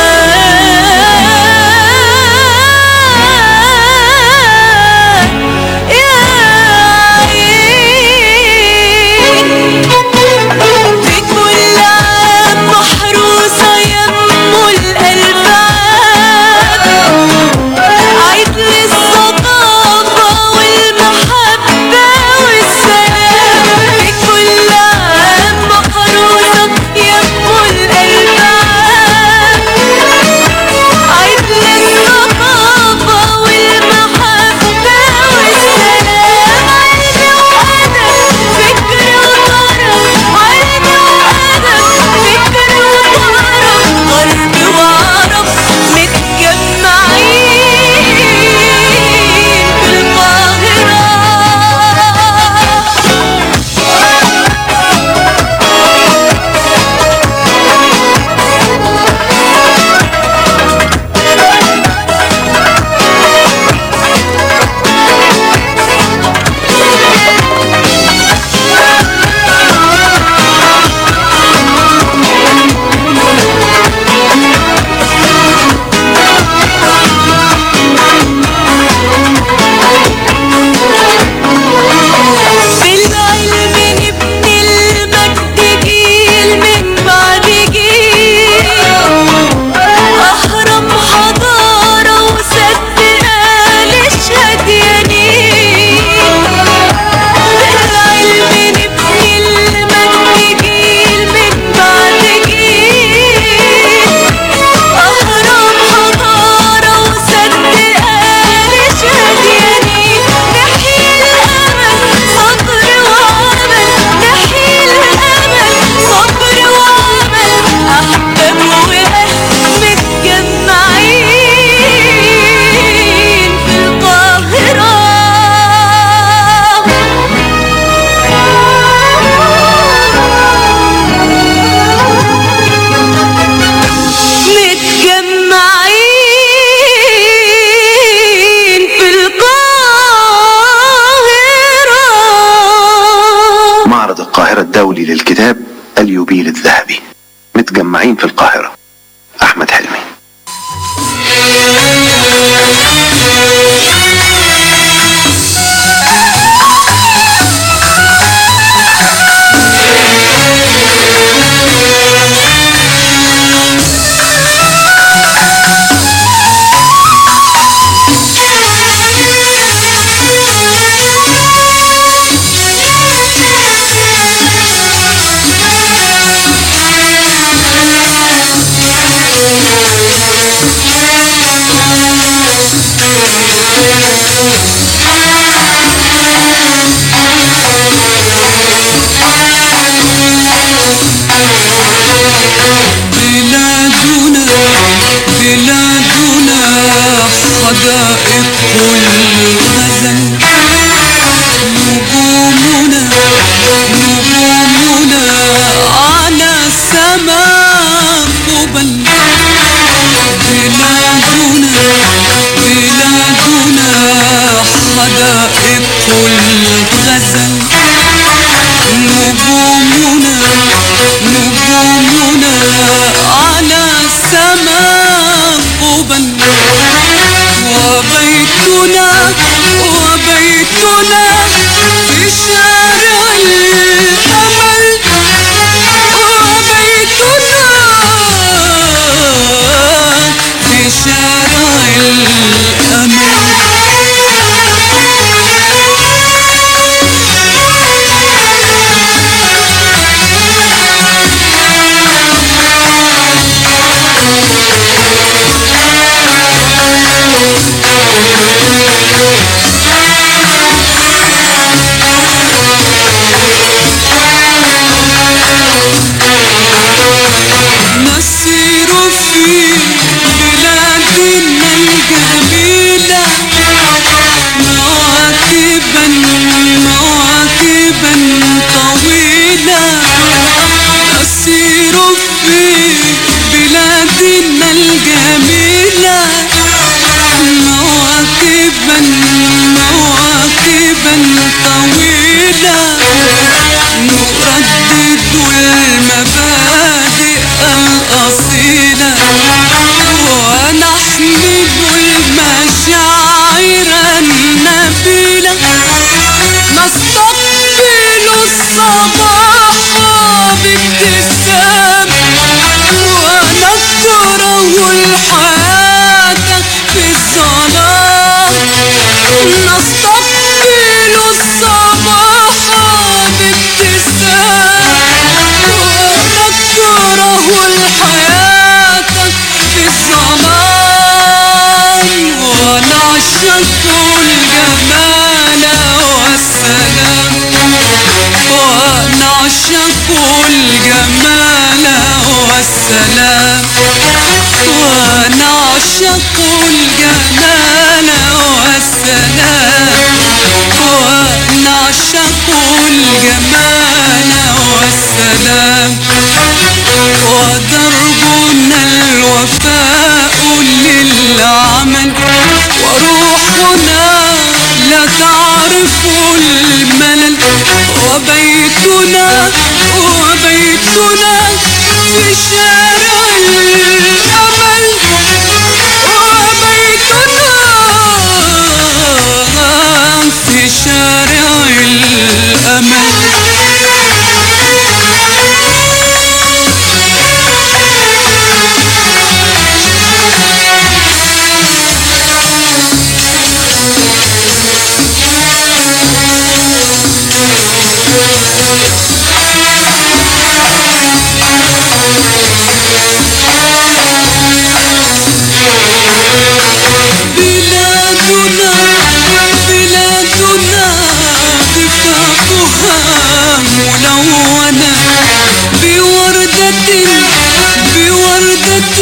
في كل عام محروسة يمو الألف عام عيد للصداقة والمحبة والسلام في كل عام محروسة يمو الألف عام عيد للصداقة والمحبة والسلام عيد وأدب فكر وطرب عيد وأدب فكر وطرب غرب وعرب متجمعين في القاهرة بالعلم نبني المجد جيل من بعد جيل أهرم حضارة وسد آل الشديانين بالعلم نبني المجد جيل من بعد جيل أهرم حضارة وسد آل الشديانين نحيي الأمل صبر وعمل نحيي الأمل صبر وعمل أحباب وأهل متجمعين في القاهرة متجمعين في القاهرة معرض القاهرة الدولي للكتاب اليوبيل الذهبي متجمعين في القاهرة أحمد حلمي الجمال والسلام ونعشق الجمال والسلام ونعشق الجمال والسلام ونعشق الجمال والسلام ودربنا الوفاء للعمل وروحنا لا تعرف الملل وبيتنا وبيتنا في شارع الأمل وبيتنا في شارع الأمل بلادنا بلادنا دفافها ملونة بوردة بوردة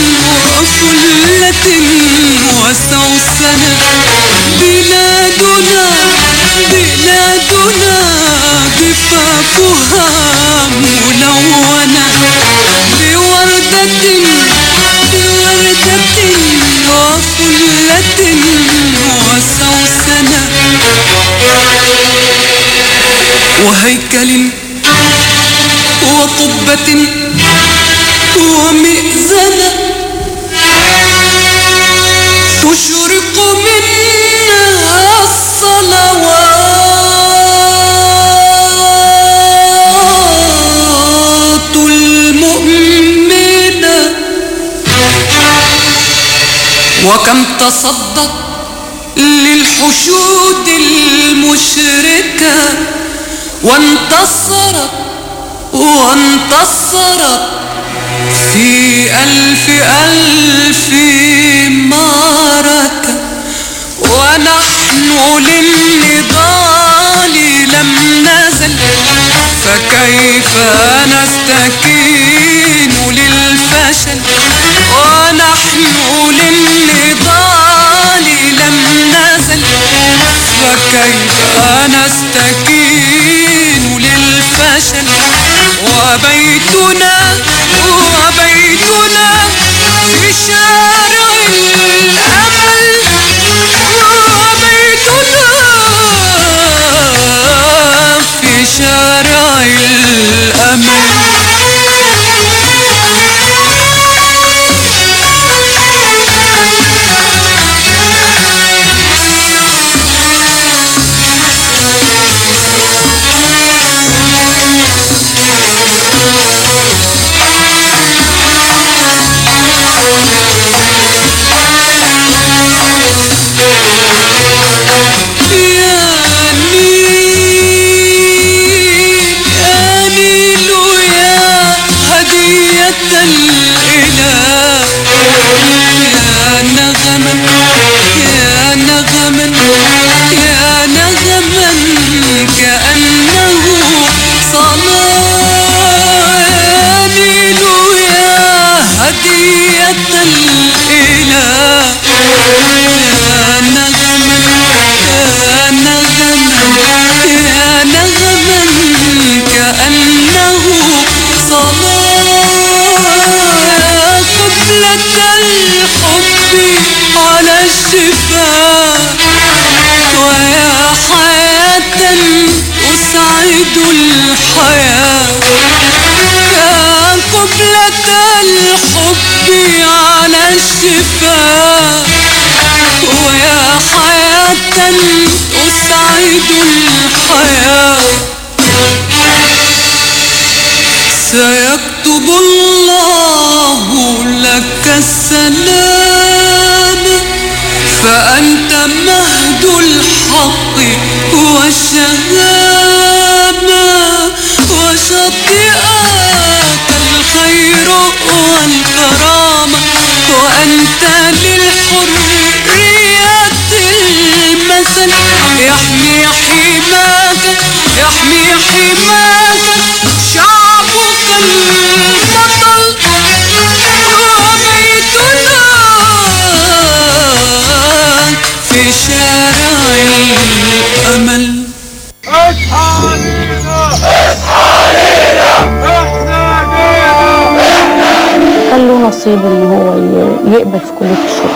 وفلة وسوسنة بلادنا بلادنا دفافها ملونة بوردة بوردة وفلة وسوسنة وهيكل وقبة ومئذنة تشرق منها الصلوات المؤمنة وكم تصدت للحشود المشركة وانتصرت وانتصرت في ألف ألف معركة ونحن للنضال لم نزل فكيف نستكين للفشل ونحن للنضال لم نزل فكيف نستكين للفشل وبيتنا وبيتنا في شارع الأمل وبيتنا في شارع الأمل يا نيل يا نيل يا هدية الإله يا نغما يا نغما يا نغما كأنه صلاة يا نيل يا هدية الإله يا نغما يا نغما يا نغما كأنه صلاة قبلة الحب على الشفاء ويا حياة أسعد الحياة يا قبلة الحب على الشفاء ويا حياة أسعد الحياة سيكتب الله لك السلام فأنت مهد الحق والشهامة وشطئات الخير والكرامة وأنت للحرية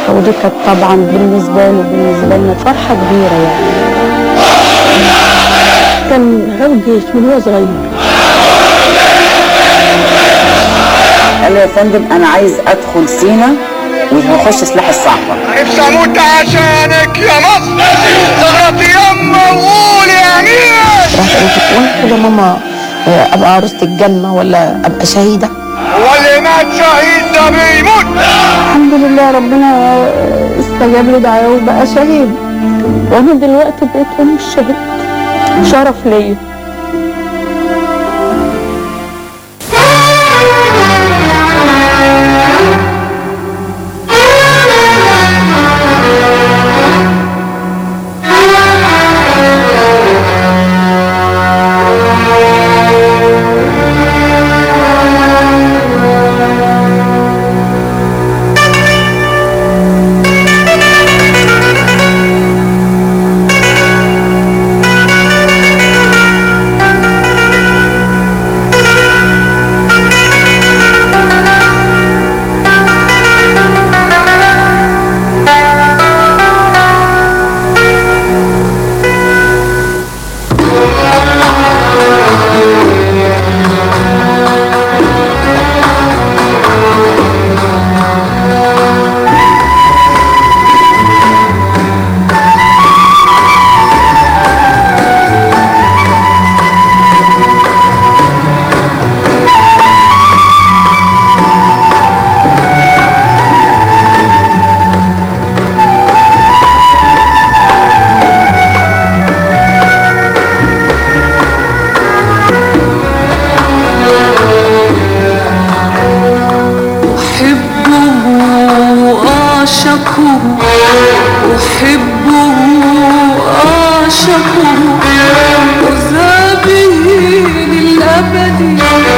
ودي كانت طبعا بالنسبة له وبالنسبة لنا فرحة كبيرة يعني كان غاوي جيش من هو صغير قال له يا فندم انا عايز ادخل سينا وهخش سلاح الصعقه نفسي اموت عشانك يا مصر اغرطي يما وقولي امين راح قلت وانا كده ماما آه، ابقى عروسة الجنة ولا ابقى شهيدة هو اللي مات شهيد ده بيموت الحمد لله ربنا استجاب لي دعوة وبقى شهيد وانا دلوقتي بقيت ام الشهيد شرف ليا أحبه أعشقه أحبه أعشقه وذا به للأبد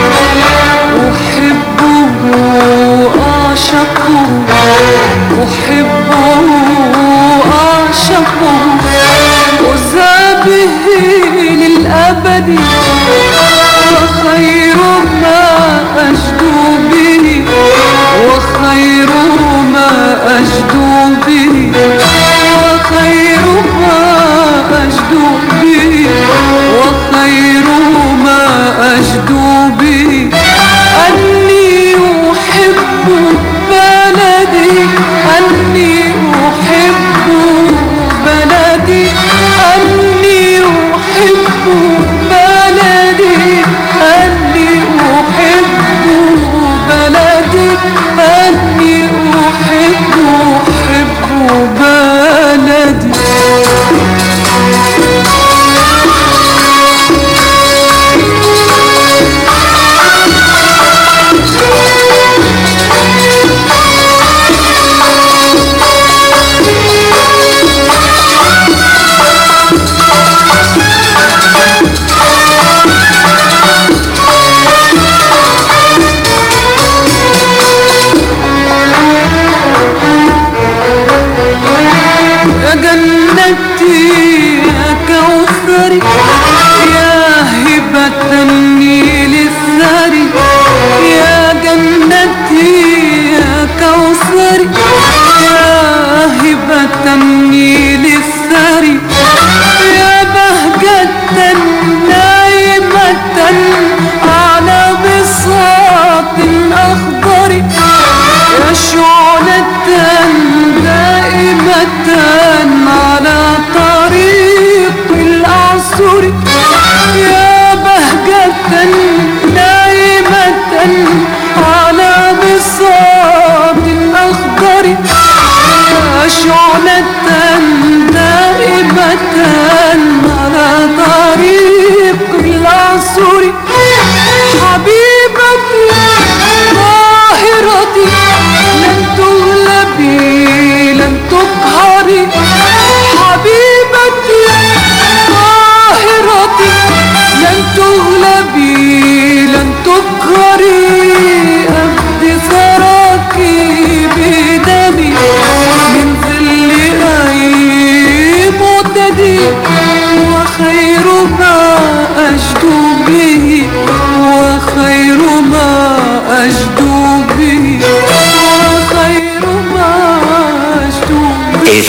أحبه أعشقه أحبه أعشقه وذا به للأبد وخير ما أجدو به وخير ما أجدو به وخير ما أجدو به وخير ما أجدو به أني أحب بلدي أني أحب بلدي أني أحب بلدي أني أحب بلدي أني أحب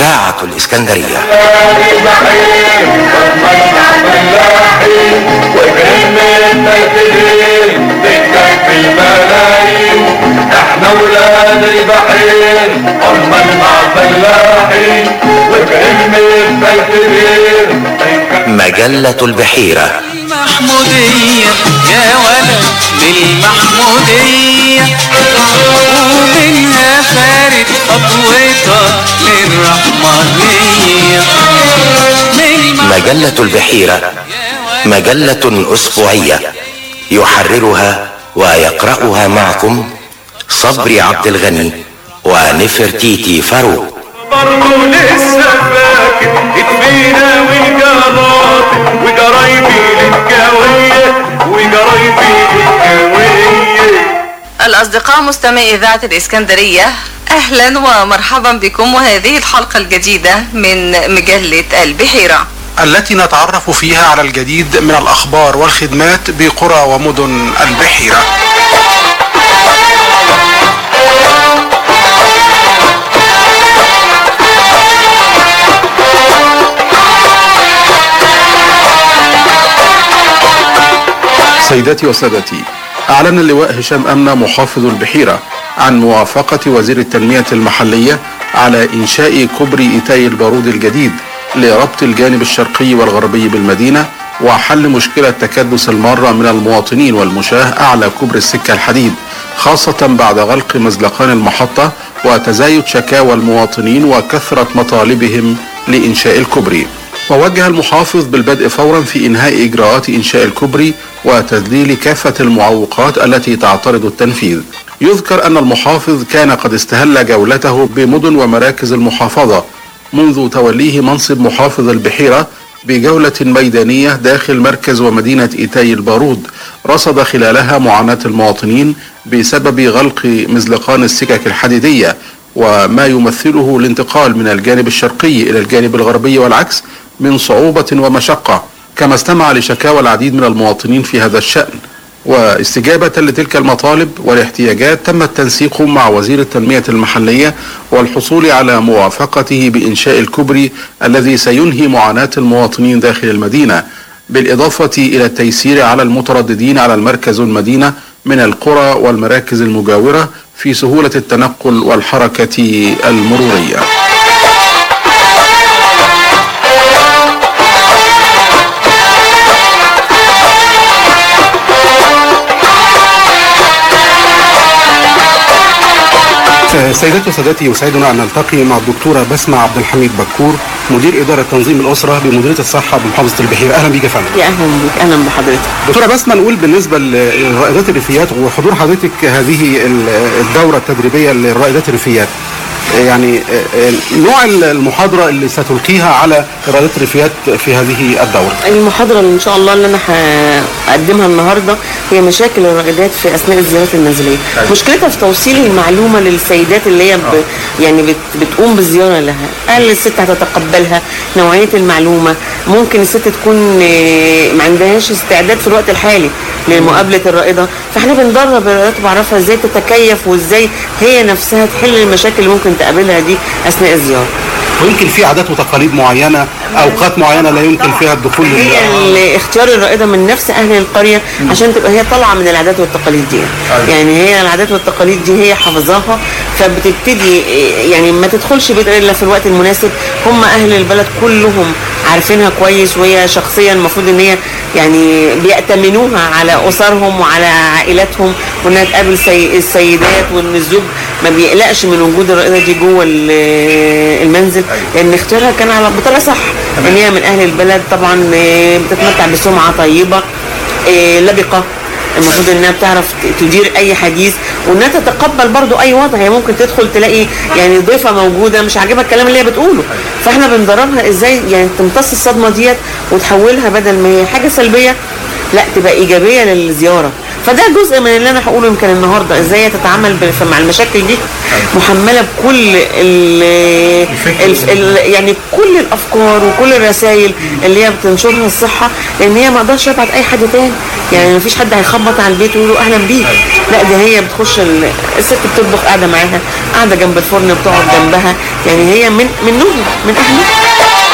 إذاعة الإسكندرية احنا ولاد البحير اما مع فلاحين وبعلم الفلكبير مجلة البحيرة المحمودية يا ولد للمحمودية ومنها فارد خطوتها للرحمانية مجلة البحيرة مجلة أسبوعية يحررها ويقرأها معكم صبري عبد الغني ونفرتيتي فاروق برضه لسه فاكر اكفينا والجرات وجرايبي للكاوية وجرايبي للكاوية الأصدقاء مستمعي إذاعة الإسكندرية أهلا ومرحبا بكم وهذه الحلقة الجديدة من مجلة البحيرة التي نتعرف فيها على الجديد من الأخبار والخدمات بقرى ومدن البحيرة سيداتي وسادتي أعلن اللواء هشام أمنة محافظ البحيرة عن موافقة وزير التنمية المحلية على إنشاء كوبري إيتاي البارود الجديد لربط الجانب الشرقي والغربي بالمدينة وحل مشكلة تكدس المارة من المواطنين والمشاة أعلى كوبري السكة الحديد خاصة بعد غلق مزلقان المحطة وتزايد شكاوى المواطنين وكثرة مطالبهم لإنشاء الكوبري ووجه المحافظ بالبدء فورا في إنهاء إجراءات إنشاء الكوبري وتذليل كافة المعوقات التي تعترض التنفيذ يذكر أن المحافظ كان قد استهل جولته بمدن ومراكز المحافظة منذ توليه منصب محافظ البحيرة بجولة ميدانية داخل مركز ومدينة إيتاي البارود رصد خلالها معاناة المواطنين بسبب غلق مزلقان السكك الحديدية وما يمثله الانتقال من الجانب الشرقي إلى الجانب الغربي والعكس من صعوبة ومشقة كما استمع لشكاوى العديد من المواطنين في هذا الشأن واستجابة لتلك المطالب والاحتياجات تم التنسيق مع وزير التنمية المحلية والحصول على موافقته بإنشاء الكوبري الذي سينهي معاناة المواطنين داخل المدينة بالإضافة إلى التيسير على المترددين على المركز والمدينة من القرى والمراكز المجاورة في سهولة التنقل والحركة المرورية سيداتي وسادتي يسعدنا ان نلتقي مع الدكتوره بسمه عبد الحميد بكور مدير اداره تنظيم الاسره بمديريه الصحه بمحافظه البحيره اهلا بيك يا فندم يا اهلا بك اهلا بحضرتك دكتوره بسمه نقول بالنسبه للرائدات الريفيات وحضور حضرتك هذه الدوره التدريبيه للرائدات الريفيات يعني نوع المحاضرة اللي ستلقيها على رياضات الريفيات في هذه الدورة المحاضرة اللي ان شاء الله اللي انا هقدمها النهاردة هي مشاكل الرائدات في اثناء الزيارات النزلية أيوة. مشكلتها في توصيل المعلومة للسيدات اللي هي ب... يعني بت... بتقوم بالزيارة لها هل الست هتتقبلها نوعية المعلومة ممكن الست تكون آه، ما عندهاش استعداد في الوقت الحالي لمقابلة الرائدة فاحنا بندرب الرائدات وبعرفها ازاي تتكيف وازاي هي نفسها تحل المشاكل اللي ممكن تقابلها دي اثناء الزيارة ويمكن في عادات وتقاليد معينة أوقات معينة لا يمكن فيها الدخول لل- هي اختيار الرائدة من نفس أهل القرية عشان تبقى هي طالعة من العادات والتقاليد دي أيوة. يعني هي العادات والتقاليد دي هي حافظاها فبتبتدي يعني ما تدخلش بيت إلا في الوقت المناسب هم أهل البلد كلهم عارفينها كويس وهي شخصيا المفروض ان هي يعني بيأتمنوها على اسرهم وعلى عائلاتهم وانها تقابل سي السيدات وان الزوج ما بيقلقش من وجود الرائده دي جوه ال- المنزل لان اختيارها كان على بطريقه صح ان هي من اهل البلد طبعا آه، بتتمتع بسمعه طيبه آه، لبقه المفروض انها بتعرف ت- تدير اي حديث وانها تتقبل برضو اي وضع هي ممكن تدخل تلاقي يعني ضيفه موجوده مش عاجبها الكلام اللي هي بتقوله فاحنا بندربها ازاي يعني تمتص الصدمه ديت وتحولها بدل ما هي حاجه سلبيه لا تبقى ايجابيه للزياره فده جزء من اللي انا هقوله يمكن النهارده ازاي هي تتعامل ب- مع المشاكل دي محمله بكل ال ال ال يعني كل الافكار وكل الرسائل اللي هي بتنشرها الصحه لان هي ما اقدرش ابعت اي حد تاني يعني ما فيش حد هيخبط على البيت ويقول له اهلا بيك لا ده هي بتخش ال- الست بتطبخ قاعده معاها قاعده جنب الفرن بتقعد جنبها يعني هي من منهم من اهلها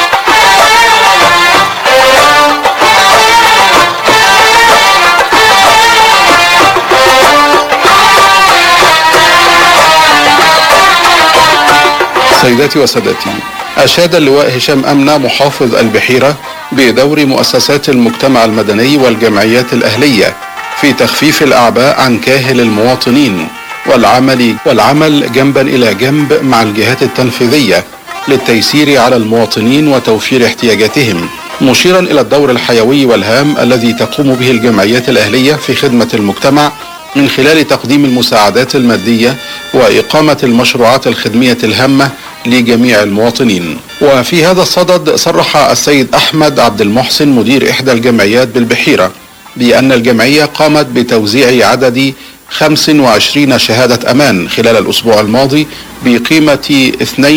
سيداتي وسادتي أشاد اللواء هشام أمنة محافظ البحيرة بدور مؤسسات المجتمع المدني والجمعيات الأهلية في تخفيف الأعباء عن كاهل المواطنين والعمل والعمل جنبا إلى جنب مع الجهات التنفيذية للتيسير على المواطنين وتوفير احتياجاتهم مشيرا إلى الدور الحيوي والهام الذي تقوم به الجمعيات الأهلية في خدمة المجتمع من خلال تقديم المساعدات المادية وإقامة المشروعات الخدمية الهامة لجميع المواطنين وفي هذا الصدد صرح السيد أحمد عبد المحسن مدير إحدى الجمعيات بالبحيرة بأن الجمعية قامت بتوزيع عدد 25 شهادة أمان خلال الأسبوع الماضي بقيمة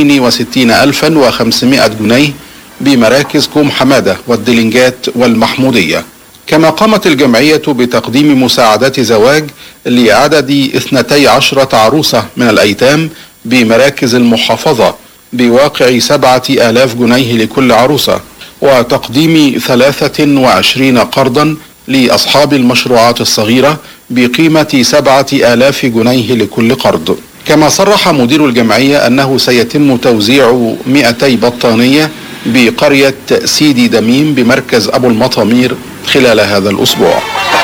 62500 جنيه بمراكز كوم حمادة والدلنجات والمحمودية كما قامت الجمعية بتقديم مساعدات زواج لعدد اثنتي عشرة عروسة من الأيتام بمراكز المحافظة بواقع سبعة آلاف جنيه لكل عروسة وتقديم ثلاثة وعشرين قرضا لأصحاب المشروعات الصغيرة بقيمة سبعة آلاف جنيه لكل قرض كما صرح مدير الجمعية أنه سيتم توزيع 200 بطانية بقرية سيدي دميم بمركز أبو المطامير خلال هذا الأسبوع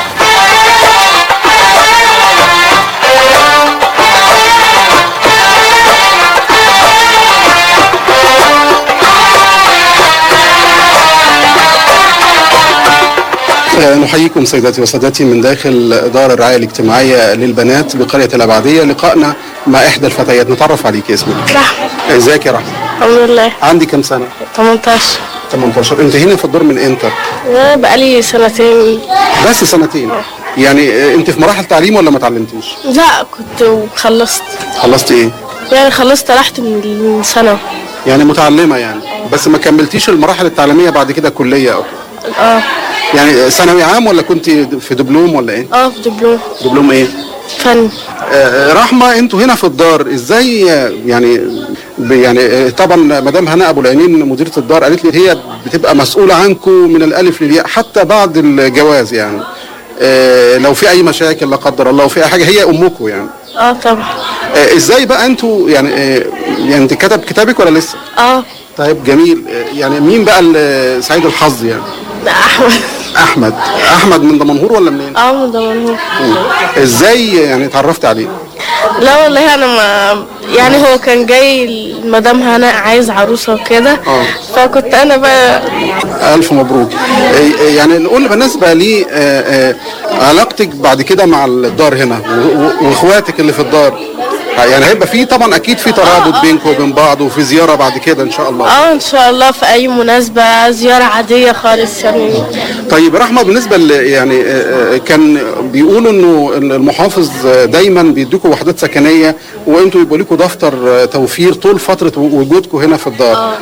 آه، نحييكم سيداتي وسادتي من داخل دار الرعاية الاجتماعية للبنات بقرية الأبعدية لقائنا مع إحدى الفتيات نتعرف عليك اسمك رحمة ازيك يا رحمة الحمد لله عندي كم سنة 18 18 انت هنا في الدور من امتى أنا بقالي سنتين بس سنتين يعني آه، انت في مراحل تعليم ولا ما اتعلمتيش لا كنت خلصت خلصت ايه يعني خلصت رحت من سنة يعني متعلمة يعني بس ما كملتيش المراحل التعليمية بعد كده كلية أو اه يعني ثانوي عام ولا كنت في دبلوم ولا ايه اه في دبلوم دبلوم ايه فن آه، رحمة انتوا هنا في الدار ازاي آه، يعني ب- يعني آه، طبعا مدام هناء ابو العينين مديرة الدار قالت لي هي بتبقى مسؤولة عنكم من الالف للياء حتى بعد الجواز يعني آه، لو في اي مشاكل لا قدر الله وفي اي حاجة هي امكم يعني اه طبعا آه، ازاي بقى انتوا يعني آه، يعني انت كتب كتابك ولا لسه اه طيب جميل آه، يعني مين بقى ال- سعيد الحظ يعني ده احمد احمد احمد من دمنهور ولا منين اه من دمنهور مم. ازاي يعني اتعرفت عليه لا والله انا ما يعني هو كان جاي المدام هناء عايز عروسة وكده اه فكنت انا بقى الف مبروك إيه- إيه يعني نقول بالنسبه لي آه، آه، علاقتك بعد كده مع الدار هنا و- و- واخواتك اللي في الدار يعني هيبقى في طبعا اكيد في ترابط بينكم وبين بعض وفي زياره بعد كده ان شاء الله اه ان شاء الله في اي مناسبة زيارة عادية خالص يعني طيب رحمه بالنسبه ل يعني آه، آه، كان بيقولوا انه المحافظ دايما بيديكوا وحدات سكنيه وانتوا يبقوا لكم دفتر آه، توفير طول فتره وجودكم هنا في الدار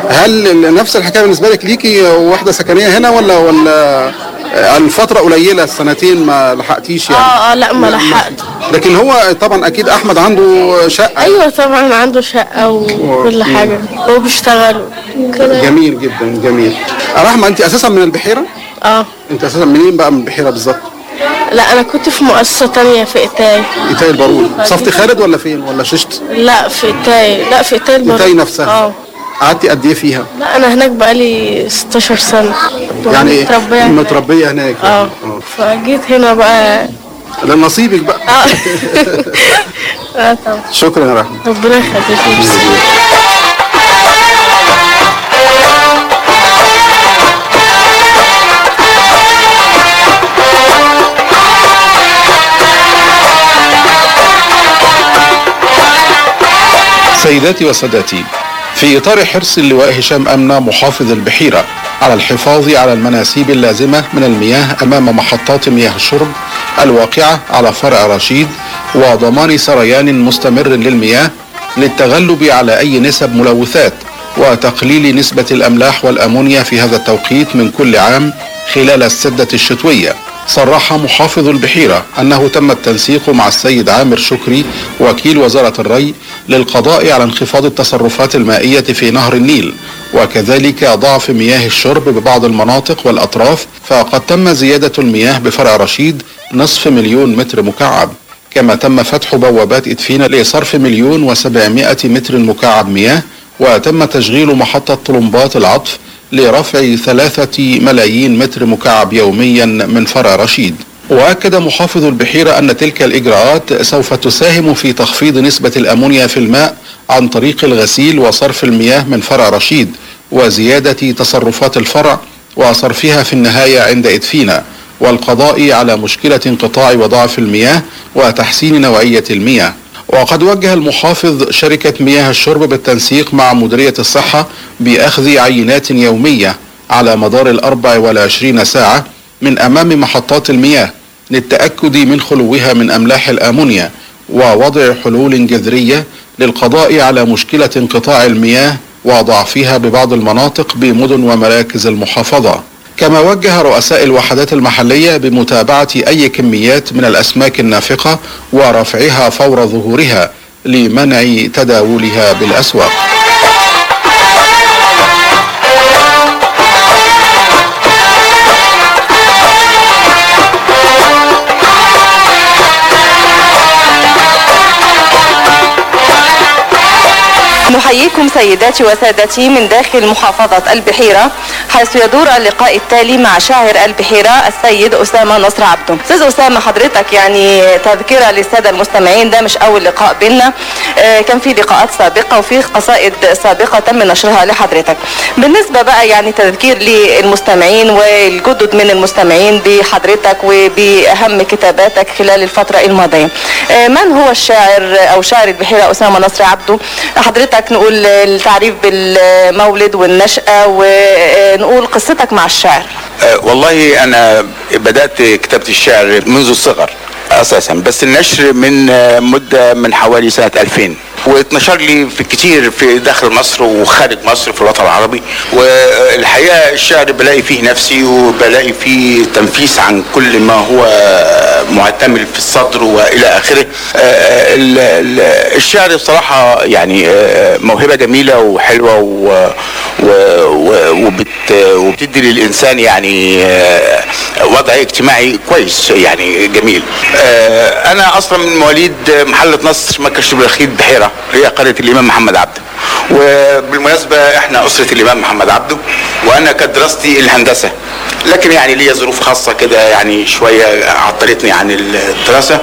هل نفس الحكايه بالنسبه لك ليكي وحده سكنيه هنا ولا ولا آه، الفتره قليله السنتين ما لحقتيش يعني اه اه لا ما لحقت لكن هو طبعا اكيد احمد عنده شقه ايوه طبعا عنده شقة وكل حاجة هو بيشتغل كده جميل جدا جميل رحمه انت اساسا من البحيره اه انت اساسا منين بقى من البحيره بالظبط لا انا كنت في مؤسسة تانية في ايتاي ايتاي البارود صفت خالد ولا فين ولا ششت لا في ايتاي لا في ايتاي البرد ايتاي نفسها اه قعدتي قد ايه فيها لا انا هناك بقالي 16 سنة يعني متربية متربيه هناك اه فجيت هنا بقى ده نصيبك بقى اه اه طبعا شكرا يا رحمه ربنا يخليك ميرسي. سيداتي وسادتي في إطار حرص اللواء هشام أمنة محافظ البحيرة على الحفاظ على المناسيب اللازمة من المياه أمام محطات مياه الشرب الواقعة على فرع رشيد وضمان سريان مستمر للمياه للتغلب على أي نسب ملوثات وتقليل نسبة الأملاح والأمونيا في هذا التوقيت من كل عام خلال السدة الشتوية صرح محافظ البحيرة أنه تم التنسيق مع السيد عامر شكري وكيل وزارة الري للقضاء على انخفاض التصرفات المائية في نهر النيل وكذلك ضعف مياه الشرب ببعض المناطق والأطراف فقد تم زيادة المياه بفرع رشيد نصف مليون متر مكعب كما تم فتح بوابات إدفينة لصرف مليون وسبعمائة متر مكعب مياه وتم تشغيل محطة طلمبات العطف لرفع ثلاثة ملايين متر مكعب يوميا من فرع رشيد وأكد محافظ البحيرة أن تلك الإجراءات سوف تساهم في تخفيض نسبة الأمونيا في الماء عن طريق الغسيل وصرف المياه من فرع رشيد وزيادة تصرفات الفرع وصرفها في النهاية عند إدفينا والقضاء على مشكلة انقطاع وضعف المياه وتحسين نوعية المياه وقد وجه المحافظ شركة مياه الشرب بالتنسيق مع مديرية الصحة بأخذ عينات يومية على مدار الأربع والعشرين ساعة من أمام محطات المياه للتأكد من خلوها من أملاح الأمونيا ووضع حلول جذرية للقضاء على مشكلة انقطاع المياه وضعفها ببعض المناطق بمدن ومراكز المحافظة كما وجه رؤساء الوحدات المحلية بمتابعة أي كميات من الأسماك النافقة ورفعها فور ظهورها لمنع تداولها بالأسواق نحييكم سيداتي وسادتي من داخل محافظة البحيرة حيث يدور اللقاء التالي مع شاعر البحيرة السيد أسامة نصر عبده أستاذ أسامة حضرتك يعني تذكرة للسادة المستمعين ده مش أول لقاء بينا آه، كان في لقاءات سابقة وفي قصائد سابقة تم نشرها لحضرتك بالنسبة بقى يعني تذكير للمستمعين والجدد من المستمعين بحضرتك وبأهم كتاباتك خلال الفترة الماضية آه، من هو الشاعر أو شاعر البحيرة أسامة نصر عبده حضرتك نقول التعريف بالمولد والنشأة ونقول قصتك مع الشعر آه، والله انا بدات كتابه الشعر منذ الصغر اساسا بس النشر من آه، مده من حوالي سنه 2000 واتنشر لي في كتير في داخل مصر وخارج مصر في الوطن العربي والحقيقه الشعر بلاقي فيه نفسي وبلاقي فيه تنفيس عن كل ما هو معتمل في الصدر والى اخره آه، ال- ال- الشعر بصراحه يعني آه، موهبه جميله وحلوه و و- و- وبت وبتدي للانسان يعني آه، وضع اجتماعي كويس يعني جميل آه، انا اصلا من مواليد محله نصر مكه الشبل الخيط بحيره هي قريه الامام محمد عبده وبالمناسبه احنا اسره الامام محمد عبده وانا كانت دراستي الهندسه لكن يعني ليا ظروف خاصه كده يعني شويه عطلتني عن الدراسه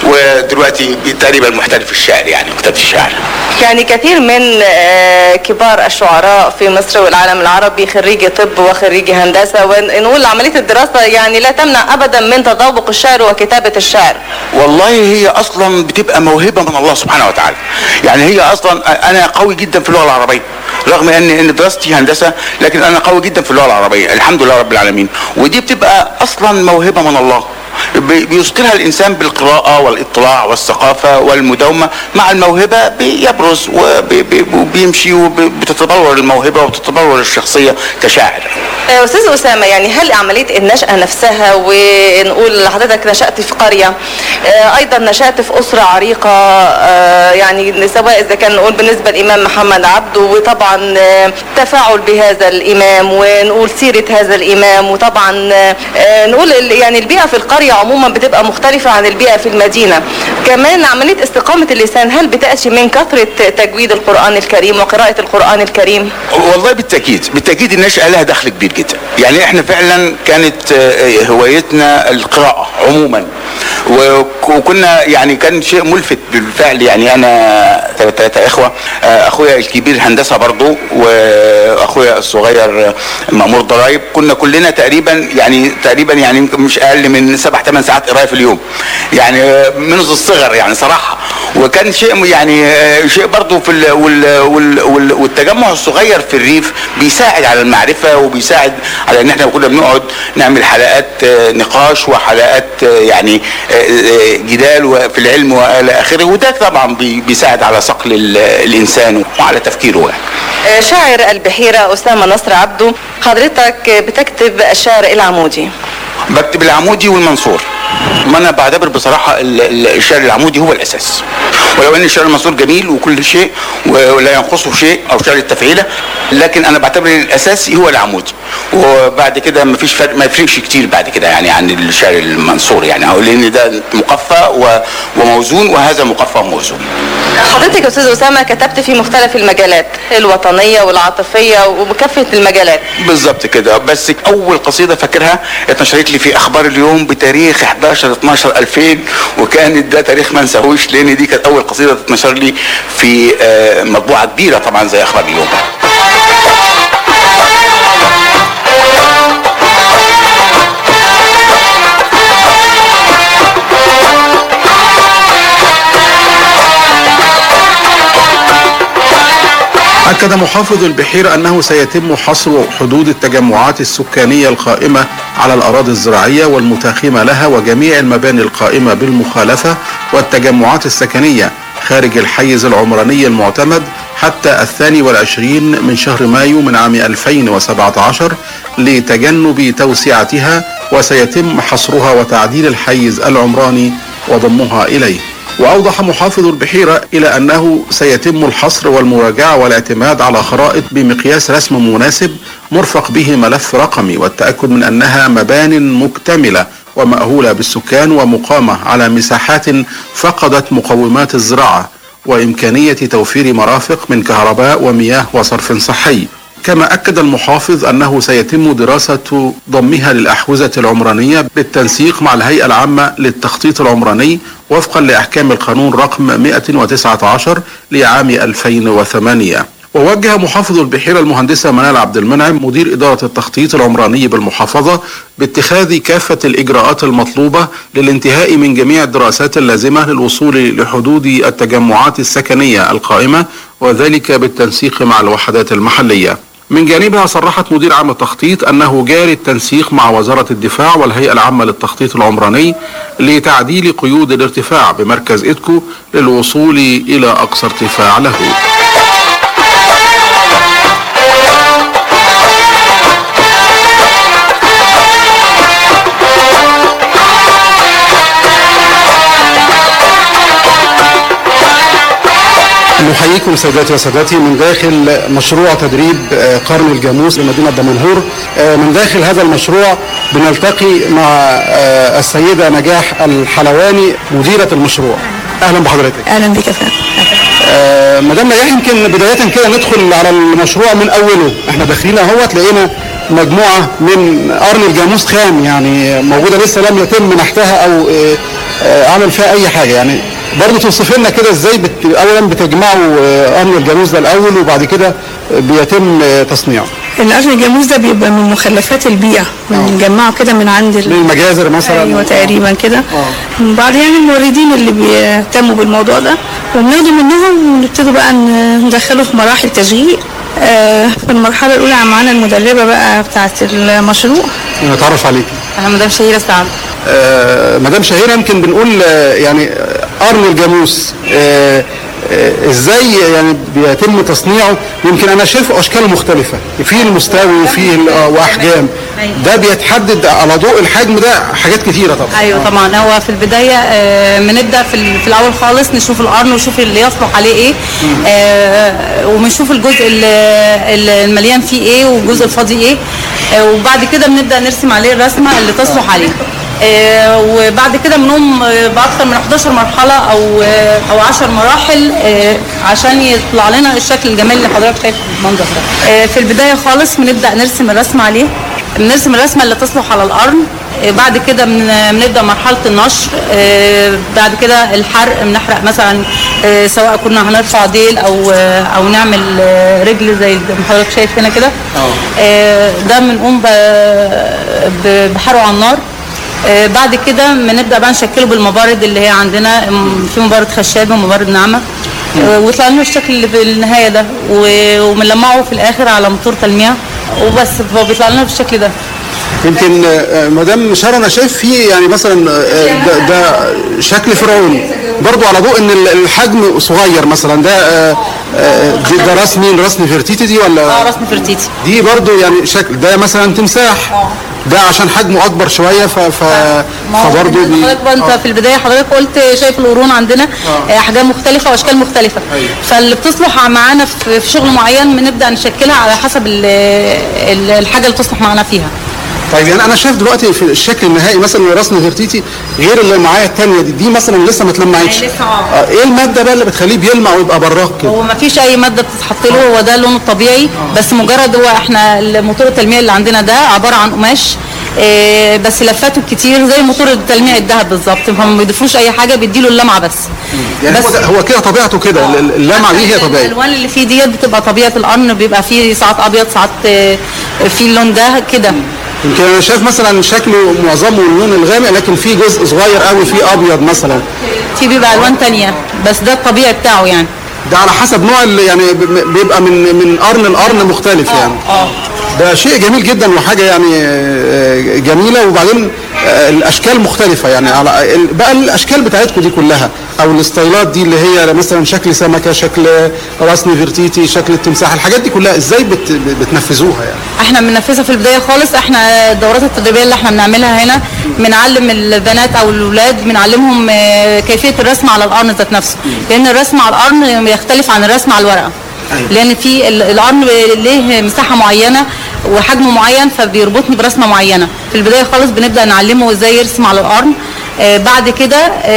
ودلوقتي تقريبا محترف في الشعر يعني كتابه الشعر يعني كثير من آه، كبار الشعراء في مصر والعالم العربي خريجي طب وخريجي هندسة ونقول عملية الدراسة يعني لا تمنع أبدا من تذوق الشعر وكتابة الشعر والله هي اصلا بتبقى موهبه من الله سبحانه وتعالى يعني هي اصلا انا قوي جدا في اللغه العربيه رغم ان ان دراستي هندسه لكن انا قوي جدا في اللغه العربيه الحمد لله رب العالمين ودي بتبقى اصلا موهبه من الله بي- بيثقلها الانسان بالقراءه والاطلاع والثقافه والمداومه مع الموهبه بيبرز وبي- بي- وبيمشي وبتتطور الموهبه وبتتطور الشخصيه كشاعر آه، أستاذ أسامة يعني هل عملية النشأة نفسها ونقول حضرتك نشأت في قرية آه، أيضا نشأت في أسرة عريقة آه، يعني سواء إذا كان نقول بالنسبة للإمام محمد عبده وطبعا آه، تفاعل بهذا الإمام ونقول سيرة هذا الإمام وطبعا آه، نقول ال- يعني البيئة في القرية عموما بتبقى مختلفة عن البيئة في المدينة كمان عملية استقامة اللسان هل بتأتي من كثرة تجويد القرآن الكريم وقراءة القرآن الكريم؟ والله بالتاكيد بالتاكيد النشأة لها دخل كبير جدا يعني احنا فعلا كانت آه، هوايتنا القراءة عموما وك- وكنا يعني كان شيء ملفت بالفعل يعني انا ثلاثة اخوة آه، اخويا الكبير هندسة برضو واخويا الصغير مأمور ضرايب كنا كلنا تقريبا يعني تقريبا يعني يمكن مش اقل من سبع ثمان ساعات قرايه في اليوم يعني آه، منذ الصغر يعني صراحه وكان شيء يعني آه، شيء برضو في ال وال وال وال والتجمع الصغير في الريف بيساعد على المعرفه وبيساعد على ان احنا كنا بنقعد نعمل حلقات آه، نقاش وحلقات آه، يعني آه، آه، جدال وفي العلم والى اخره وده طبعا بي- بيساعد على صقل ال- الانسان وعلى تفكيره يعني. آه، شاعر البحيرة أسامة نصر عبده حضرتك بتكتب الشعر العمودي بكتب العمودي والمنصور ما انا بعتبر بصراحه ال- ال- الشعر العمودي هو الاساس ولو ان الشعر المنصور جميل وكل شيء ولا ينقصه شيء او شعر التفعيله لكن انا بعتبر الاساسي هو العمودي وبعد كده ما فيش فرق ما يفرقش كتير بعد كده يعني عن الشعر المنصور يعني أو لان ده مقفى و- وموزون وهذا مقفى وموزون حضرتك يا استاذ اسامه كتبت في مختلف المجالات الوطنيه والعاطفيه وبكافه المجالات بالظبط كده بس اول قصيده فاكرها اتنشرت لي في اخبار اليوم بتاريخ 11 12 2000 وكانت ده تاريخ ما انساهوش لان دي كانت اول قصيده تتنشر لي في آه، مطبوعه كبيره طبعا زي اخبار اليوم أكد محافظ البحيرة أنه سيتم حصر حدود التجمعات السكانية القائمة على الأراضي الزراعية والمتاخمة لها وجميع المباني القائمة بالمخالفة والتجمعات السكنية خارج الحيز العمراني المعتمد حتى الثاني والعشرين من شهر مايو من عام 2017 لتجنب توسعتها وسيتم حصرها وتعديل الحيز العمراني وضمها إليه وأوضح محافظ البحيرة إلى أنه سيتم الحصر والمراجعة والاعتماد على خرائط بمقياس رسم مناسب مرفق به ملف رقمي والتأكد من أنها مبان مكتملة ومأهولة بالسكان ومقامة على مساحات فقدت مقومات الزراعة وإمكانية توفير مرافق من كهرباء ومياه وصرف صحي كما أكد المحافظ أنه سيتم دراسة ضمها للأحوزة العمرانية بالتنسيق مع الهيئة العامة للتخطيط العمراني وفقا لأحكام القانون رقم 119 لعام 2008 ووجه محافظ البحيرة المهندسة منال عبد المنعم مدير إدارة التخطيط العمراني بالمحافظة باتخاذ كافة الإجراءات المطلوبة للانتهاء من جميع الدراسات اللازمة للوصول لحدود التجمعات السكنية القائمة وذلك بالتنسيق مع الوحدات المحلية من جانبها صرحت مدير عام التخطيط أنه جاري التنسيق مع وزارة الدفاع والهيئة العامة للتخطيط العمراني لتعديل قيود الارتفاع بمركز إدكو للوصول إلى أقصى ارتفاع له نحييكم سيداتي وسادتي من داخل مشروع تدريب آه، قرن الجاموس لمدينة دمنهور آه، من داخل هذا المشروع بنلتقي مع آه، السيدة نجاح الحلواني مديرة المشروع أهلا بحضرتك اهلا بك يا فندم آه، مدام نجاح يمكن بداية كده ندخل على المشروع من أوله احنا داخلين اهوت لقينا مجموعة من قرن الجاموس خام يعني موجودة لسه لم يتم نحتها أو آه، آه، عمل فيها أي حاجة يعني برضه توصف لنا كده ازاي بت... اولا بتجمعوا آه، قرن الجاموس ده الاول وبعد كده بيتم آه، تصنيعه القرن الجاموس ده بيبقى من مخلفات البيئة بنجمعه كده من عند ال... من المجازر مثلا ايوه تقريبا كده وبعد يعني الموردين اللي بيهتموا بالموضوع ده وبناخده منهم ونبتدي بقى ن- ندخله في مراحل تشغيل آه، في المرحلة الأولى معانا المدربة بقى بتاعة المشروع نتعرف عليك أنا مدام شهيرة سعد آه، مدام شهيرة يمكن بنقول آه، يعني آه، قرن الجاموس آه، آه، ازاي يعني بيتم تصنيعه يمكن انا شايفه اشكال مختلفه في المستوي وفي ال- آه، واحجام ده بيتحدد على ضوء الحجم ده حاجات كتيره طبعا ايوه طبعا هو في البدايه آه، بنبدا في, ال- في الاول خالص نشوف القرن ونشوف اللي يصلح عليه ايه آه، وبنشوف الجزء ال- ال- المليان فيه ايه والجزء الفاضي ايه آه، وبعد كده بنبدا نرسم عليه الرسمه اللي تصلح عليه آه، وبعد كده بنقوم آه، باكثر من 11 مرحله او آه، او 10 مراحل آه، عشان يطلع لنا الشكل الجميل اللي حضرتك شايفه في المنظر ده آه، في البدايه خالص بنبدا نرسم الرسمه عليه بنرسم الرسمه اللي تصلح على القرن آه، بعد كده بن- بنبدا مرحله النشر آه، بعد كده الحرق بنحرق مثلا آه، سواء كنا هنرفع ديل او آه، او نعمل آه، رجل زي ما حضرتك شايف هنا كده آه، ده بنقوم ب- ب- بحرقه على النار آه، بعد كده بنبدا بقى نشكله بالمبارد اللي هي عندنا م- في مبارد خشاب ومبارد ناعمه آه، ويطلع لنا الشكل اللي في النهايه ده و- وبنلمعه في الاخر على موتور تلميع وبس فهو بيطلع لنا بالشكل ده يمكن آه، مدام شهر انا شايف فيه يعني مثلا آه، ده, ده شكل فرعوني برضو على ضوء ان ال- الحجم صغير مثلا ده آه، آه، دي- ده راس مين راس نفرتيتي دي ولا اه راس نفرتيتي دي برضو يعني شكل ده مثلا تمساح ده عشان حجمه اكبر شويه ف ف ما هو فبرضو بي... حضرتك بقى انت في البدايه حضرتك قلت شايف القرون عندنا آه، احجام مختلفه واشكال مختلفه فاللي بتصلح معانا في في شغل معين بنبدا نشكلها على حسب ال- ال- الحاجه اللي تصلح معانا فيها طيب يعني انا شايف دلوقتي في الشكل النهائي مثلا راس نفرتيتي غير اللي معايا الثانيه دي دي مثلا لسه ما اتلمعتش يعني لسه اه. آه، ايه الماده بقى اللي بتخليه بيلمع ويبقى براق كده هو ما فيش اي ماده بتتحط له هو ده اللون الطبيعي بس مجرد هو احنا موتور التلميع اللي عندنا ده عباره عن قماش آه، بس لفاته كتير زي موتور التلميع الذهب بالظبط فما بيضيفوش اي حاجه بيديله اللمعه بس يعني بس- هو ده- هو كده طبيعته كده ال- اللمعه دي هي طبيعيه الالوان اللي فيه ديت بتبقى طبيعه القرن بيبقى فيه ساعات ابيض ساعات آه، فيه اللون ده كده يمكن انا شايف مثلا شكله معظمه اللون الغامق لكن في جزء صغير قوي فيه ابيض مثلا في بيبقى الوان تانية بس ده الطبيعي بتاعه يعني ده على حسب نوع اللي يعني ب- بيبقى من من قرن لقرن مختلف يعني اه ده شيء جميل جدا وحاجه يعني آه، جميله وبعدين آه، الاشكال مختلفه يعني على ال- بقى الاشكال بتاعتكم دي كلها او الستايلات دي اللي هي مثلا شكل سمكه شكل راس نفرتيتي شكل التمساح الحاجات دي كلها ازاي بت بتنفذوها يعني احنا بننفذها في البدايه خالص احنا الدورات التدريبيه اللي احنا بنعملها هنا بنعلم البنات او الاولاد بنعلمهم آه، كيفيه الرسم على القرن ذات نفسه لان الرسم على القرن يختلف عن الرسم على الورقه لان في ال- القرن ليه مساحه معينه وحجم معين فبيربطني برسمه معينه في البدايه خالص بنبدا نعلمه ازاي يرسم على القرن آه، بعد كده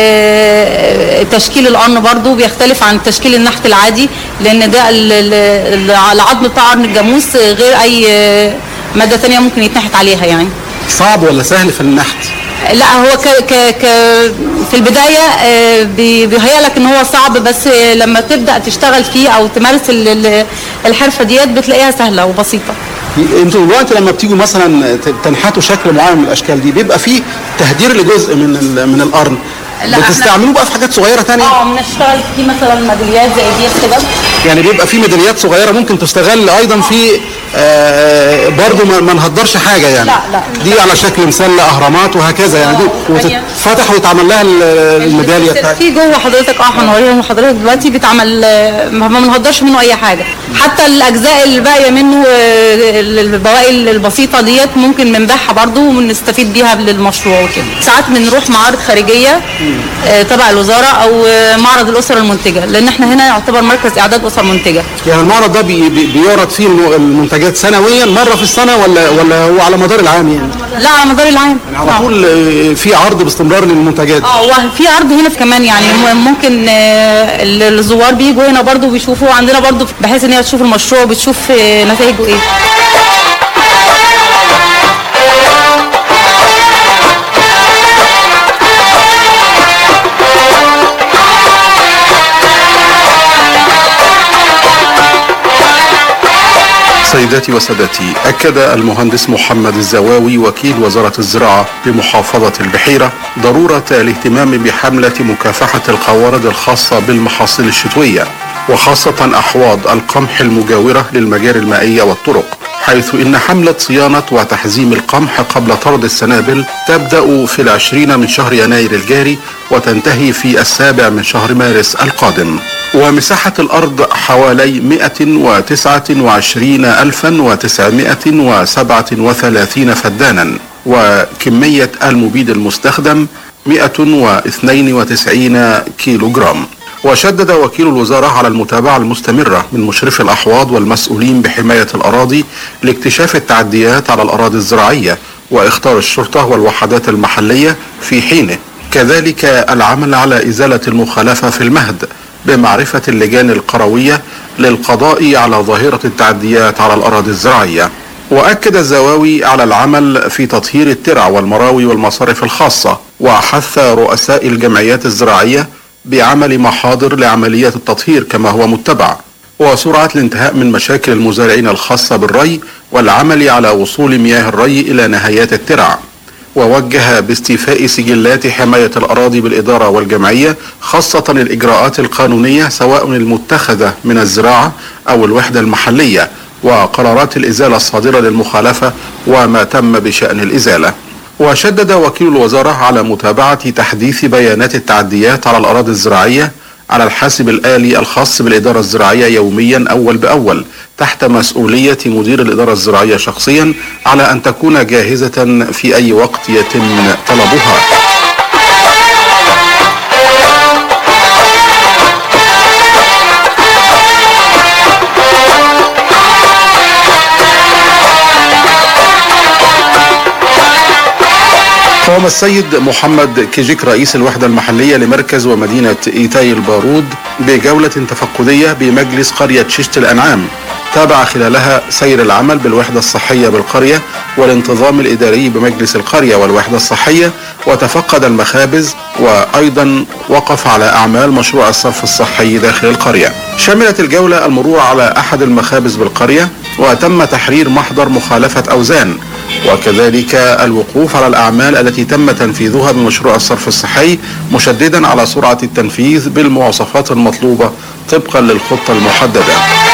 آه، تشكيل القرن برضو بيختلف عن تشكيل النحت العادي لان ده ال- ال- العظم بتاع قرن الجاموس غير اي آه، ماده تانية ممكن يتنحت عليها يعني صعب ولا سهل في النحت لا هو ك ك ك في البدايه آه، بي- بيهيأ لك ان هو صعب بس آه، لما تبدا تشتغل فيه او تمارس ال- ال- الحرفه ديت بتلاقيها سهله وبسيطه انتوا دلوقتي لما بتيجوا مثلا ت- تنحتوا شكل معين من الاشكال دي بيبقى فيه تهدير لجزء من ال- من القرن لا، إحنا- بتستعملوه بقى في حاجات صغيره تانية اه بنشتغل فيه مثلا ميداليات زي دي كده يعني بيبقى في ميداليات صغيره ممكن تستغل ايضا في آه برضه ما, ما نهدرش حاجه يعني لا، لا. دي على شكل مسله اهرامات وهكذا يعني دي وتتفتح ويتعمل لها ال- الميداليه بتاعتها في جوه حضرتك اه هنوريهم لحضرتك دلوقتي بيتعمل آه، ما ما بنهدرش منه اي حاجه حتى الاجزاء اللي باقيه منه آه، ال- البواقي البسيطه ديت ممكن بنبيعها برضو ونستفيد بيها للمشروع وكده ساعات بنروح معارض خارجيه آه، تبع الوزاره او آه، معرض الاسر المنتجه لان احنا هنا يعتبر مركز اعداد اسر منتجه يعني المعرض ده بي بي بيعرض فيه الم- المنتجات سنويا مره في السنه ولا ولا هو على مدار العام يعني لا على مدار العام على طول آه، في عرض باستمرار للمنتجات اه وفي عرض هنا كمان يعني م- ممكن آه، ال- الزوار بيجوا هنا برضو بيشوفوا عندنا برضو بحيث ان هي تشوف المشروع وبتشوف آه، نتائجه ايه سيداتي وسادتي أكد المهندس محمد الزواوي وكيل وزارة الزراعة بمحافظة البحيرة ضرورة الاهتمام بحملة مكافحة القوارض الخاصة بالمحاصيل الشتوية وخاصة أحواض القمح المجاورة للمجاري المائية والطرق حيث إن حملة صيانة وتحزيم القمح قبل طرد السنابل تبدأ في العشرين من شهر يناير الجاري وتنتهي في السابع من شهر مارس القادم ومساحة الأرض حوالي 122937 فدانا وكمية المبيد المستخدم 192 كيلو جرام وشدد وكيل الوزارة على المتابعة المستمرة من مشرف الأحواض والمسؤولين بحماية الأراضي لاكتشاف التعديات على الأراضي الزراعية وإخطار الشرطة والوحدات المحلية في حينه كذلك العمل على إزالة المخالفة في المهد بمعرفة اللجان القروية للقضاء على ظاهرة التعديات على الأراضي الزراعية وأكد الزواوي على العمل في تطهير الترع والمراوي والمصارف الخاصة وحث رؤساء الجمعيات الزراعية بعمل محاضر لعمليات التطهير كما هو متبع وسرعة الانتهاء من مشاكل المزارعين الخاصة بالري والعمل على وصول مياه الري إلى نهايات الترع ووجه باستيفاء سجلات حماية الأراضي بالإدارة والجمعية خاصة الإجراءات القانونية سواء المتخذة من الزراعة أو الوحدة المحلية وقرارات الإزالة الصادرة للمخالفة وما تم بشأن الإزالة وشدد وكيل الوزارة على متابعة تحديث بيانات التعديات على الأراضي الزراعية على الحاسب الآلي الخاص بالإدارة الزراعية يوميا أول بأول تحت مسؤولية مدير الإدارة الزراعية شخصيا على أن تكون جاهزة في أي وقت يتم طلبها قام السيد محمد كيجيك رئيس الوحدة المحلية لمركز ومدينة إيتاي البارود بجولة تفقدية بمجلس قرية ششت الأنعام تابع خلالها سير العمل بالوحدة الصحية بالقرية والانتظام الإداري بمجلس القرية والوحدة الصحية وتفقد المخابز وأيضا وقف على أعمال مشروع الصرف الصحي داخل القرية شملت الجولة المرور على أحد المخابز بالقرية وتم تحرير محضر مخالفة أوزان وكذلك الوقوف على الأعمال التي تم تنفيذها بمشروع الصرف الصحي مشددا على سرعة التنفيذ بالمواصفات المطلوبة طبقا للخطة المحددة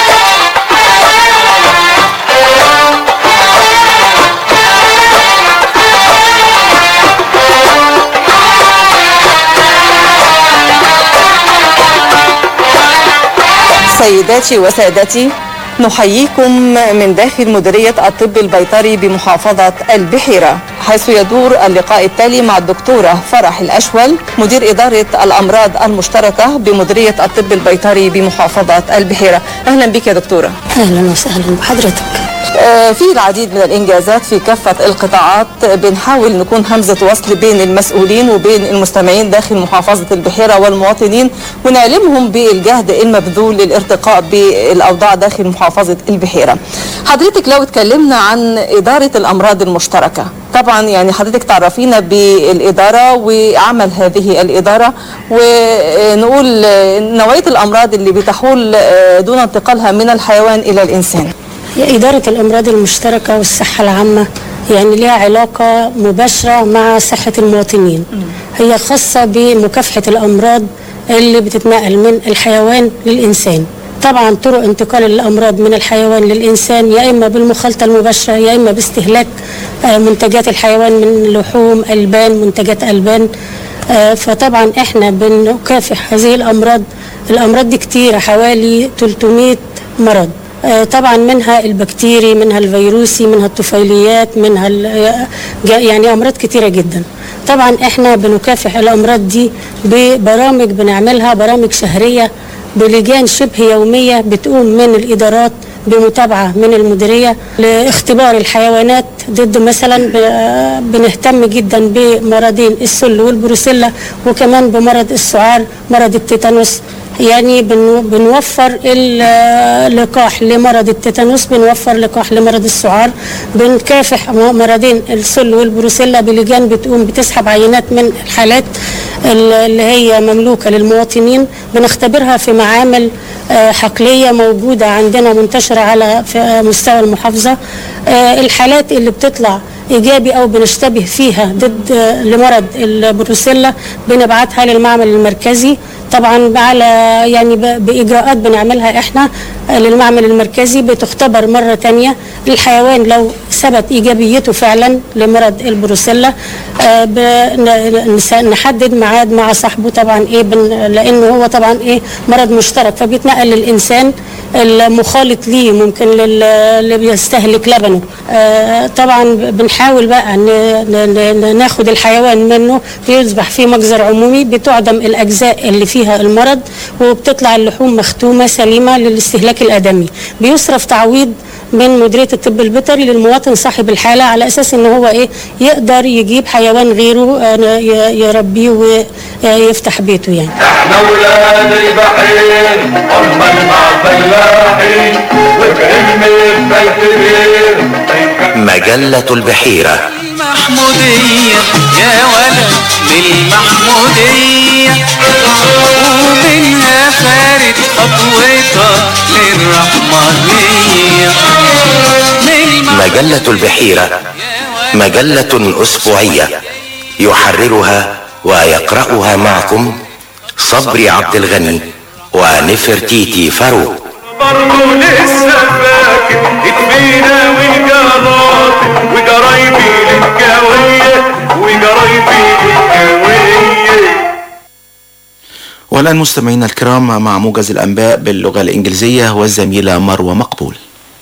سيداتي وسادتي نحييكم من داخل مديرية الطب البيطري بمحافظة البحيرة حيث يدور اللقاء التالي مع الدكتورة فرح الأشول مدير إدارة الأمراض المشتركة بمديرية الطب البيطري بمحافظة البحيرة أهلا بك يا دكتورة اهلا وسهلا بحضرتك آه، في العديد من الإنجازات في كافة القطاعات بنحاول نكون همزة وصل بين المسؤولين وبين المستمعين داخل محافظة البحيرة والمواطنين ونعلمهم بالجهد المبذول للارتقاء بالأوضاع داخل محافظة البحيرة حضرتك لو اتكلمنا عن إدارة الأمراض المشتركة طبعا يعني حضرتك تعرفينا بالإدارة وعمل هذه الإدارة ونقول آه، نوعية الأمراض اللي بتحول آه، دون انتقالها من الحيوان إلى الإنسان هي إدارة الأمراض المشتركة والصحة العامة يعني لها علاقة مباشرة مع صحة المواطنين هي خاصة بمكافحة الأمراض اللي بتتنقل من الحيوان للإنسان طبعا طرق انتقال الأمراض من الحيوان للإنسان يا إما بالمخالطة المباشرة يا إما باستهلاك آه، منتجات الحيوان من لحوم ألبان منتجات ألبان آه، فطبعا احنا بنكافح هذه الأمراض الأمراض دي كتيرة حوالي 300 مرض آه، طبعا منها البكتيري منها الفيروسي منها الطفيليات منها ال- جا- يعني امراض كتيره جدا طبعا احنا بنكافح الامراض دي ببرامج بنعملها برامج شهريه بلجان شبه يوميه بتقوم من الادارات بمتابعه من المديريه لاختبار الحيوانات ضد مثلا ب- بنهتم جدا بمرضين السل والبروسيلا وكمان بمرض السعار مرض التيتانوس يعني بن- بنوفر اللقاح لمرض التيتانوس بنوفر لقاح لمرض السعار بنكافح م- مرضين السل والبروسيلا بلجان بتقوم بتسحب عينات من الحالات ال- اللي هي مملوكة للمواطنين بنختبرها في معامل آه، حقلية موجودة عندنا منتشرة على في مستوى المحافظة آه، الحالات اللي بتطلع ايجابي او بنشتبه فيها ضد آه، لمرض البروسيلا بنبعتها للمعمل المركزي طبعا على يعني ب- باجراءات بنعملها احنا آه، للمعمل المركزي بتختبر مره تانية الحيوان لو ثبت ايجابيته فعلا لمرض البروسيلا آه، بن- نس- نحدد ميعاد مع صاحبه طبعا ايه بن- لانه هو طبعا ايه مرض مشترك فبيتنقل للانسان المخالط ليه ممكن لل- اللي بيستهلك لبنه آه، طبعا بنحاول بقى ن- ن- ن- ناخد الحيوان منه بيذبح في مجزر عمومي بتعدم الاجزاء اللي فيها المرض وبتطلع اللحوم مختومه سليمه للاستهلاك الادمي بيصرف تعويض من مديريه الطب البيطري للمواطن صاحب الحاله على اساس ان هو ايه يقدر يجيب حيوان غيره آه، ي- يربيه ويفتح بيته يعني احنا ولاد البحير امال مع فلاحين وبعلم الكبير مجلة البحيرة محمودية يا ولد للمحمودية ومنها فارد خطوتها للرحمانية من مجلة البحيرة مجلة أسبوعية يحررها ويقرأها معكم صبري عبد الغني ونفرتيتي فاروق برضه لسه فاكر تكفينا والقناطر وجرايبي للكاوية وجرايبي للكاوية والآن مستمعينا الكرام مع موجز الأنباء باللغة الإنجليزية والزميلة مروة مقبول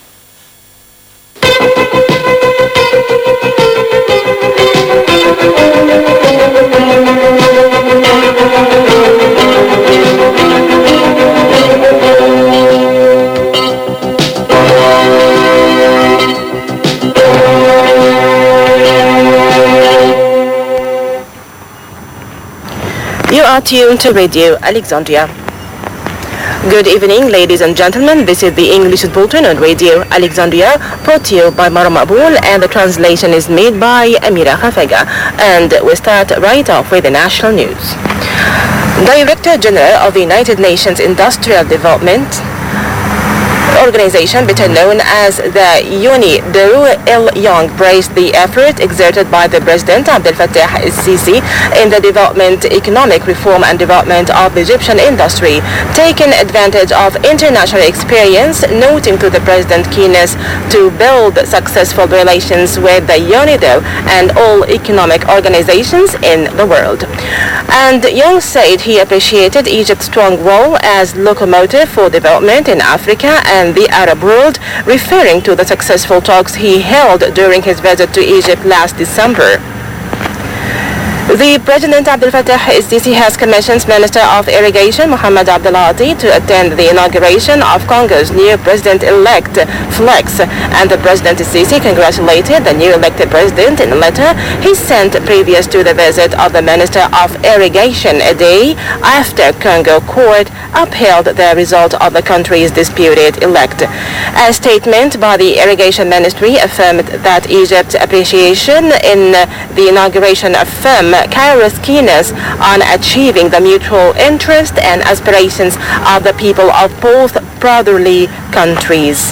You are tuned to Radio Alexandria. Good evening, ladies and gentlemen. This is the English bulletin on Radio Alexandria, brought to you by Mara Mabul, and the translation is made by Amira Khafega. And we start right off with the national news. Director General of the United Nations Industrial Development organization, better known as the UNI, Daru El Young praised the effort exerted by the President Abdel Fattah el-Sisi in the development, economic reform and development of the Egyptian industry, taking advantage of international experience, noting to the President keenness to build successful relations with the UNIDO and all economic organizations in the world. And Young said he appreciated Egypt's strong role as locomotive for development in Africa and the Arab world, referring to the successful talks he held during his visit to Egypt last December. The President Abdel Fattah el-Sisi has commissioned Minister of Irrigation Mohamed Abdelati to attend the inauguration of Congo's new president-elect Flex, and the President el-Sisi congratulated the new elected president in a letter he sent previous to the visit of the Minister of Irrigation a day after Congo court upheld the result of the country's disputed elect. A statement by the Irrigation Ministry affirmed that Egypt's appreciation in the inauguration affirmed Cairo's keenness on achieving the mutual interest and aspirations of the people of both brotherly countries.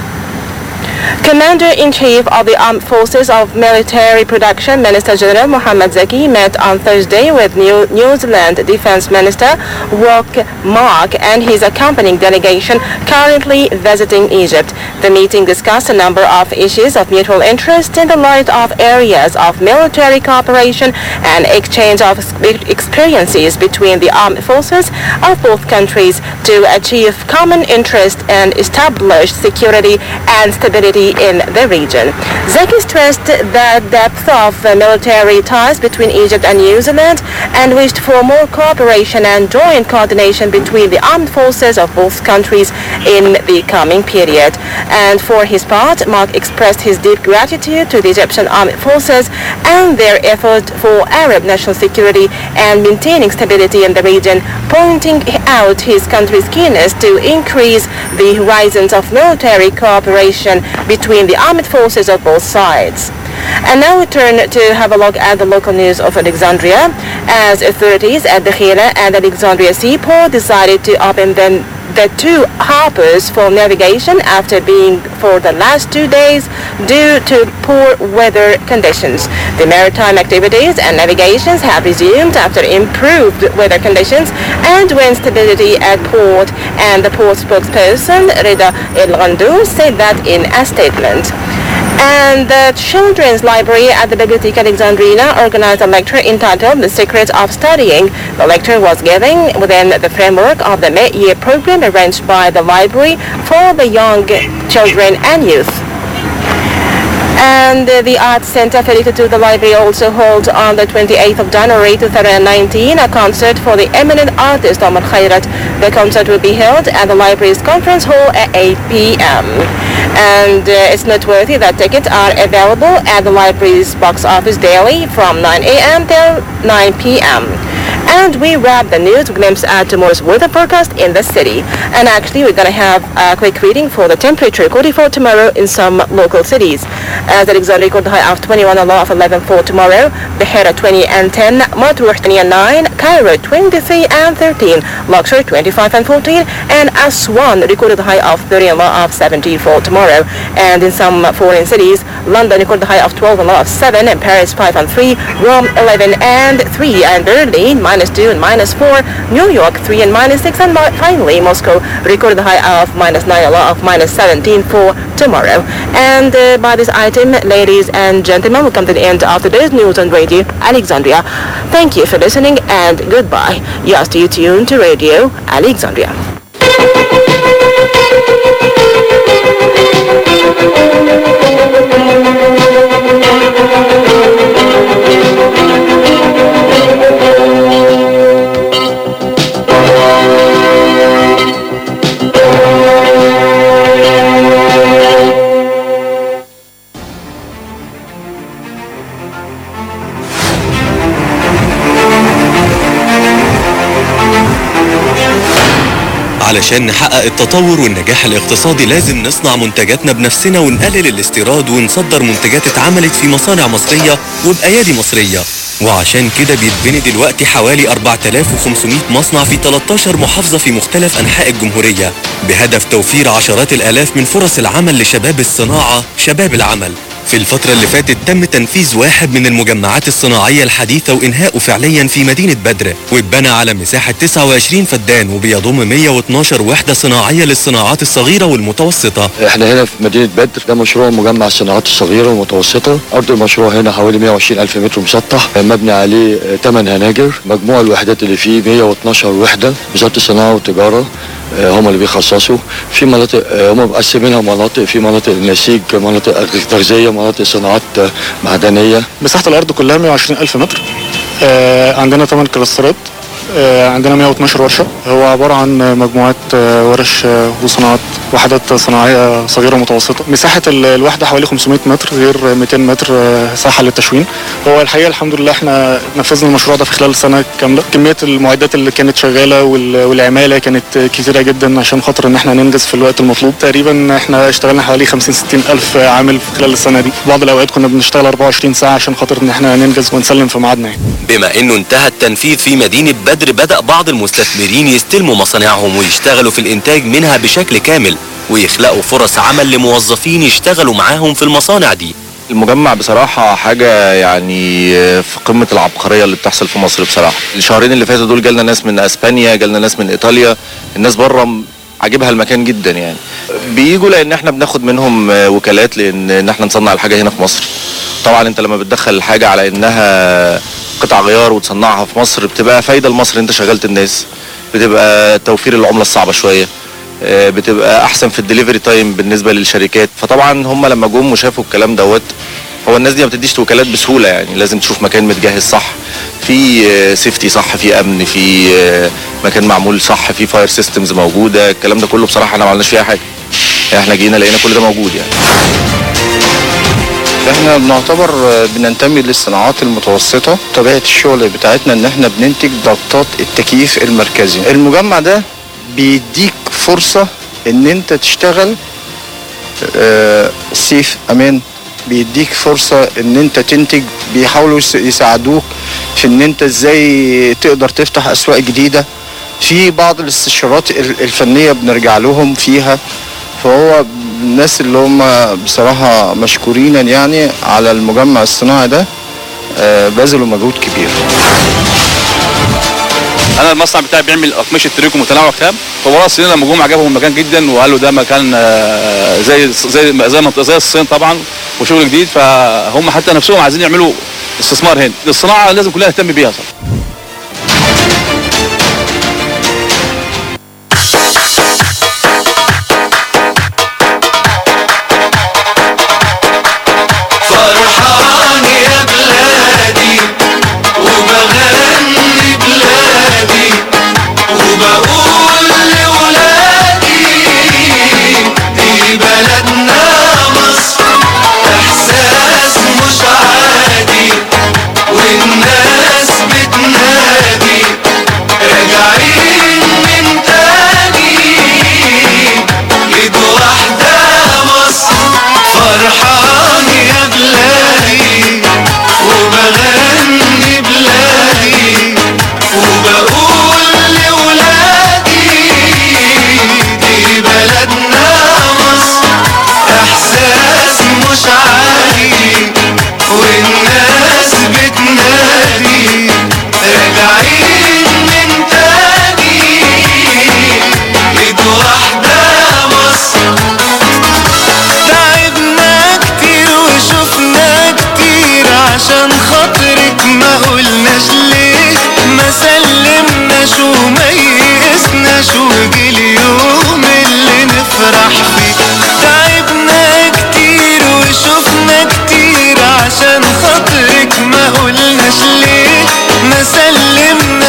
Commander-in-Chief of the Armed Forces of Military Production, Minister General Mohammed Zaki, met on Thursday with New, New Zealand Defense Minister Walk Mark and his accompanying delegation currently visiting Egypt. The meeting discussed a number of issues of mutual interest in the light of areas of military cooperation and exchange of expe- experiences between the armed forces of both countries to achieve common interest and establish security and stability in the region. Zeki stressed the depth of uh, military ties between Egypt and New Zealand and wished for more cooperation and joint coordination between the armed forces of both countries in the coming period. And for his part, Mark expressed his deep gratitude to the Egyptian armed forces and their effort for Arab national security and maintaining stability in the region, pointing out his country's keenness to increase the horizons of military cooperation between the armed forces of both sides. And now we turn to have a look at the local news of Alexandria as authorities at the Khira and Alexandria Seaport decided to open the, the two harbors for navigation after being for the last two days due to poor weather conditions. The maritime activities and navigations have resumed after improved weather conditions and wind stability at port and the port spokesperson Rida El Ghandour said that in a statement. And the Children's Library at the Bibliotheca Alexandrina organized a lecture entitled The Secret of Studying. The lecture was given within the framework of the mid-year program arranged by the library for the young children and youth. And uh, the Arts Center affiliated to the library also holds on the 28th of January 2019 a concert for the eminent artist Omar Khairat. The concert will be held at the library's conference hall at 8 p.m. And uh, it's noteworthy that tickets are available at the library's box office daily from 9 a.m. till 9 p.m. And we wrap the news glimpse at tomorrow's weather forecast in the city. And actually, we're going to have a quick reading for the temperature recorded for tomorrow in some local cities. As Alexandria recorded high of 21 and low of 11 for tomorrow, Beira 20 and 10, Matruh 20 and 9, Cairo 23 and 13, Luxor 25 and 14, and Aswan recorded high of 30 and low of 17 for tomorrow. And in some foreign cities, London recorded high of 12 and low of 7, and Paris 5 and 3, Rome 11 and 3, and Berlin minus minus 2 and minus 4. New York 3 and minus 6. And mi- finally, Moscow recorded the high of minus 9, a low of minus 17 for tomorrow. And uh, by this item, ladies and gentlemen, we come to the end of today's news on Radio Alexandria. Thank you for listening and goodbye. You are still tuned to Radio Alexandria. علشان نحقق التطور والنجاح الاقتصادي لازم نصنع منتجاتنا بنفسنا ونقلل الاستيراد ونصدر منتجات اتعملت في مصانع مصرية وبأيادي مصرية وعشان كده بيتبني دلوقتي حوالي 4500 مصنع في 13 محافظة في مختلف أنحاء الجمهورية بهدف توفير عشرات الآلاف من فرص العمل لشباب الصناعة شباب العمل في الفترة اللي فاتت تم تنفيذ واحد من المجمعات الصناعية الحديثة وإنهائه فعليا في مدينة بدر واتبنى على مساحة 29 فدان وبيضم 112 وحدة صناعية للصناعات الصغيرة والمتوسطة احنا هنا في مدينة بدر ده مشروع مجمع الصناعات الصغيرة والمتوسطة أرض المشروع هنا حوالي 120 ألف متر مسطح مبني عليه 8 هناجر مجموع الوحدات اللي فيه 112 وحدة وزارة الصناعة والتجارة آه، هم اللي بيخصصوا في مناطق آه، هم مقسمينها مناطق في مناطق النسيج مناطق تغذية مناطق صناعات آه، معدنية مساحة الأرض كلها 120 ألف متر آه، عندنا 8 كلاسترات آه، عندنا 112 ورشة هو عبارة عن مجموعات آه، ورش آه، وصناعات وحدات صناعية صغيرة ومتوسطة مساحة ال- الوحدة حوالي 500 متر غير 200 متر آه، ساحة للتشوين هو الحقيقة الحمد لله احنا نفذنا المشروع ده في خلال سنة كاملة كمية المعدات اللي كانت شغالة وال- والعمالة كانت كتيرة جدا عشان خاطر ان احنا ننجز في الوقت المطلوب تقريبا احنا اشتغلنا حوالي 50 60 ألف عامل في خلال السنة دي في بعض الأوقات كنا بنشتغل 24 ساعة عشان خاطر ان احنا ننجز ونسلم في ميعادنا يعني. بما انه انتهى التنفيذ في مدينة بدر بدأ بعض المستثمرين يستلموا مصانعهم ويشتغلوا في الانتاج منها بشكل كامل ويخلقوا فرص عمل لموظفين يشتغلوا معاهم في المصانع دي المجمع بصراحة حاجة يعني في قمة العبقرية اللي بتحصل في مصر بصراحة الشهرين اللي فاتوا دول جالنا ناس من اسبانيا جالنا ناس من ايطاليا الناس بره م- عاجبها المكان جدا يعني بيجوا لان احنا بناخد منهم آه، وكالات لان ان احنا نصنع الحاجة هنا في مصر طبعا انت لما بتدخل الحاجة على انها قطع غيار وتصنعها في مصر بتبقى فايدة لمصر انت شغلت الناس بتبقى توفير العملة الصعبة شوية آه، بتبقى احسن في الدليفري تايم بالنسبه للشركات فطبعا هم لما جم وشافوا الكلام دوت هو الناس دي ما بتديش وكالات بسهوله يعني لازم تشوف مكان متجهز صح في سيفتي صح في امن في آه، مكان معمول صح في فاير سيستمز موجوده الكلام ده كله بصراحه احنا ما عملناش فيها حاجه احنا جينا لقينا كل ده موجود يعني احنا بنعتبر بننتمي للصناعات المتوسطة طبيعة الشغل بتاعتنا ان احنا بننتج ضغطات التكييف المركزي المجمع ده بيديك فرصة ان انت تشتغل آه، سيف امان بيديك فرصة ان انت تنتج بيحاولوا يس- يساعدوك في ان انت ازاي تقدر تفتح اسواق جديدة في بعض الاستشارات ال- الفنية بنرجع لهم فيها فهو الناس اللي هم بصراحة مشكورين يعني على المجمع الصناعي ده آه، بذلوا مجهود كبير انا المصنع بتاعي بيعمل اقمشه تريكو متنوع خام فورا الصين لما جم عجبهم المكان جدا وقالوا ده مكان آه، زي زي زي منطقه زي الصين طبعا وشغل جديد فهم حتى نفسهم عايزين يعملوا استثمار هنا الصناعه لازم كلنا نهتم بيها صراحه فرحان يا بلادي وبغني بلادي وبقول لولادي دي بلدنا مصر احساس مش عادي والناس بتنادي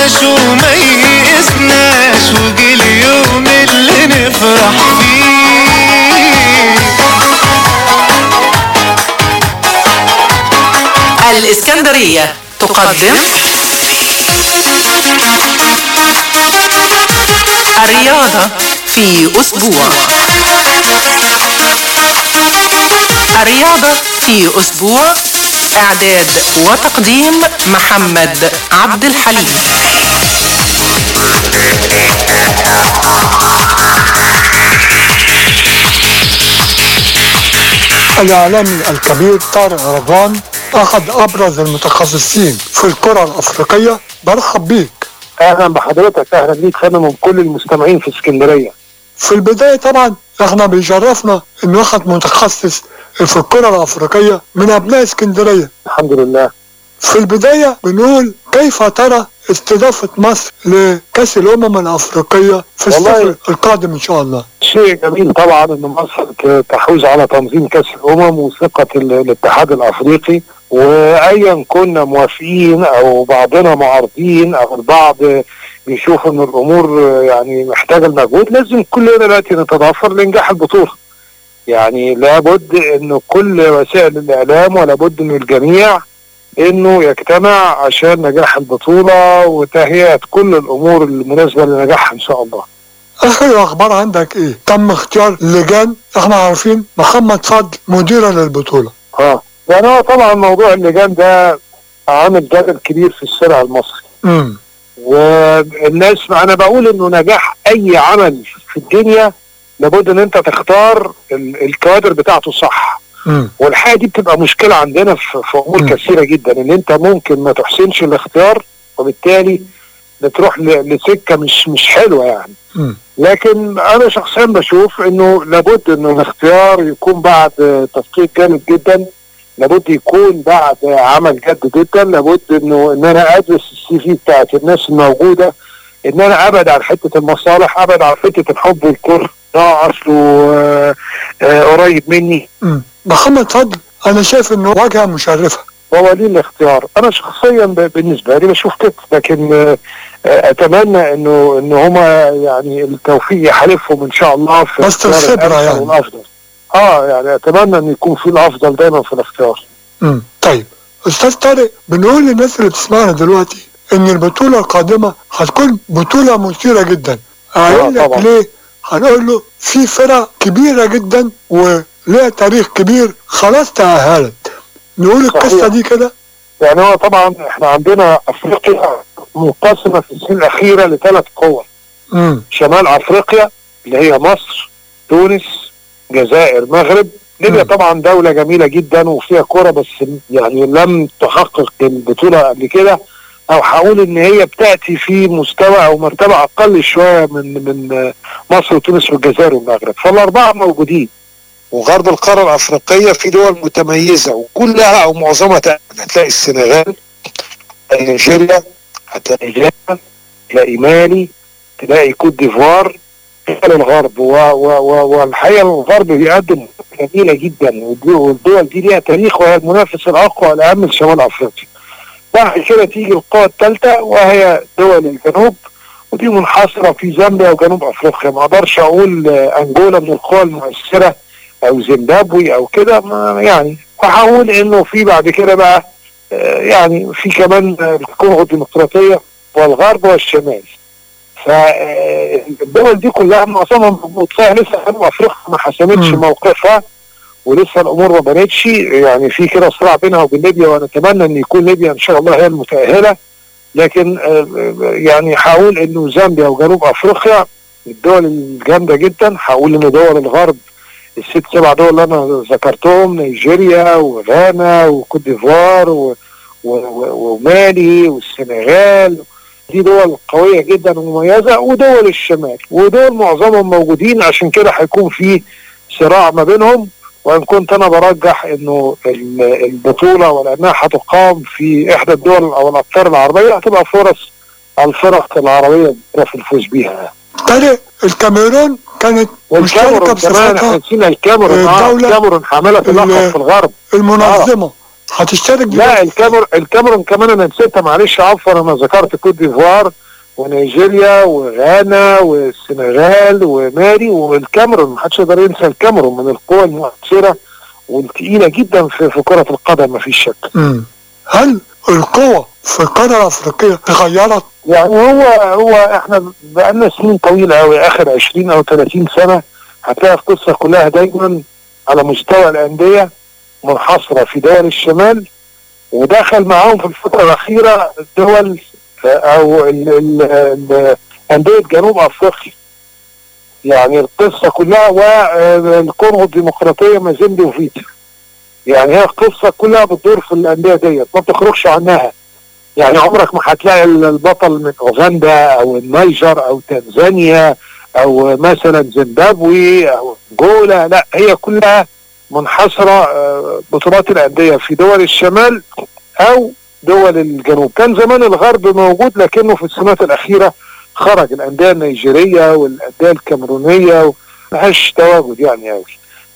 شفناش وما يئسناش وجه اليوم اللي نفرح فيه الإسكندرية تقدم الرياضة في أسبوع الرياضة في أسبوع إعداد وتقديم محمد عبد الحليم الإعلامي الكبير طارق رضوان أحد أبرز المتخصصين في الكرة الأفريقية برحب بيك اهلا بحضرتك اهلا بيك فانا من كل المستمعين في اسكندريه في البداية طبعا احنا بيشرفنا ان واحد متخصص في الكرة الأفريقية من أبناء اسكندرية الحمد لله في البداية بنقول كيف ترى استضافة مصر لكأس الأمم الأفريقية في والله- الصيف القادم إن شاء الله شيء جميل طبعا ان مصر ت- تحوز على تنظيم كاس الامم وثقه ال- الاتحاد الافريقي وايا كنا موافقين او بعضنا معارضين او البعض بيشوف ان الامور يعني محتاجه المجهود لازم كلنا دلوقتي نتضافر لانجاح البطوله يعني لابد ان كل وسائل الاعلام ولابد من الجميع انه يجتمع عشان نجاح البطوله وتهيئه كل الامور المناسبه لنجاحها ان شاء الله آخر أخبار عندك إيه؟ تم اختيار لجان احنا عارفين محمد فضل مديرا للبطولة اه يعني هو طبعا موضوع اللجان ده عامل جدل كبير في الشارع المصري امم والناس انا بقول انه نجاح اي عمل في الدنيا لابد ان انت تختار ال- الكوادر بتاعته صح امم والحقيقه دي بتبقى مشكله عندنا في, في امور كثيره جدا ان انت ممكن ما تحسنش الاختيار وبالتالي بتروح ل- لسكه مش مش حلوه يعني امم لكن انا شخصيا بشوف انه لابد انه الاختيار يكون بعد تدقيق جامد جدا لابد يكون بعد عمل جد جدا لابد انه ان انا ادرس السي في بتاعت الناس الموجوده ان انا ابعد عن حته المصالح ابعد عن حته الحب والكره ده اصله آه، آه، قريب مني امم محمد فضل أنا شايف إنه واجهة مشرفة هو ليه الاختيار انا شخصيا ب- بالنسبه لي بشوف كده لكن آه، آه، اتمنى انه ان هما يعني التوفيق يحالفهم ان شاء الله في بس اختيار الخبرة الأمثل يعني. والافضل اه يعني اتمنى ان يكون في الافضل دايما في الاختيار امم طيب أستاذ طارق بنقول للناس اللي بتسمعنا دلوقتي إن البطولة القادمة هتكون بطولة مثيرة جدا أقول لك طبعاً. ليه؟ هنقول له في فرق كبيرة جدا ولها تاريخ كبير خلاص تأهلت نقول القصة صحيح. دي كده يعني هو طبعا احنا عندنا افريقيا منقسمه في السنين الاخيره لثلاث قوى امم شمال افريقيا اللي هي مصر تونس جزائر مغرب ليبيا طبعا دولة جميلة جدا وفيها كرة بس يعني لم تحقق البطولة قبل كده او هقول ان هي بتأتي في مستوى او مرتبة اقل شوية من من مصر وتونس والجزائر والمغرب فالاربعة موجودين وغرب القارة الافريقية في دول متميزة وكلها او معظمها تقريباً هتلاقي السنغال هتلاقي نيجيريا هتلاقي غانا تلاقي مالي تلاقي كوت ديفوار دول الغرب و- و- و- والحقيقه الغرب بيقدم جميله جدا والدول- والدول دي ليها تاريخ وهي المنافس الاقوى والاهم لشمال افريقيا. بعد كده تيجي القوى الثالثه وهي دول الجنوب ودي منحصره في زامبيا وجنوب افريقيا ما اقدرش اقول آه، انجولا من القوى المؤثره او زيمبابوي او كده ما- يعني وهقول انه في بعد كده بقى آه، يعني في كمان آه، الكونغو الديمقراطيه والغرب والشمال. فالدول دي كلها معظمها موجود فيها لسه جنوب افريقيا ما حسمتش موقفها ولسه الامور ما بانتش يعني في كده صراع بينها وبين ليبيا ونتمنى ان يكون ليبيا ان شاء الله هي المتاهله لكن آه، يعني هقول انه زامبيا وجنوب افريقيا الدول الجامده جدا هقول ان دول الغرب الست سبع دول اللي انا ذكرتهم نيجيريا وغانا وكوت ديفوار و- و- و- ومالي والسنغال دي دول قوية جدا ومميزة ودول الشمال ودول معظمهم موجودين عشان كده هيكون في صراع ما بينهم وان كنت انا برجح انه ال- البطولة ولانها هتقام في احدى الدول او الاقطار العربية هتبقى فرص الفرق العربية في الفوز بيها طارق الكاميرون كانت مشتركة والكاميرون كمان بصفتها احنا نسينا الكاميرون اه الدولة الكاميرون حاملة اللقب ال- في الغرب المنظمة هتشترك لا الكاميرون الكاميرون كمان انا نسيتها معلش عفوا انا ذكرت كوت ديفوار ونيجيريا وغانا والسنغال ومالي والكاميرون محدش يقدر ينسى الكاميرون من القوى المؤثره والتقيله جدا في, في كره القدم مفيش شك مم. هل القوة في القارة الأفريقية تغيرت؟ يعني هو هو احنا بقالنا سنين طويله قوي اخر 20 او 30 سنه هتلاقي القصه كلها دايما على مستوى الانديه منحصره في دول الشمال ودخل معاهم في الفتره الاخيره الدول او ال- ال- ال- انديه جنوب افريقيا يعني القصه كلها والكونغو الديمقراطيه مازيمبي وفيتا يعني هي القصه كلها بتدور في الانديه ديت ما بتخرجش عنها يعني عمرك ما هتلاقي ال- البطل من اوغندا او النيجر او تنزانيا او مثلا زيمبابوي او انجولا لا هي كلها منحصره آه، بطولات الانديه في دول الشمال او دول الجنوب كان زمان الغرب موجود لكنه في السنوات الاخيره خرج الانديه النيجيريه والانديه الكاميرونيه ملهاش تواجد يعني قوي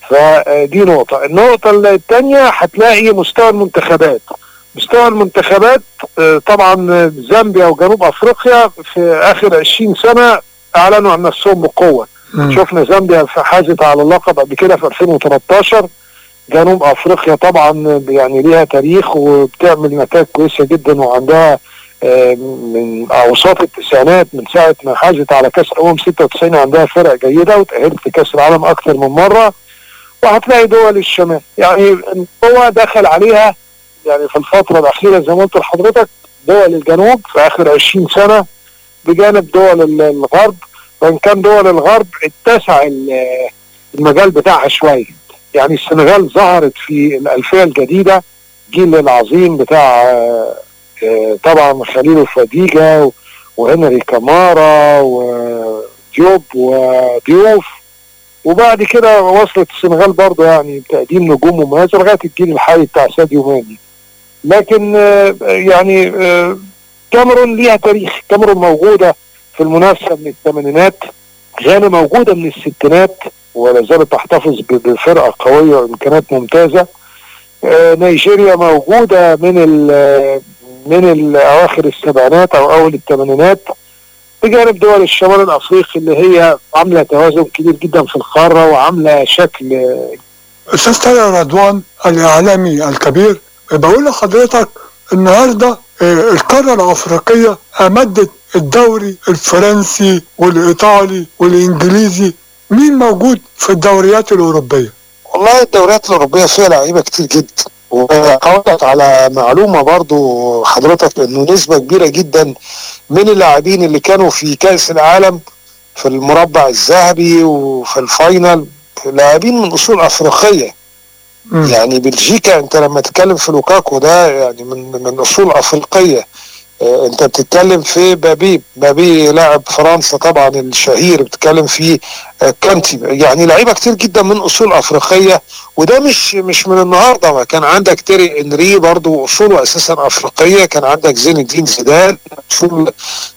فدي نقطه النقطه الثانيه هتلاقي مستوى المنتخبات مستوى المنتخبات آه، طبعا زامبيا وجنوب افريقيا في اخر 20 سنه اعلنوا عن نفسهم بقوه مم. شفنا زامبيا فازت على اللقب قبل كده في 2013 جنوب افريقيا طبعا يعني ليها تاريخ وبتعمل نتائج كويسه جدا وعندها آه، من اوساط التسعينات من ساعه ما حازت على كاس الامم 96 عندها فرق جيده وتاهلت لكاس العالم اكثر من مره وهتلاقي دول الشمال يعني هو دخل عليها يعني في الفتره الاخيره زي ما قلت لحضرتك دول الجنوب في اخر 20 سنه بجانب دول ال- الغرب وان كان دول الغرب اتسع ال- المجال بتاعها شويه يعني السنغال ظهرت في الالفيه الجديده الجيل العظيم بتاع آه، آه، طبعا خليل فديجا و- وهنري كامارا وديوب وضيوف وبعد كده وصلت السنغال برضه يعني بتقديم نجوم مميزه لغايه الجيل الحالي بتاع ساديو ماني لكن آه، يعني آه، كاميرون ليها تاريخ كاميرون موجوده في المنافسه من الثمانينات غانا موجوده من الستينات ولا زالت تحتفظ ب- بفرقه قويه وامكانيات ممتازه آه، نيجيريا موجوده من ال من ال- اواخر السبعينات او اول الثمانينات بجانب دول الشمال الافريقي اللي هي عامله توازن كبير جدا في القاره وعامله شكل آه، أستاذ طارق رضوان الإعلامي الكبير بقول لحضرتك النهارده آه، القارة الأفريقية أمدت الدوري الفرنسي والإيطالي والإنجليزي مين موجود في الدوريات الأوروبية؟ والله الدوريات الأوروبية فيها لعيبة كتير جدا وقولت على معلومة برضو حضرتك انه نسبة كبيرة جدا من اللاعبين اللي كانوا في كأس العالم في المربع الذهبي وفي الفاينل لاعبين من اصول افريقية يعني بلجيكا انت لما تتكلم في لوكاكو ده يعني من من اصول افريقية آه، انت بتتكلم في بابي بابي لاعب فرنسا طبعا الشهير بتتكلم في آه، كانتي يعني لعيبه كتير جدا من اصول افريقيه وده مش مش من النهارده ما كان عندك تيري انري برضو اصوله اساسا افريقيه كان عندك زين الدين زيدان اصول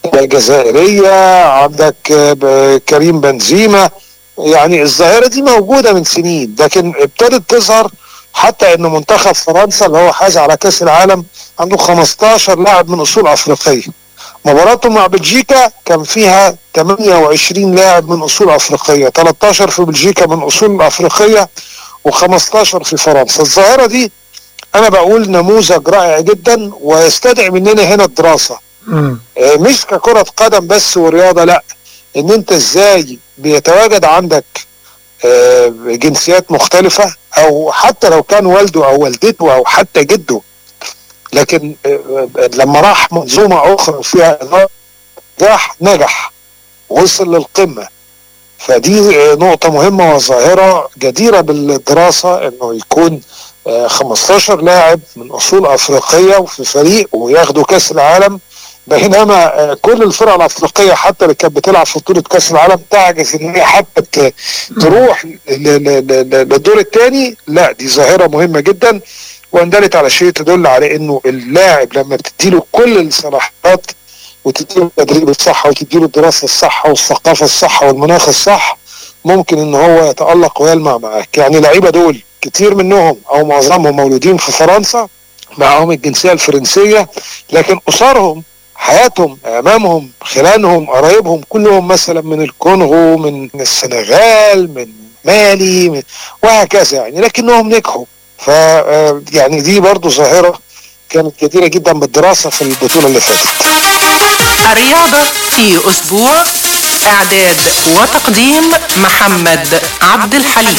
جزائريه عندك آه، ب- كريم بنزيما يعني الظاهره دي موجوده من سنين لكن ابتدت تظهر حتى ان منتخب فرنسا اللي هو حاز على كاس العالم عنده 15 لاعب من اصول افريقيه مباراته مع بلجيكا كان فيها 28 لاعب من اصول افريقيه 13 في بلجيكا من اصول افريقيه و15 في فرنسا الظاهره دي انا بقول نموذج رائع جدا ويستدعي مننا هنا الدراسه آه، مش ككرة قدم بس ورياضة لا ان انت ازاي بيتواجد عندك آه، جنسيات مختلفة او حتى لو كان والده او والدته او حتى جده لكن آه، آه، لما راح منظومة اخرى فيها نجاح نجح وصل للقمة فدي آه، نقطة مهمة وظاهرة جديرة بالدراسة انه يكون آه، 15 لاعب من اصول افريقية وفي فريق وياخدوا كاس العالم بينما آه، كل الفرق الافريقيه حتى اللي كانت بتلعب في بطوله كاس العالم تعجز ان هي حتى ت- تروح ل- ل- ل- ل- للدور الثاني لا دي ظاهره مهمه جدا وان دلت على شيء تدل على انه اللاعب لما بتديله كل الصلاحيات وتديله التدريب الصح وتديله الدراسه الصح والثقافه الصح والمناخ الصح ممكن ان هو يتالق ويلمع معاك يعني لعيبه دول كتير منهم او معظمهم مولودين في فرنسا معهم الجنسيه الفرنسيه لكن اسرهم حياتهم امامهم خلانهم قرايبهم كلهم مثلا من الكونغو من السنغال من مالي من وهكذا يعني لكنهم نجحوا ف آه، يعني دي برضو ظاهره كانت جديره جدا بالدراسه في البطوله اللي فاتت الرياضة في أسبوع إعداد وتقديم محمد عبد الحليم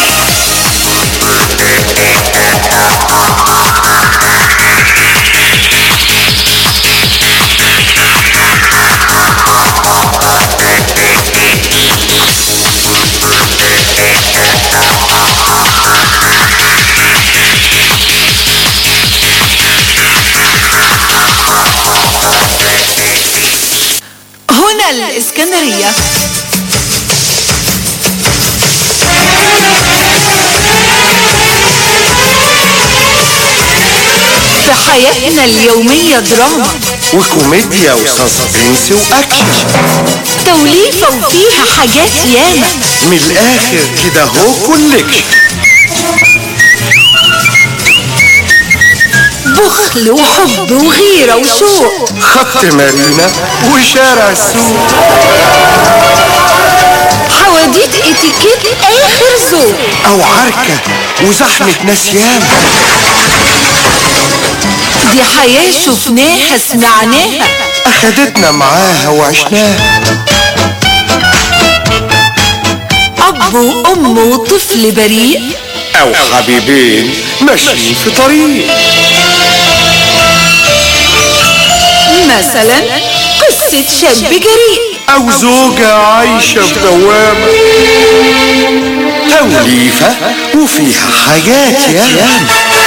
هنا الإسكندرية في حياتنا اليومية دراما وكوميديا وسسبنس واكشن توليفة وفيها حاجات ياما من الاخر كده هو كوليكشن بخل وحب وغيرة وشوق خط مارينا وشارع السوق حواديت اتيكيت آخر ذوق او عركة وزحمة ناس ياما دي حياة شفناها سمعناها اخدتنا معاها وعشناها أب وأم وطفل بريء او حبيبين ماشيين في طريق مثلا قصة شاب جريء او زوجة عايشة في دوامة توليفة وفيها حاجات ياما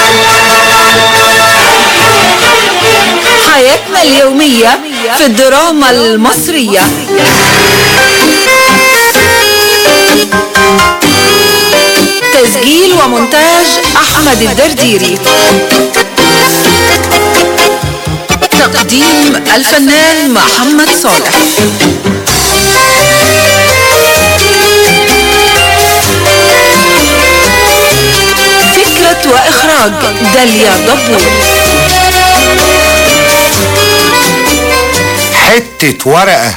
حياتنا اليومية في الدراما المصرية تسجيل ومونتاج أحمد الدرديري تقديم الفنان محمد صالح فكرة وإخراج داليا دبور حتة ورقة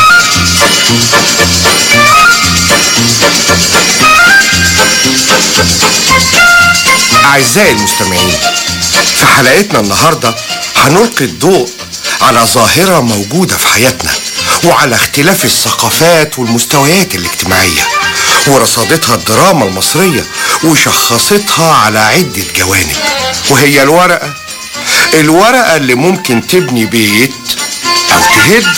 أعزائي المستمعين في حلقتنا النهاردة هنلقي الضوء على ظاهرة موجودة في حياتنا وعلى اختلاف الثقافات والمستويات الاجتماعية ورصدتها الدراما المصرية وشخصتها على عدة جوانب وهي الورقة الورقة اللي ممكن تبني بيت أو تهده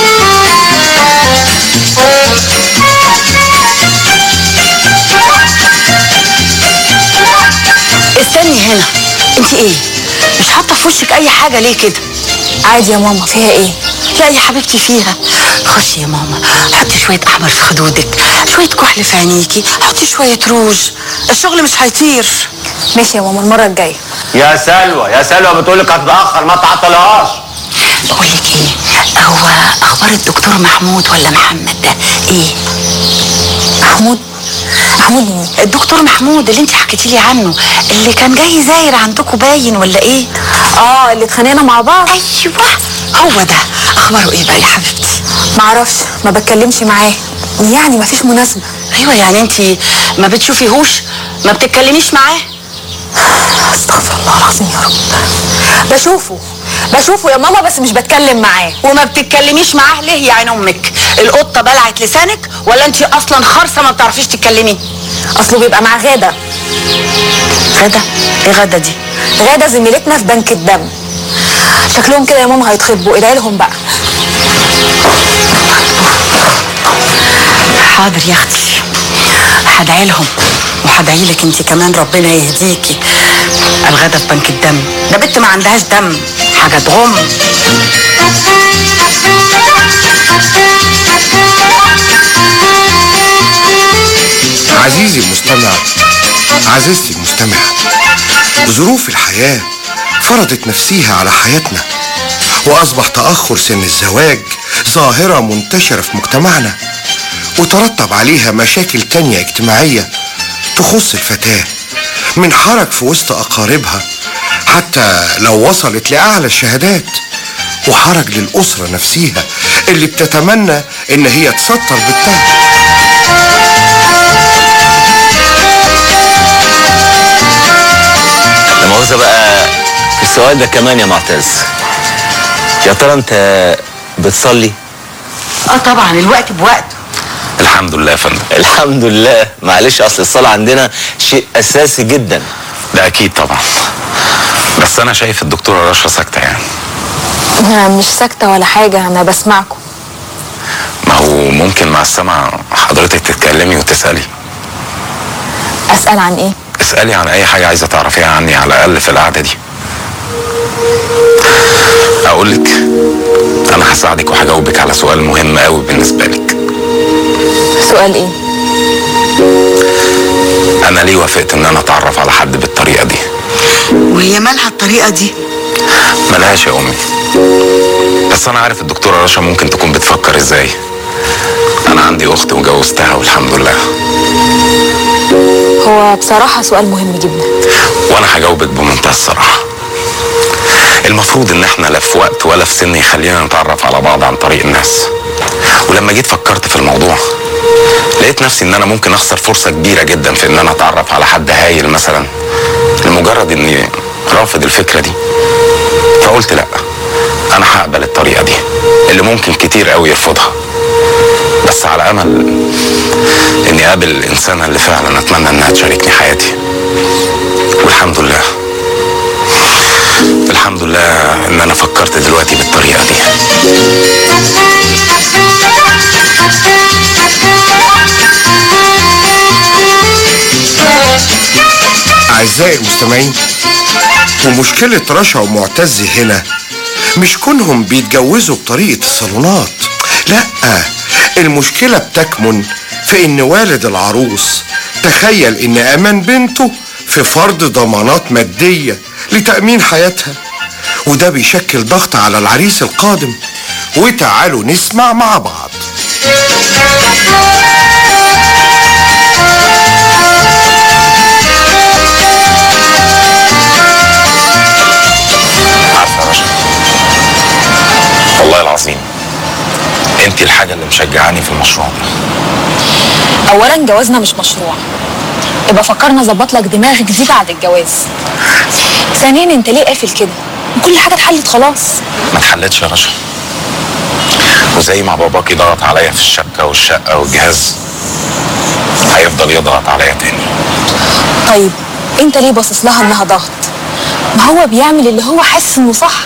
استني هنا انت ايه مش حاطه في وشك اي حاجه ليه كده عادي يا ماما فيها ايه لا يا حبيبتي فيها خشي يا ماما حطي شويه احمر في خدودك شويه كحل في عينيكي حطي شويه روج الشغل مش هيطير ماشي يا ماما المره الجايه يا سلوى يا سلوى بتقولك هتتأخر ما تعطلهاش بقول لك ايه هو اخبار الدكتور محمود ولا محمد ده ايه محمود محمود مين الدكتور محمود اللي انت حكيتي لي عنه اللي كان جاي زاير عندكم باين ولا ايه اه اللي اتخانقنا مع بعض ايوه هو ده اخباره ايه بقى يا حبيبتي معرفش ما بتكلمش معاه يعني ما فيش مناسبه ايوه يعني انت ما بتشوفيهوش ما بتتكلميش معاه استغفر الله العظيم يا رب بشوفه بشوفه يا ماما بس مش بتكلم معاه وما بتتكلميش معاه ليه يا عين امك القطه بلعت لسانك ولا انت اصلا خرصه ما بتعرفيش تتكلمي اصله بيبقى مع غاده غاده ايه غاده دي غاده زميلتنا في بنك الدم شكلهم كده يا ماما هيتخطبوا ادعي لهم بقى حاضر يا اختي هدعي لهم وهدعي لك انت كمان ربنا يهديكي الغدا في بنك الدم ده بنت ما عندهاش دم حاجه تغم عزيزي المستمع عزيزتي المستمع ظروف الحياة فرضت نفسيها على حياتنا وأصبح تأخر سن الزواج ظاهرة منتشرة في مجتمعنا وترتب عليها مشاكل تانية اجتماعية تخص الفتاة من حرج في وسط أقاربها حتى لو وصلت لأعلى الشهادات وحرج للأسرة نفسيها اللي بتتمنى إن هي تسطر بالتاج لا مؤاخذة بقى في السؤال ده كمان يا معتز يا ترى انت بتصلي؟ اه طبعا الوقت بوقت الحمد لله يا فندم الحمد لله معلش اصل الصلاة عندنا شيء اساسي جدا ده اكيد طبعا بس انا شايف الدكتوره رشا ساكته يعني أنا مش ساكتة ولا حاجة أنا بسمعكم ما هو ممكن مع السمع حضرتك تتكلمي وتسالي أسأل عن إيه؟ اسالي عن اي حاجه عايزه تعرفيها عني على الاقل في القعده دي اقول لك انا هساعدك وهجاوبك على سؤال مهم قوي بالنسبه لك سؤال إيه؟ انا ليه وافقت ان انا اتعرف على حد بالطريقه دي وهي مالها الطريقه دي ملهاش يا امي بس انا عارف الدكتوره رشا ممكن تكون بتفكر ازاي انا عندي اخت وجوزتها والحمد لله هو بصراحة سؤال مهم جدا وانا هجاوبك بمنتهى الصراحه المفروض ان احنا لا في وقت ولا في سن يخلينا نتعرف على بعض عن طريق الناس ولما جيت فكرت في الموضوع لقيت نفسي ان انا ممكن اخسر فرصه كبيره جدا في ان انا اتعرف على حد هايل مثلا لمجرد اني رافض الفكره دي فقلت لا انا هقبل الطريقه دي اللي ممكن كتير قوي يرفضها بس على امل اني اقابل الانسانه اللي فعلا اتمنى انها تشاركني حياتي والحمد لله الحمد لله ان انا فكرت دلوقتي بالطريقه دي أعزائي المستمعين ومشكلة رشا ومعتز هنا مش كونهم بيتجوزوا بطريقة الصالونات لا المشكلة بتكمن في إن والد العروس تخيل إن أمان بنته في فرض ضمانات مادية لتأمين حياتها وده بيشكل ضغط على العريس القادم وتعالوا نسمع مع بعض عارفه يا رشا والله العظيم انت الحاجه اللي مشجعاني في المشروع ده أولا جوازنا مش مشروع يبقى فكرنا أظبط لك دماغك دي بعد الجواز ثانيا أنت ليه قافل كده؟ كل حاجة اتحلت خلاص ما اتحلتش يا رشا وزي ما باباكي ضغط عليا في الشبكه والشقه والجهاز هيفضل يضغط عليا تاني طيب أنت ليه باصص لها إنها ضغط؟ ما هو بيعمل اللي هو حاسس إنه صح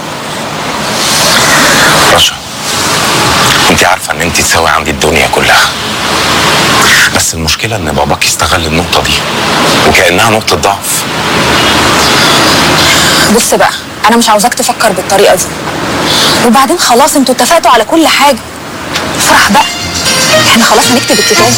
رشا انت عارفه ان انت تساوي عندي الدنيا كلها بس المشكله ان باباك استغل النقطه دي وكانها نقطه ضعف بص بقى أنا مش عاوزاك تفكر بالطريقة دي وبعدين خلاص انتوا اتفقتوا على كل حاجة افرح بقى احنا خلاص هنكتب الكتاب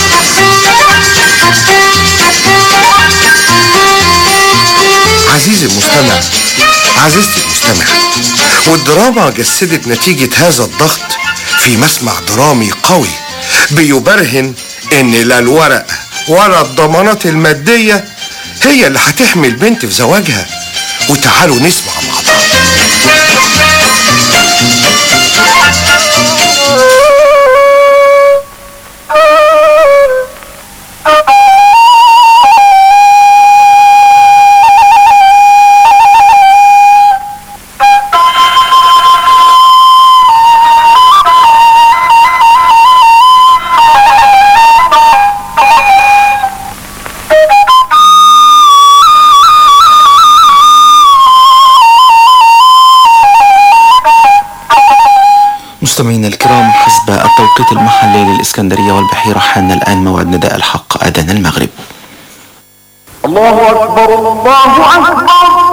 عزيزي المستمع عزيزتي المستمع والدراما جسدت نتيجة هذا الضغط في مسمع درامي قوي بيبرهن ان لا الورق ولا الضمانات المادية هي اللي هتحمي البنت في زواجها وتعالوا نسمع مع بعض مستمعينا الكرام حسب التوقيت المحلي للإسكندرية والبحيرة حان الآن موعد نداء الحق أذان المغرب الله أكبر الله أكبر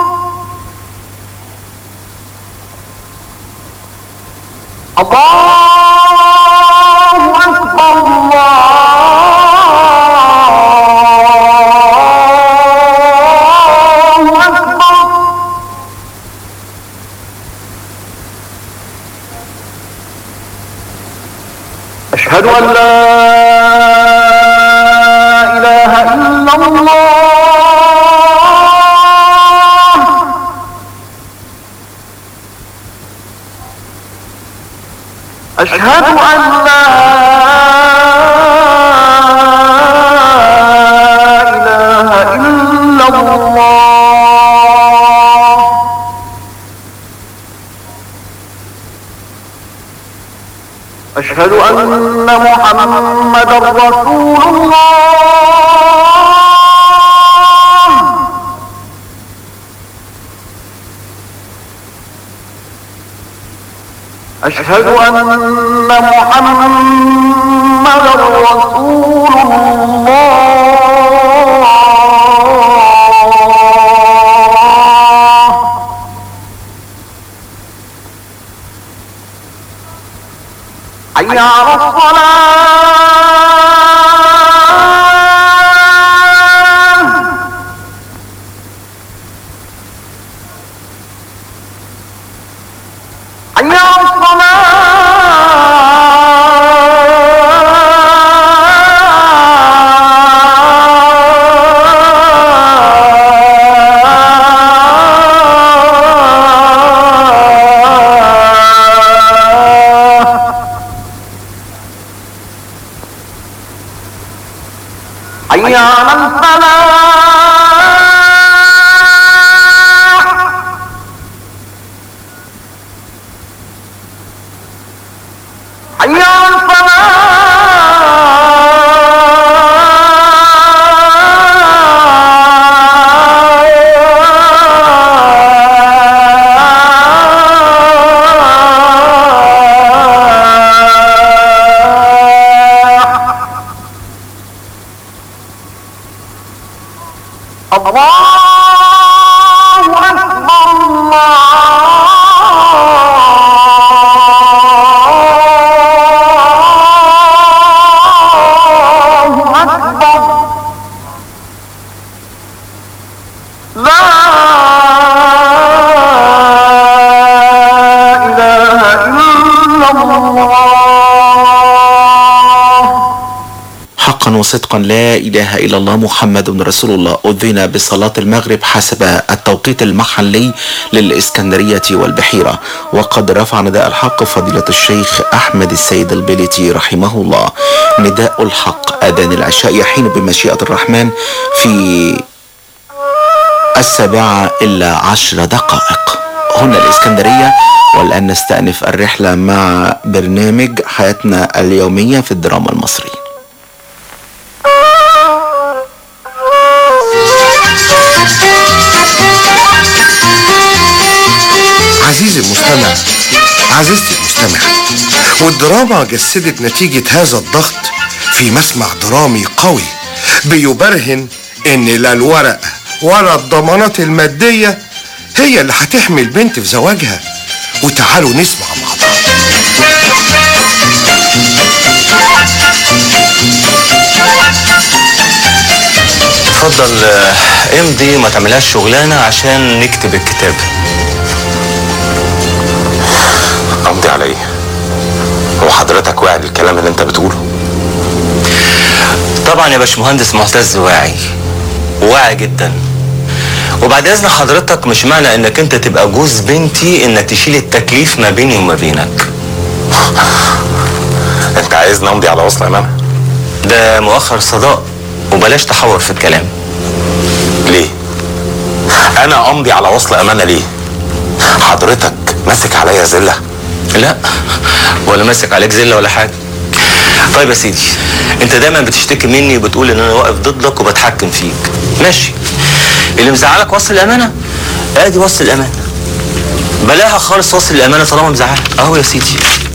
الله أكبر الله أكبر أشهد أن لا إله إلا الله أشهد أن لا إله إلا الله أشهد أن محمدا رسول الله أشهد أن محمدا رسول الله حي على الصلاة حي على الصلاة حي على الفلاح حي على الفلاح الله أكبر الله أكبر لا إله إلا الله حقا وصدقا لا إله إلا الله محمد رسول الله أذن بصلاة المغرب حسب التوقيت المحلي للإسكندرية والبحيرة وقد رفع نداء الحق فضيلة الشيخ أحمد السيد البليتي رحمه الله نداء الحق أذان العشاء يحين بمشيئة الرحمن في السابعة إلا عشر دقائق هنا الإسكندرية والآن نستأنف الرحلة مع برنامج حياتنا اليومية في الدراما المصرية عزيزي المستمع عزيزتي المستمع والدراما جسدت نتيجة هذا الضغط في مسمع درامي قوي بيبرهن ان لا الورق ولا الضمانات المادية هي اللي هتحمي البنت في زواجها وتعالوا نسمع مع بعض اتفضل آه، امضي ما تعملهاش شغلانه عشان نكتب الكتاب امضي على ايه هو حضرتك واعي للكلام اللي انت بتقوله طبعا يا باشمهندس معتز واعي واعي جدا وبعد اذن حضرتك مش معنى انك انت تبقى جوز بنتي انك تشيل التكليف ما بيني وما بينك انت عايزني امضي على وصل امانه ده مؤخر صداق وبلاش تحور في الكلام ليه انا امضي على وصل امانه ليه حضرتك ماسك عليا زله لا ولا ماسك عليك زله ولا حاجه طيب يا سيدي انت دايما بتشتكي مني وبتقول ان انا واقف ضدك وبتحكم فيك ماشي اللي مزعلك وصل الامانه ادي وصل الامانه بلاها خالص وصل الامانه طالما مزعلك اهو يا سيدي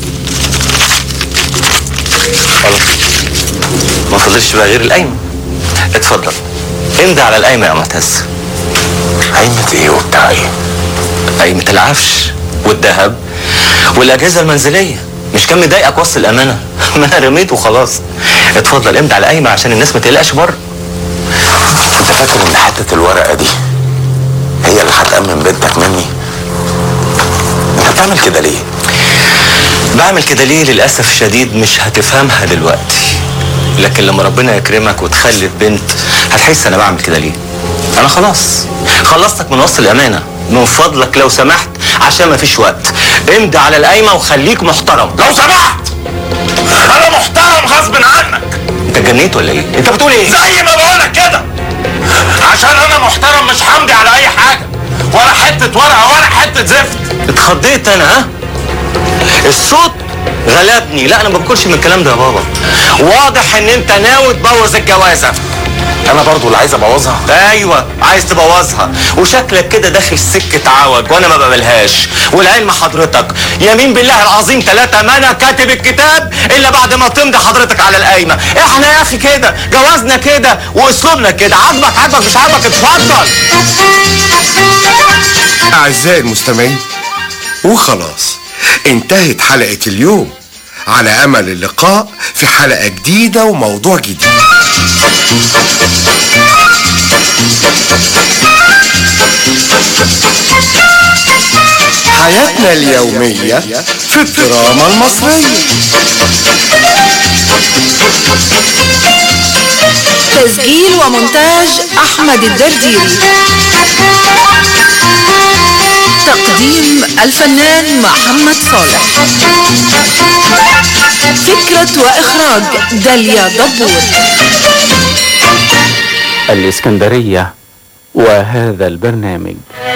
خلاص ما فضلش بقى غير القايمه اتفضل امضي على القايمه يا معتز قايمه ايه وبتاع ايه قايمه العفش والذهب والاجهزه المنزليه مش كان مضايقك وصل الامانه ما انا رميته وخلاص اتفضل امضي على القايمه عشان الناس ما تقلقش بره انت فاكر ان حته الورقه دي هي اللي هتامن بنتك مني انت بتعمل كده ليه بعمل كده ليه للاسف الشديد مش هتفهمها دلوقتي لكن لما ربنا يكرمك وتخلف بنت هتحس انا بعمل كده ليه انا خلاص خلصتك من وصل الامانه من فضلك لو سمحت عشان ما فيش وقت امضي على القايمه وخليك محترم لو سمحت انا محترم غصب عنك انت اتجنيت ولا ايه انت بتقول ايه زي ما بقولك كده عشان انا محترم مش همضي على اي حاجه ولا حته ورقه ولا حته زفت اتخضيت انا ها الصوت غلبني لا انا ما باكلش من الكلام ده يا بابا واضح ان انت ناوي تبوظ الجوازه انا برضو اللي عايز ابوظها ايوه عايز تبوظها وشكلك كده داخل سكه عوج وانا ما بقبلهاش والعلم حضرتك يمين بالله العظيم ثلاثة ما انا كاتب الكتاب الا بعد ما تمضي حضرتك على القايمه احنا يا اخي كده جوازنا كده واسلوبنا كده عاجبك عاجبك مش عاجبك اتفضل أعزائي المستمعين وخلاص انتهت حلقة اليوم على أمل اللقاء في حلقة جديدة وموضوع جديد حياتنا اليومية في الدراما المصرية تسجيل ومونتاج أحمد الدرديري تقديم الفنان محمد صالح فكرة وإخراج داليا دبور الإسكندرية وهذا البرنامج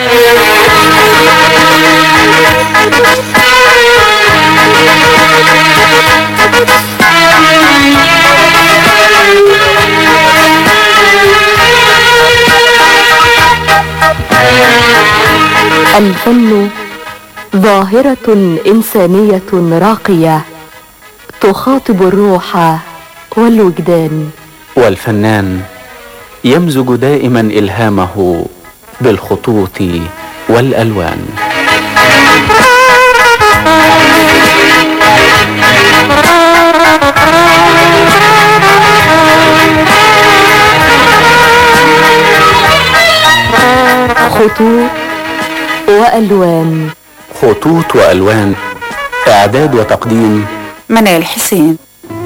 الفن ظاهرة إنسانية راقية تخاطب الروح والوجدان والفنان يمزج دائما إلهامه بالخطوط والألوان خطوط وألوان خطوط وألوان إعداد وتقديم منال حسين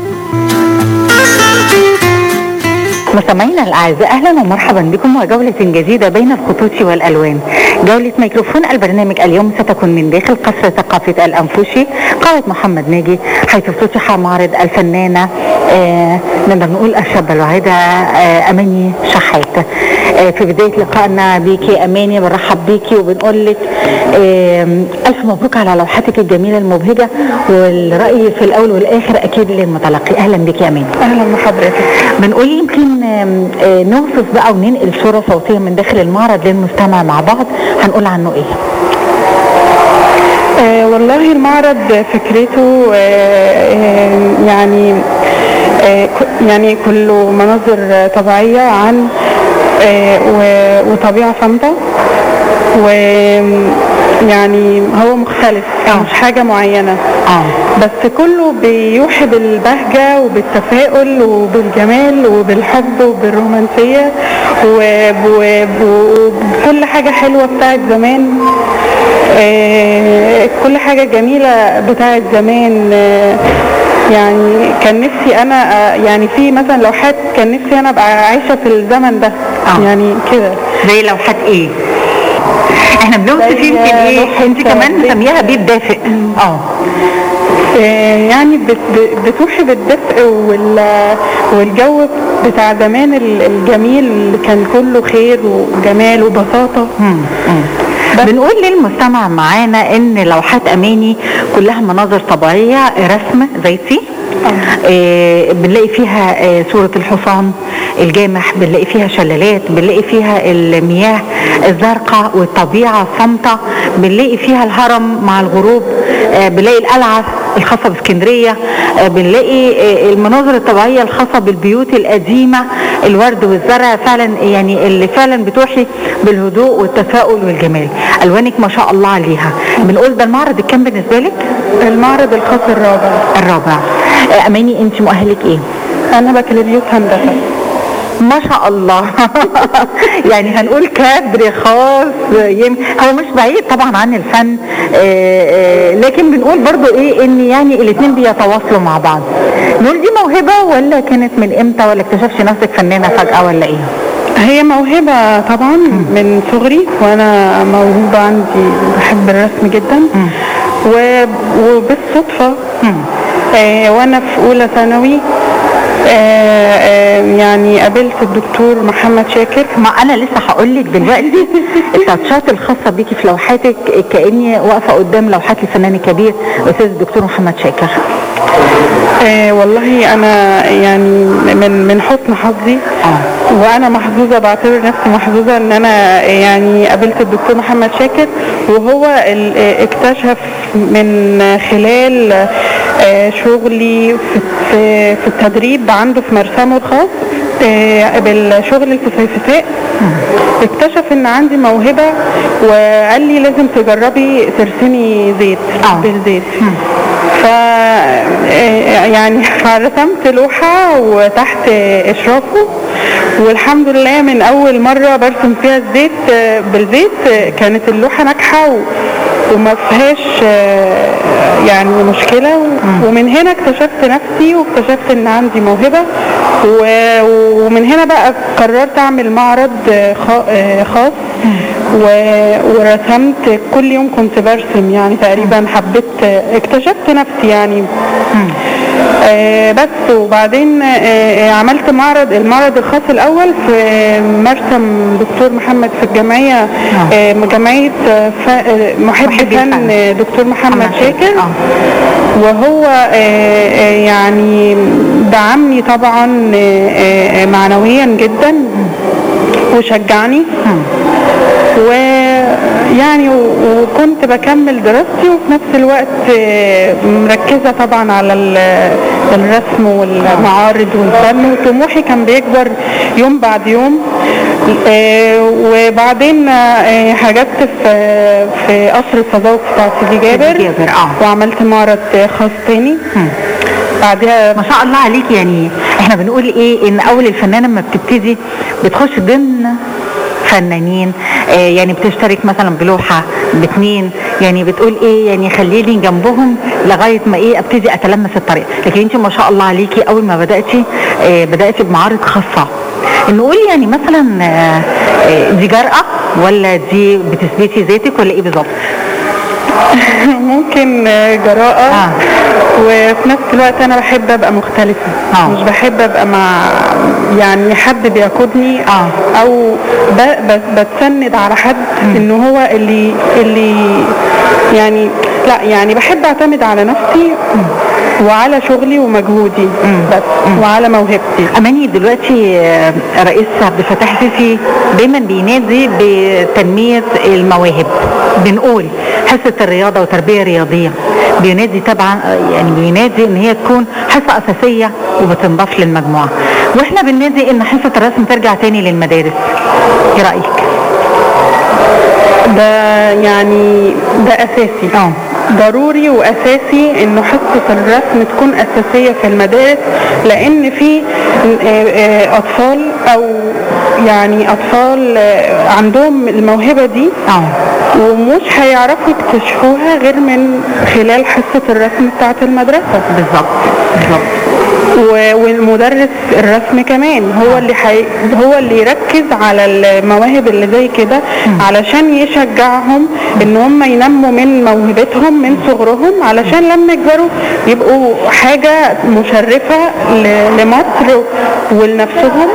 مستمعينا الاعزاء اهلا ومرحبا بكم وجوله جديده بين الخطوط والالوان. جوله ميكروفون البرنامج اليوم ستكون من داخل قصر ثقافه الانفوشي قاعه محمد ناجي حيث افتتح معرض الفنانه آه نقدر نقول الشابه الواعده آه اماني شحات. آه في بدايه لقائنا بيكي اماني بنرحب بيكي وبنقول لك آه الف مبروك على لوحتك الجميله المبهجه والراي في الاول والاخر اكيد للمتلقي اهلا بك يا اماني. اهلا بحضرتك بنقول يمكن آم، آه، نوصف بقى وننقل صورة صوتية من داخل المعرض للمستمع مع بعض هنقول عنه ايه آه والله المعرض فكرته آه آه يعني آه ك- يعني كله مناظر طبيعية عن آه و- وطبيعة صامتة ويعني هو مختلف مش حاجة معينة بس كله بيوحي بالبهجة وبالتفاؤل وبالجمال وبالحب وبالرومانسية وب- وب- وبكل حاجة حلوة بتاعت زمان آه، كل حاجة جميلة بتاعت زمان آه، يعني كان نفسي انا آه، يعني في مثلا لوحات كان نفسي انا ابقى عايشة في الزمن ده يعني كده زي لوحات ايه احنا بنوصف يمكن ايه انت كمان مسميها بيت دافئ اه آه، يعني بت- ب- بتوحي بالدفء وال- والجو بتاع زمان ال- الجميل اللي كان كله خير وجمال وبساطة بنقول للمستمع معانا ان لوحات اماني كلها مناظر طبيعيه رسم زيتي آه بنلاقي فيها آه صورة الحصان الجامح بنلاقي فيها شلالات بنلاقي فيها المياه الزرقاء والطبيعة الصامتة بنلاقي فيها الهرم مع الغروب آه بنلاقي القلعة الخاصة باسكندرية آه بنلاقي آه المناظر الطبيعية الخاصة بالبيوت القديمة الورد والزرع فعلا يعني اللي فعلا بتوحي بالهدوء والتفاؤل والجمال ألوانك ما شاء الله عليها بنقول ده المعرض الكام بالنسبة لك؟ المعرض الخاص الرابع الرابع آه، أماني أنت مؤهلك إيه؟ أنا بكالوريوس هندسة ما شاء الله يعني هنقول كادر خاص يم... هو مش بعيد طبعا عن الفن آه، آه، لكن بنقول برضو ايه ان يعني الاثنين بيتواصلوا مع بعض نقول دي موهبة ولا كانت من امتى ولا اكتشفتي نفسك فنانة فجأة ولا ايه هي موهبة طبعا من صغري وانا موهوبة عندي بحب الرسم جدا و- وبالصدفة آه وانا في اولى ثانوي آه آه يعني قابلت الدكتور محمد شاكر ما انا لسه هقول لك دلوقتي التاتشات الخاصه بيكي في لوحاتك كاني واقفه قدام لوحات الفنان الكبير الاستاذ الدكتور محمد شاكر آه والله انا يعني من من حسن حظي وانا محظوظه بعتبر نفسي محظوظه ان انا يعني قابلت الدكتور محمد شاكر وهو ال- آه، اكتشف من خلال آه، شغلي في في في التدريب عنده في مرسمه الخاص آه، بالشغل الفسيفساء اكتشف ان عندي موهبه وقال لي لازم تجربي ترسمي زيت بالزيت ف يعني فرسمت لوحة وتحت إشرافه والحمد لله من أول مرة برسم فيها الزيت بالزيت كانت اللوحة ناجحة و- وما فيهاش آه، يعني مشكلة ومن هنا اكتشفت نفسي واكتشفت ان عندي موهبة و- ومن هنا بقى قررت اعمل معرض آه، خا- آه، خاص و- ورسمت كل يوم كنت برسم يعني تقريبا حبيت اكتشفت نفسي يعني آه، بس وبعدين آه، آه، عملت معرض المعرض الخاص الاول في مرسم دكتور محمد في الجمعيه آه، جمعيه آه، ف- آه، محب فن آه، دكتور محمد شاكر وهو آه، آه، يعني دعمني طبعا آه، آه، معنويا جدا وشجعني ويعني و- وكنت بكمل دراستي وفي نفس الوقت آه، مركزة طبعا على ال- الرسم والمعارض والفن وطموحي كان بيكبر يوم بعد يوم آه، وبعدين آه، حجزت في في قصر التذوق بتاع سيدي جابر وعملت معرض خاص تاني بعدها ما شاء الله عليك يعني احنا بنقول ايه ان اول الفنانه لما بتبتدي بتخش ضمن فنانين آه يعني بتشترك مثلا بلوحه باتنين يعني بتقول ايه يعني خليني جنبهم لغايه ما ايه ابتدي اتلمس الطريق لكن انت ما شاء الله عليكي اول ما بداتي آه بداتي بمعارض خاصه نقول يعني مثلا آه آه دي جرأة ولا دي بتثبتي ذاتك ولا ايه بالظبط؟ ممكن جراءة آه. وفي نفس الوقت انا بحب ابقى مختلفة آه. مش بحب ابقى مع يعني حد بيقودني آه. او ب... ب... بتسند على حد ان هو اللي اللي يعني لا يعني بحب اعتمد على نفسي وعلى شغلي ومجهودي بس وعلى موهبتي اماني دلوقتي آه، رئيس عبد الفتاح السيسي دايما بينادي بتنميه المواهب بنقول حصه الرياضه وتربيه رياضيه بينادي طبعا آه، يعني بينادي ان هي تكون حصه اساسيه وبتنضاف للمجموعه واحنا بننادي ان حصه الرسم ترجع تاني للمدارس ايه رايك؟ ده يعني ده اساسي اه ضروري واساسي انه حصه الرسم تكون اساسيه في المدارس لان في آه، آه، اطفال او يعني اطفال آه، عندهم الموهبه دي ومش هيعرفوا يكتشفوها غير من خلال حصه الرسم بتاعه المدرسه بالظبط بالظبط و- والمدرس الرسم كمان هو اللي حي... هو اللي يركز على المواهب اللي زي كده علشان يشجعهم ان هم ينموا من موهبتهم من صغرهم علشان لما يكبروا يبقوا حاجة مشرفة ل- لمصر ولنفسهم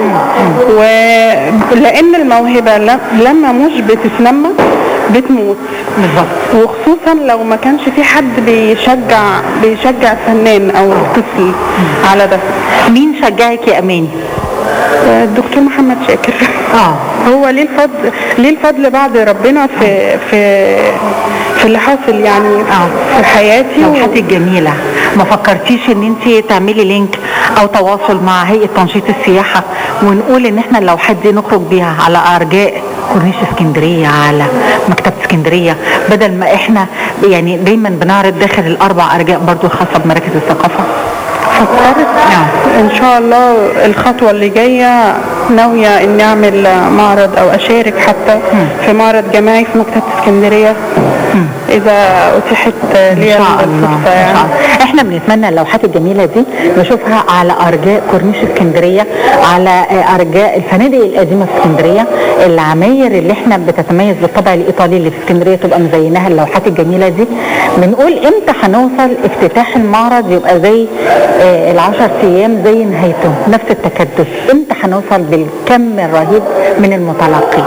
ولان الموهبة ل- لما مش بتتنمى بتموت بالظبط وخصوصا لو ما كانش في حد بيشجع بيشجع الفنان او الطفل على ده مين شجعك يا اماني الدكتور محمد شاكر اه هو ليه الفضل ليه الفضل بعد ربنا في في في اللي حاصل يعني في حياتي لوحاتك جميلة ما فكرتيش ان انت تعملي لينك او تواصل مع هيئة تنشيط السياحة ونقول ان احنا اللوحات دي نخرج بيها على ارجاء كورنيش اسكندرية على مكتبة اسكندرية بدل ما احنا يعني دايما بنعرض داخل الاربع ارجاء برضو الخاصة بمراكز الثقافة فكرت ان شاء الله الخطوه اللي جايه ناويه اني اعمل معرض او اشارك حتى في معرض جماعي في مكتبه اسكندريه اذا اتيحت لي ان شاء الله الفرصه ان شاء يعني الله احنا بنتمنى اللوحات الجميله دي نشوفها على ارجاء كورنيش اسكندريه على آه، ارجاء الفنادق القديمه في اسكندريه العماير اللي احنا بتتميز بالطابع الايطالي اللي في اسكندريه تبقى مزيناها اللوحات الجميله دي بنقول امتى هنوصل افتتاح المعرض يبقى زي آه، العشر ايام زي نهايته نفس التكدس امتى هنوصل بالكم الرهيب من المتلقي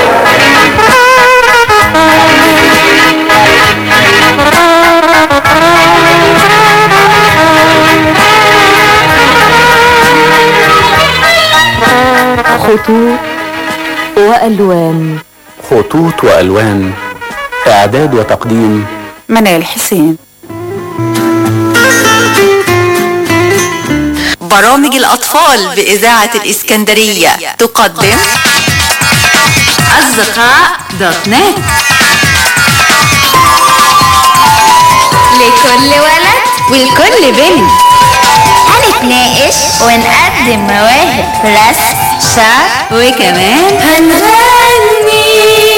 خطوط وألوان خطوط وألوان إعداد وتقديم منال حسين برامج الأطفال بإذاعة الإسكندرية تقدم أصدقاء دوت نت لكل ولد ولكل بنت هنتناقش ونقدم مواهب رسم شعر وكمان هنغني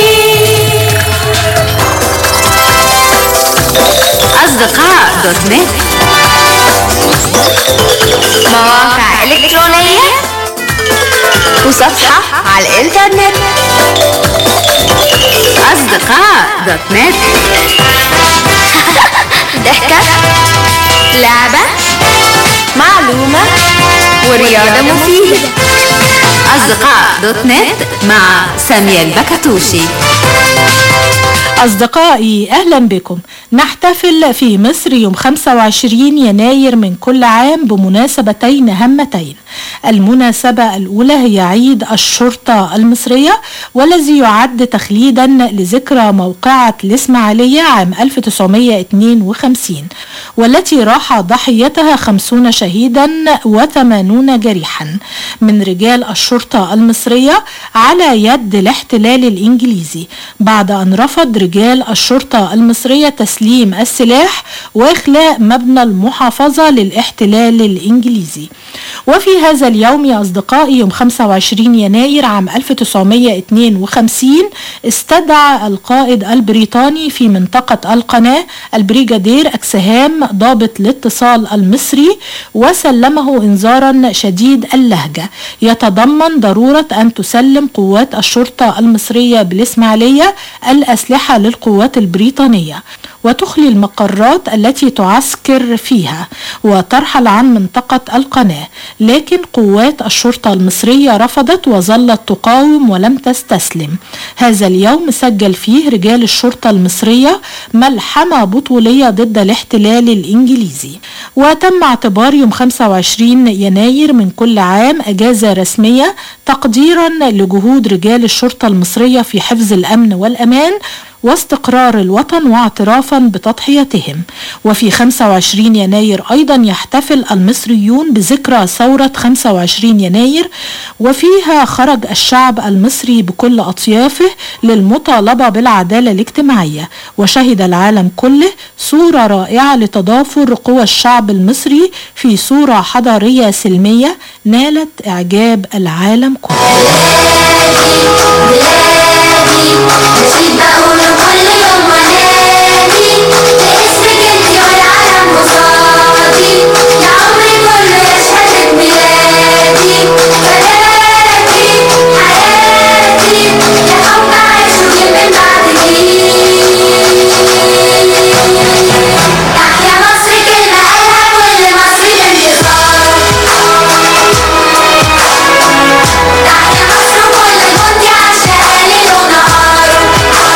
أصدقاء دوت نت مواقع إلكترونية وصفحة على الإنترنت أصدقاء دوت نت ضحكة لعبة معلومة ورياضة مفيدة أصدقاء دوت نت مع سامية البكتوشي أصدقائي أهلا بكم نحتفل في مصر يوم 25 يناير من كل عام بمناسبتين هامتين المناسبة الأولى هي عيد الشرطة المصرية والذي يعد تخليدا لذكرى موقعة الإسماعيلية عام 1952 والتي راح ضحيتها خمسون شهيدا وثمانون جريحا من رجال الشرطة المصرية على يد الاحتلال الإنجليزي بعد أن رفض رجال الشرطة المصرية تسليم السلاح وإخلاء مبنى المحافظة للاحتلال الإنجليزي وفي هذا اليوم يا أصدقائي يوم 25 يناير عام 1952 استدعى القائد البريطاني في منطقة القناة البريجادير أكسهام ضابط الاتصال المصري وسلمه إنذارا شديد اللهجة يتضمن ضرورة أن تسلم قوات الشرطة المصرية بالإسماعيلية الأسلحة للقوات البريطانية وتخلي المقرات التي تعسكر فيها وترحل عن منطقة القناة لكن قوات الشرطة المصرية رفضت وظلت تقاوم ولم تستسلم هذا اليوم سجل فيه رجال الشرطة المصرية ملحمة بطولية ضد الاحتلال الإنجليزي وتم اعتبار يوم 25 يناير من كل عام أجازة رسمية تقديرا لجهود رجال الشرطة المصرية في حفظ الأمن والأمان واستقرار الوطن واعترافا بتضحيتهم وفي 25 يناير أيضا يحتفل المصريون بذكرى ثورة 25 يناير وفيها خرج الشعب المصري بكل أطيافه للمطالبة بالعدالة الاجتماعية وشهد العالم كله صورة رائعة لتضافر قوى الشعب المصري في صورة حضارية سلمية نالت إعجاب العالم كله نشيد بقوله كل يوم ونادي باسمك انتي والعالم قصادي يا عمري كله يشهد ميلادي فداكي حياتي يا حب عايش من بعدي تحيا مصر كلمة قالها كل مصري بانتصار تحيا مصر وكل جندي عاشها ليل ونهار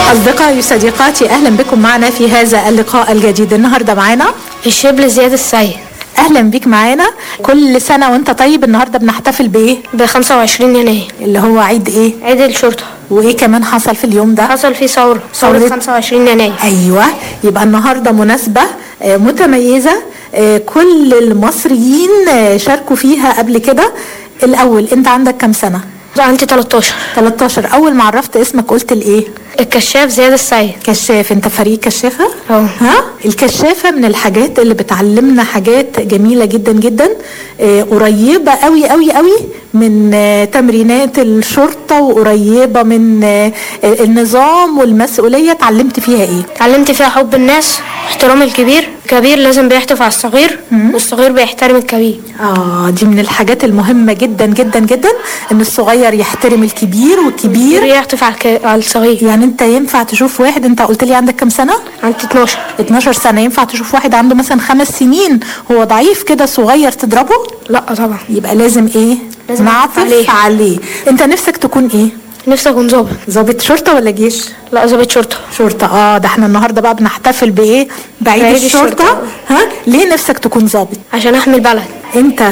أصدقائي وصديقاتي أهلا بكم معنا في هذا اللقاء الجديد النهاردة معانا الشبل زياد السيد أهلا بيك معانا كل سنة وأنت طيب النهاردة بنحتفل بإيه؟ ب 25 يناير اللي هو عيد إيه؟ عيد الشرطة وإيه كمان حصل في اليوم ده؟ حصل فيه ثورة ثورة 25 يناير أيوة يبقى النهاردة مناسبة آه، متميزة آه، كل المصريين آه، شاركوا فيها قبل كده الأول أنت عندك كام سنة؟ عندي 13 13 أول ما عرفت اسمك قلت الإيه؟ الكشاف زياد السيد كشاف انت فريق كشافه اه ها الكشافه من الحاجات اللي بتعلمنا حاجات جميله جدا جدا آه، قريبه قوي قوي قوي من آه، تمرينات الشرطه وقريبه من آه، النظام والمسؤوليه اتعلمت فيها ايه اتعلمت فيها حب الناس احترام الكبير الكبير لازم بيحتف على الصغير والصغير بيحترم الكبير اه دي من الحاجات المهمه جدا جدا جدا ان الصغير يحترم الكبير والكبير يحتف على, الك... على الصغير يعني انت ينفع تشوف واحد انت قلت لي عندك كام سنه عندي 12 12 سنه ينفع تشوف واحد عنده مثلا خمس سنين هو ضعيف كده صغير تضربه لا طبعا يبقى لازم ايه لازم نعطف عليه. عليه انت نفسك تكون ايه نفسي اكون ظابط ظابط شرطه ولا جيش لا ظابط شرطه شرطه اه ده احنا النهارده بقى بنحتفل بايه بعيد بعيد الشرطه الشرطة. ها ليه نفسك تكون ظابط عشان احمي البلد انت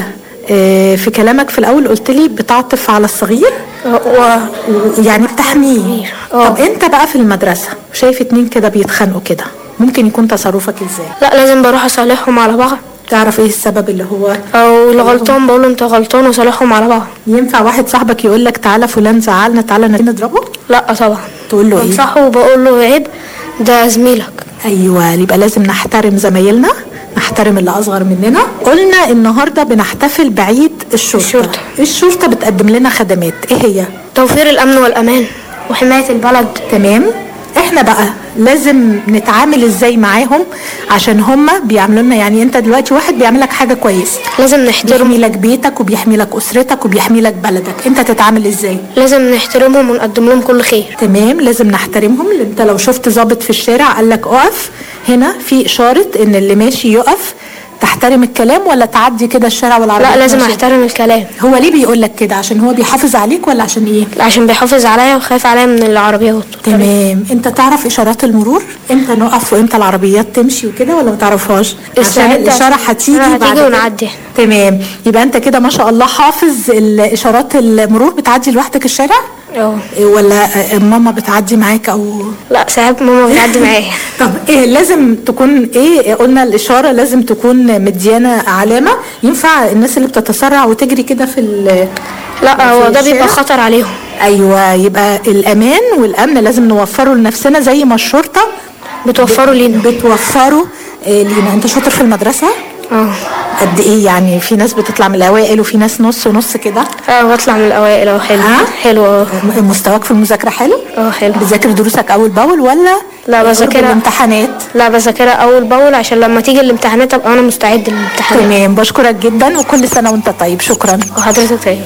آه في كلامك في الاول قلت لي بتعطف على الصغير و... يعني بتحميه اه. طب انت بقى في المدرسه شايف اتنين كده بيتخانقوا كده ممكن يكون تصرفك ازاي لا لازم بروح اصالحهم على بعض تعرف ايه السبب اللي هو او اللي غلطان بقول له انت غلطان واصالحهم على بعض ينفع واحد صاحبك يقول لك تعالى فلان زعلنا تعالى نضربه لا طبعا تقول له ايه بنصحه وبقول له عيب ده زميلك ايوه يبقى لازم نحترم زمايلنا نحترم اللي اصغر مننا قلنا النهارده بنحتفل بعيد الشرطه الشرطه, الشرطة بتقدم لنا خدمات ايه هي توفير الامن والامان وحمايه البلد تمام احنا بقى لازم نتعامل ازاي معاهم عشان هما بيعملوا لنا يعني انت دلوقتي واحد بيعمل لك حاجه كويسه لازم نحترم بيحمي لك بيتك وبيحمي لك اسرتك وبيحمي لك بلدك انت تتعامل ازاي لازم نحترمهم ونقدم لهم كل خير تمام لازم نحترمهم لأن انت لو شفت ظابط في الشارع قال لك اقف هنا في اشاره ان اللي ماشي يقف تحترم الكلام ولا تعدي كده الشارع والعربية لا لازم احترم الكلام هو ليه بيقول لك كده عشان هو بيحافظ عليك ولا عشان ايه لا عشان بيحافظ عليا وخايف عليا من العربيات تمام انت تعرف اشارات المرور امتى نقف وامتى العربيات تمشي وكده ولا ما تعرفهاش عشان استعد الاشاره عشان- هتيجي هتيجي بعد كده. ونعدي. تمام يبقى انت كده ما شاء الله حافظ الاشارات المرور بتعدي لوحدك الشارع اه ولا آه، ماما بتعدي معاك او لا ساعات ماما بتعدي معايا طب ايه لازم تكون ايه قلنا الاشاره لازم تكون مديانه علامه ينفع الناس اللي بتتسرع وتجري كده في ال- لا هو في ده بيبقى الشارع؟ خطر عليهم ايوه يبقى الامان والامن لازم نوفره لنفسنا زي ما الشرطه بتوفره لينا بتوفره آه، لينا انت شاطر في المدرسه اه قد ايه يعني في ناس بتطلع من الاوائل وفي ناس نص ونص كده اه بطلع من الاوائل اه حلو حلو اه مستواك في المذاكره حلو اه حلو بتذاكر دروسك اول باول ولا لا قرب بذاكرها الامتحانات لا بذاكرها اول باول عشان لما تيجي الامتحانات ابقى انا مستعد للامتحانات تمام بشكرك جدا وكل سنه وانت طيب شكرا وحضرتك طيب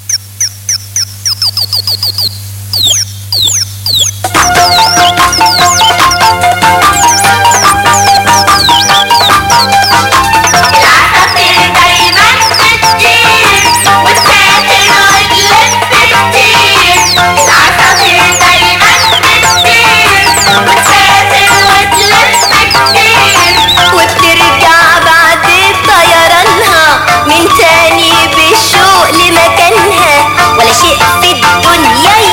وبترجع بعد طيرانها من تاني بالشوق لمكانها ولا شيء في الدنيا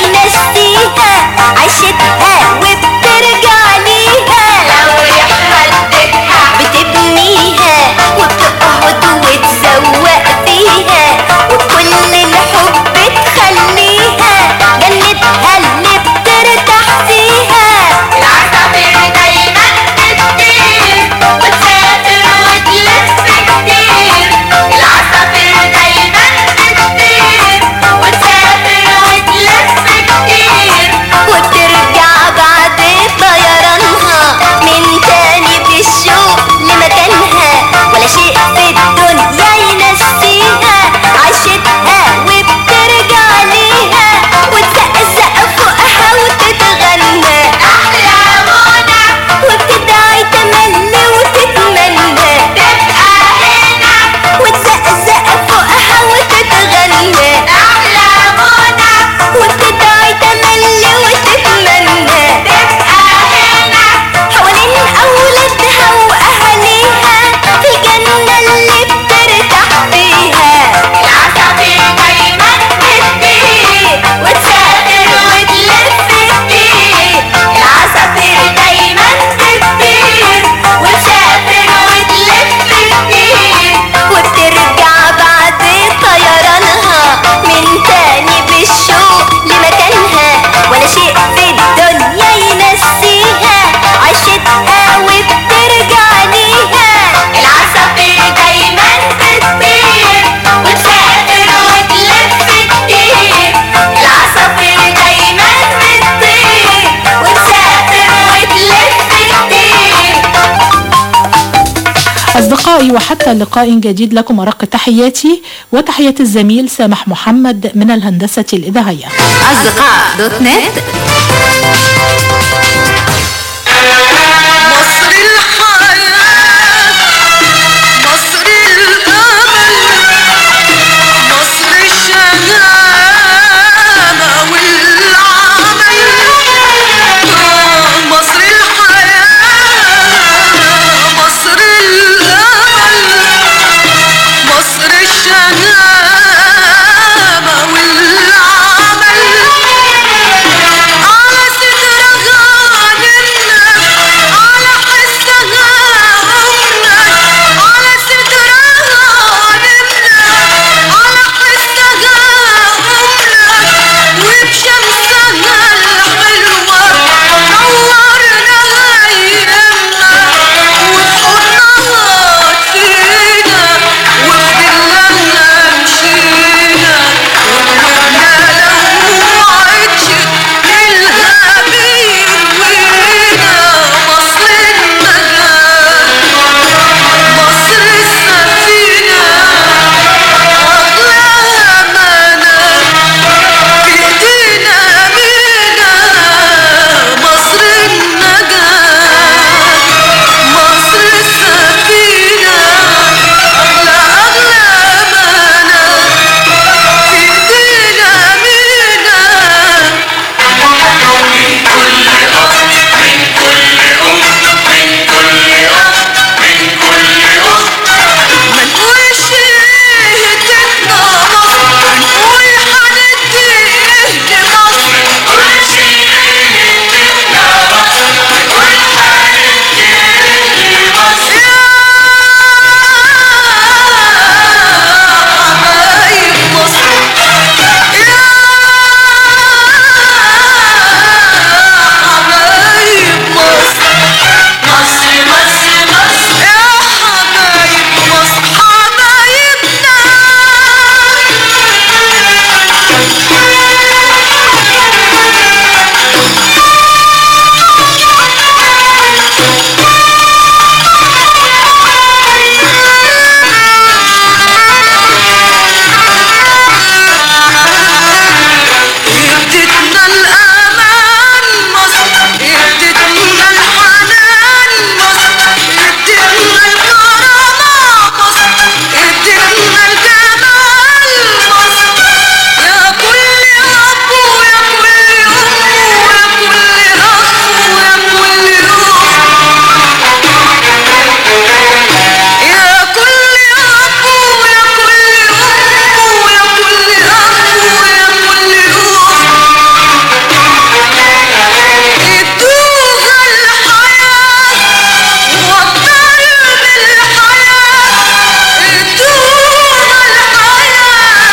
أصدقائي وحتى لقاء جديد لكم أرق تحياتي وتحيات الزميل سامح محمد من الهندسة الإذاعية أصدقاء دوت نت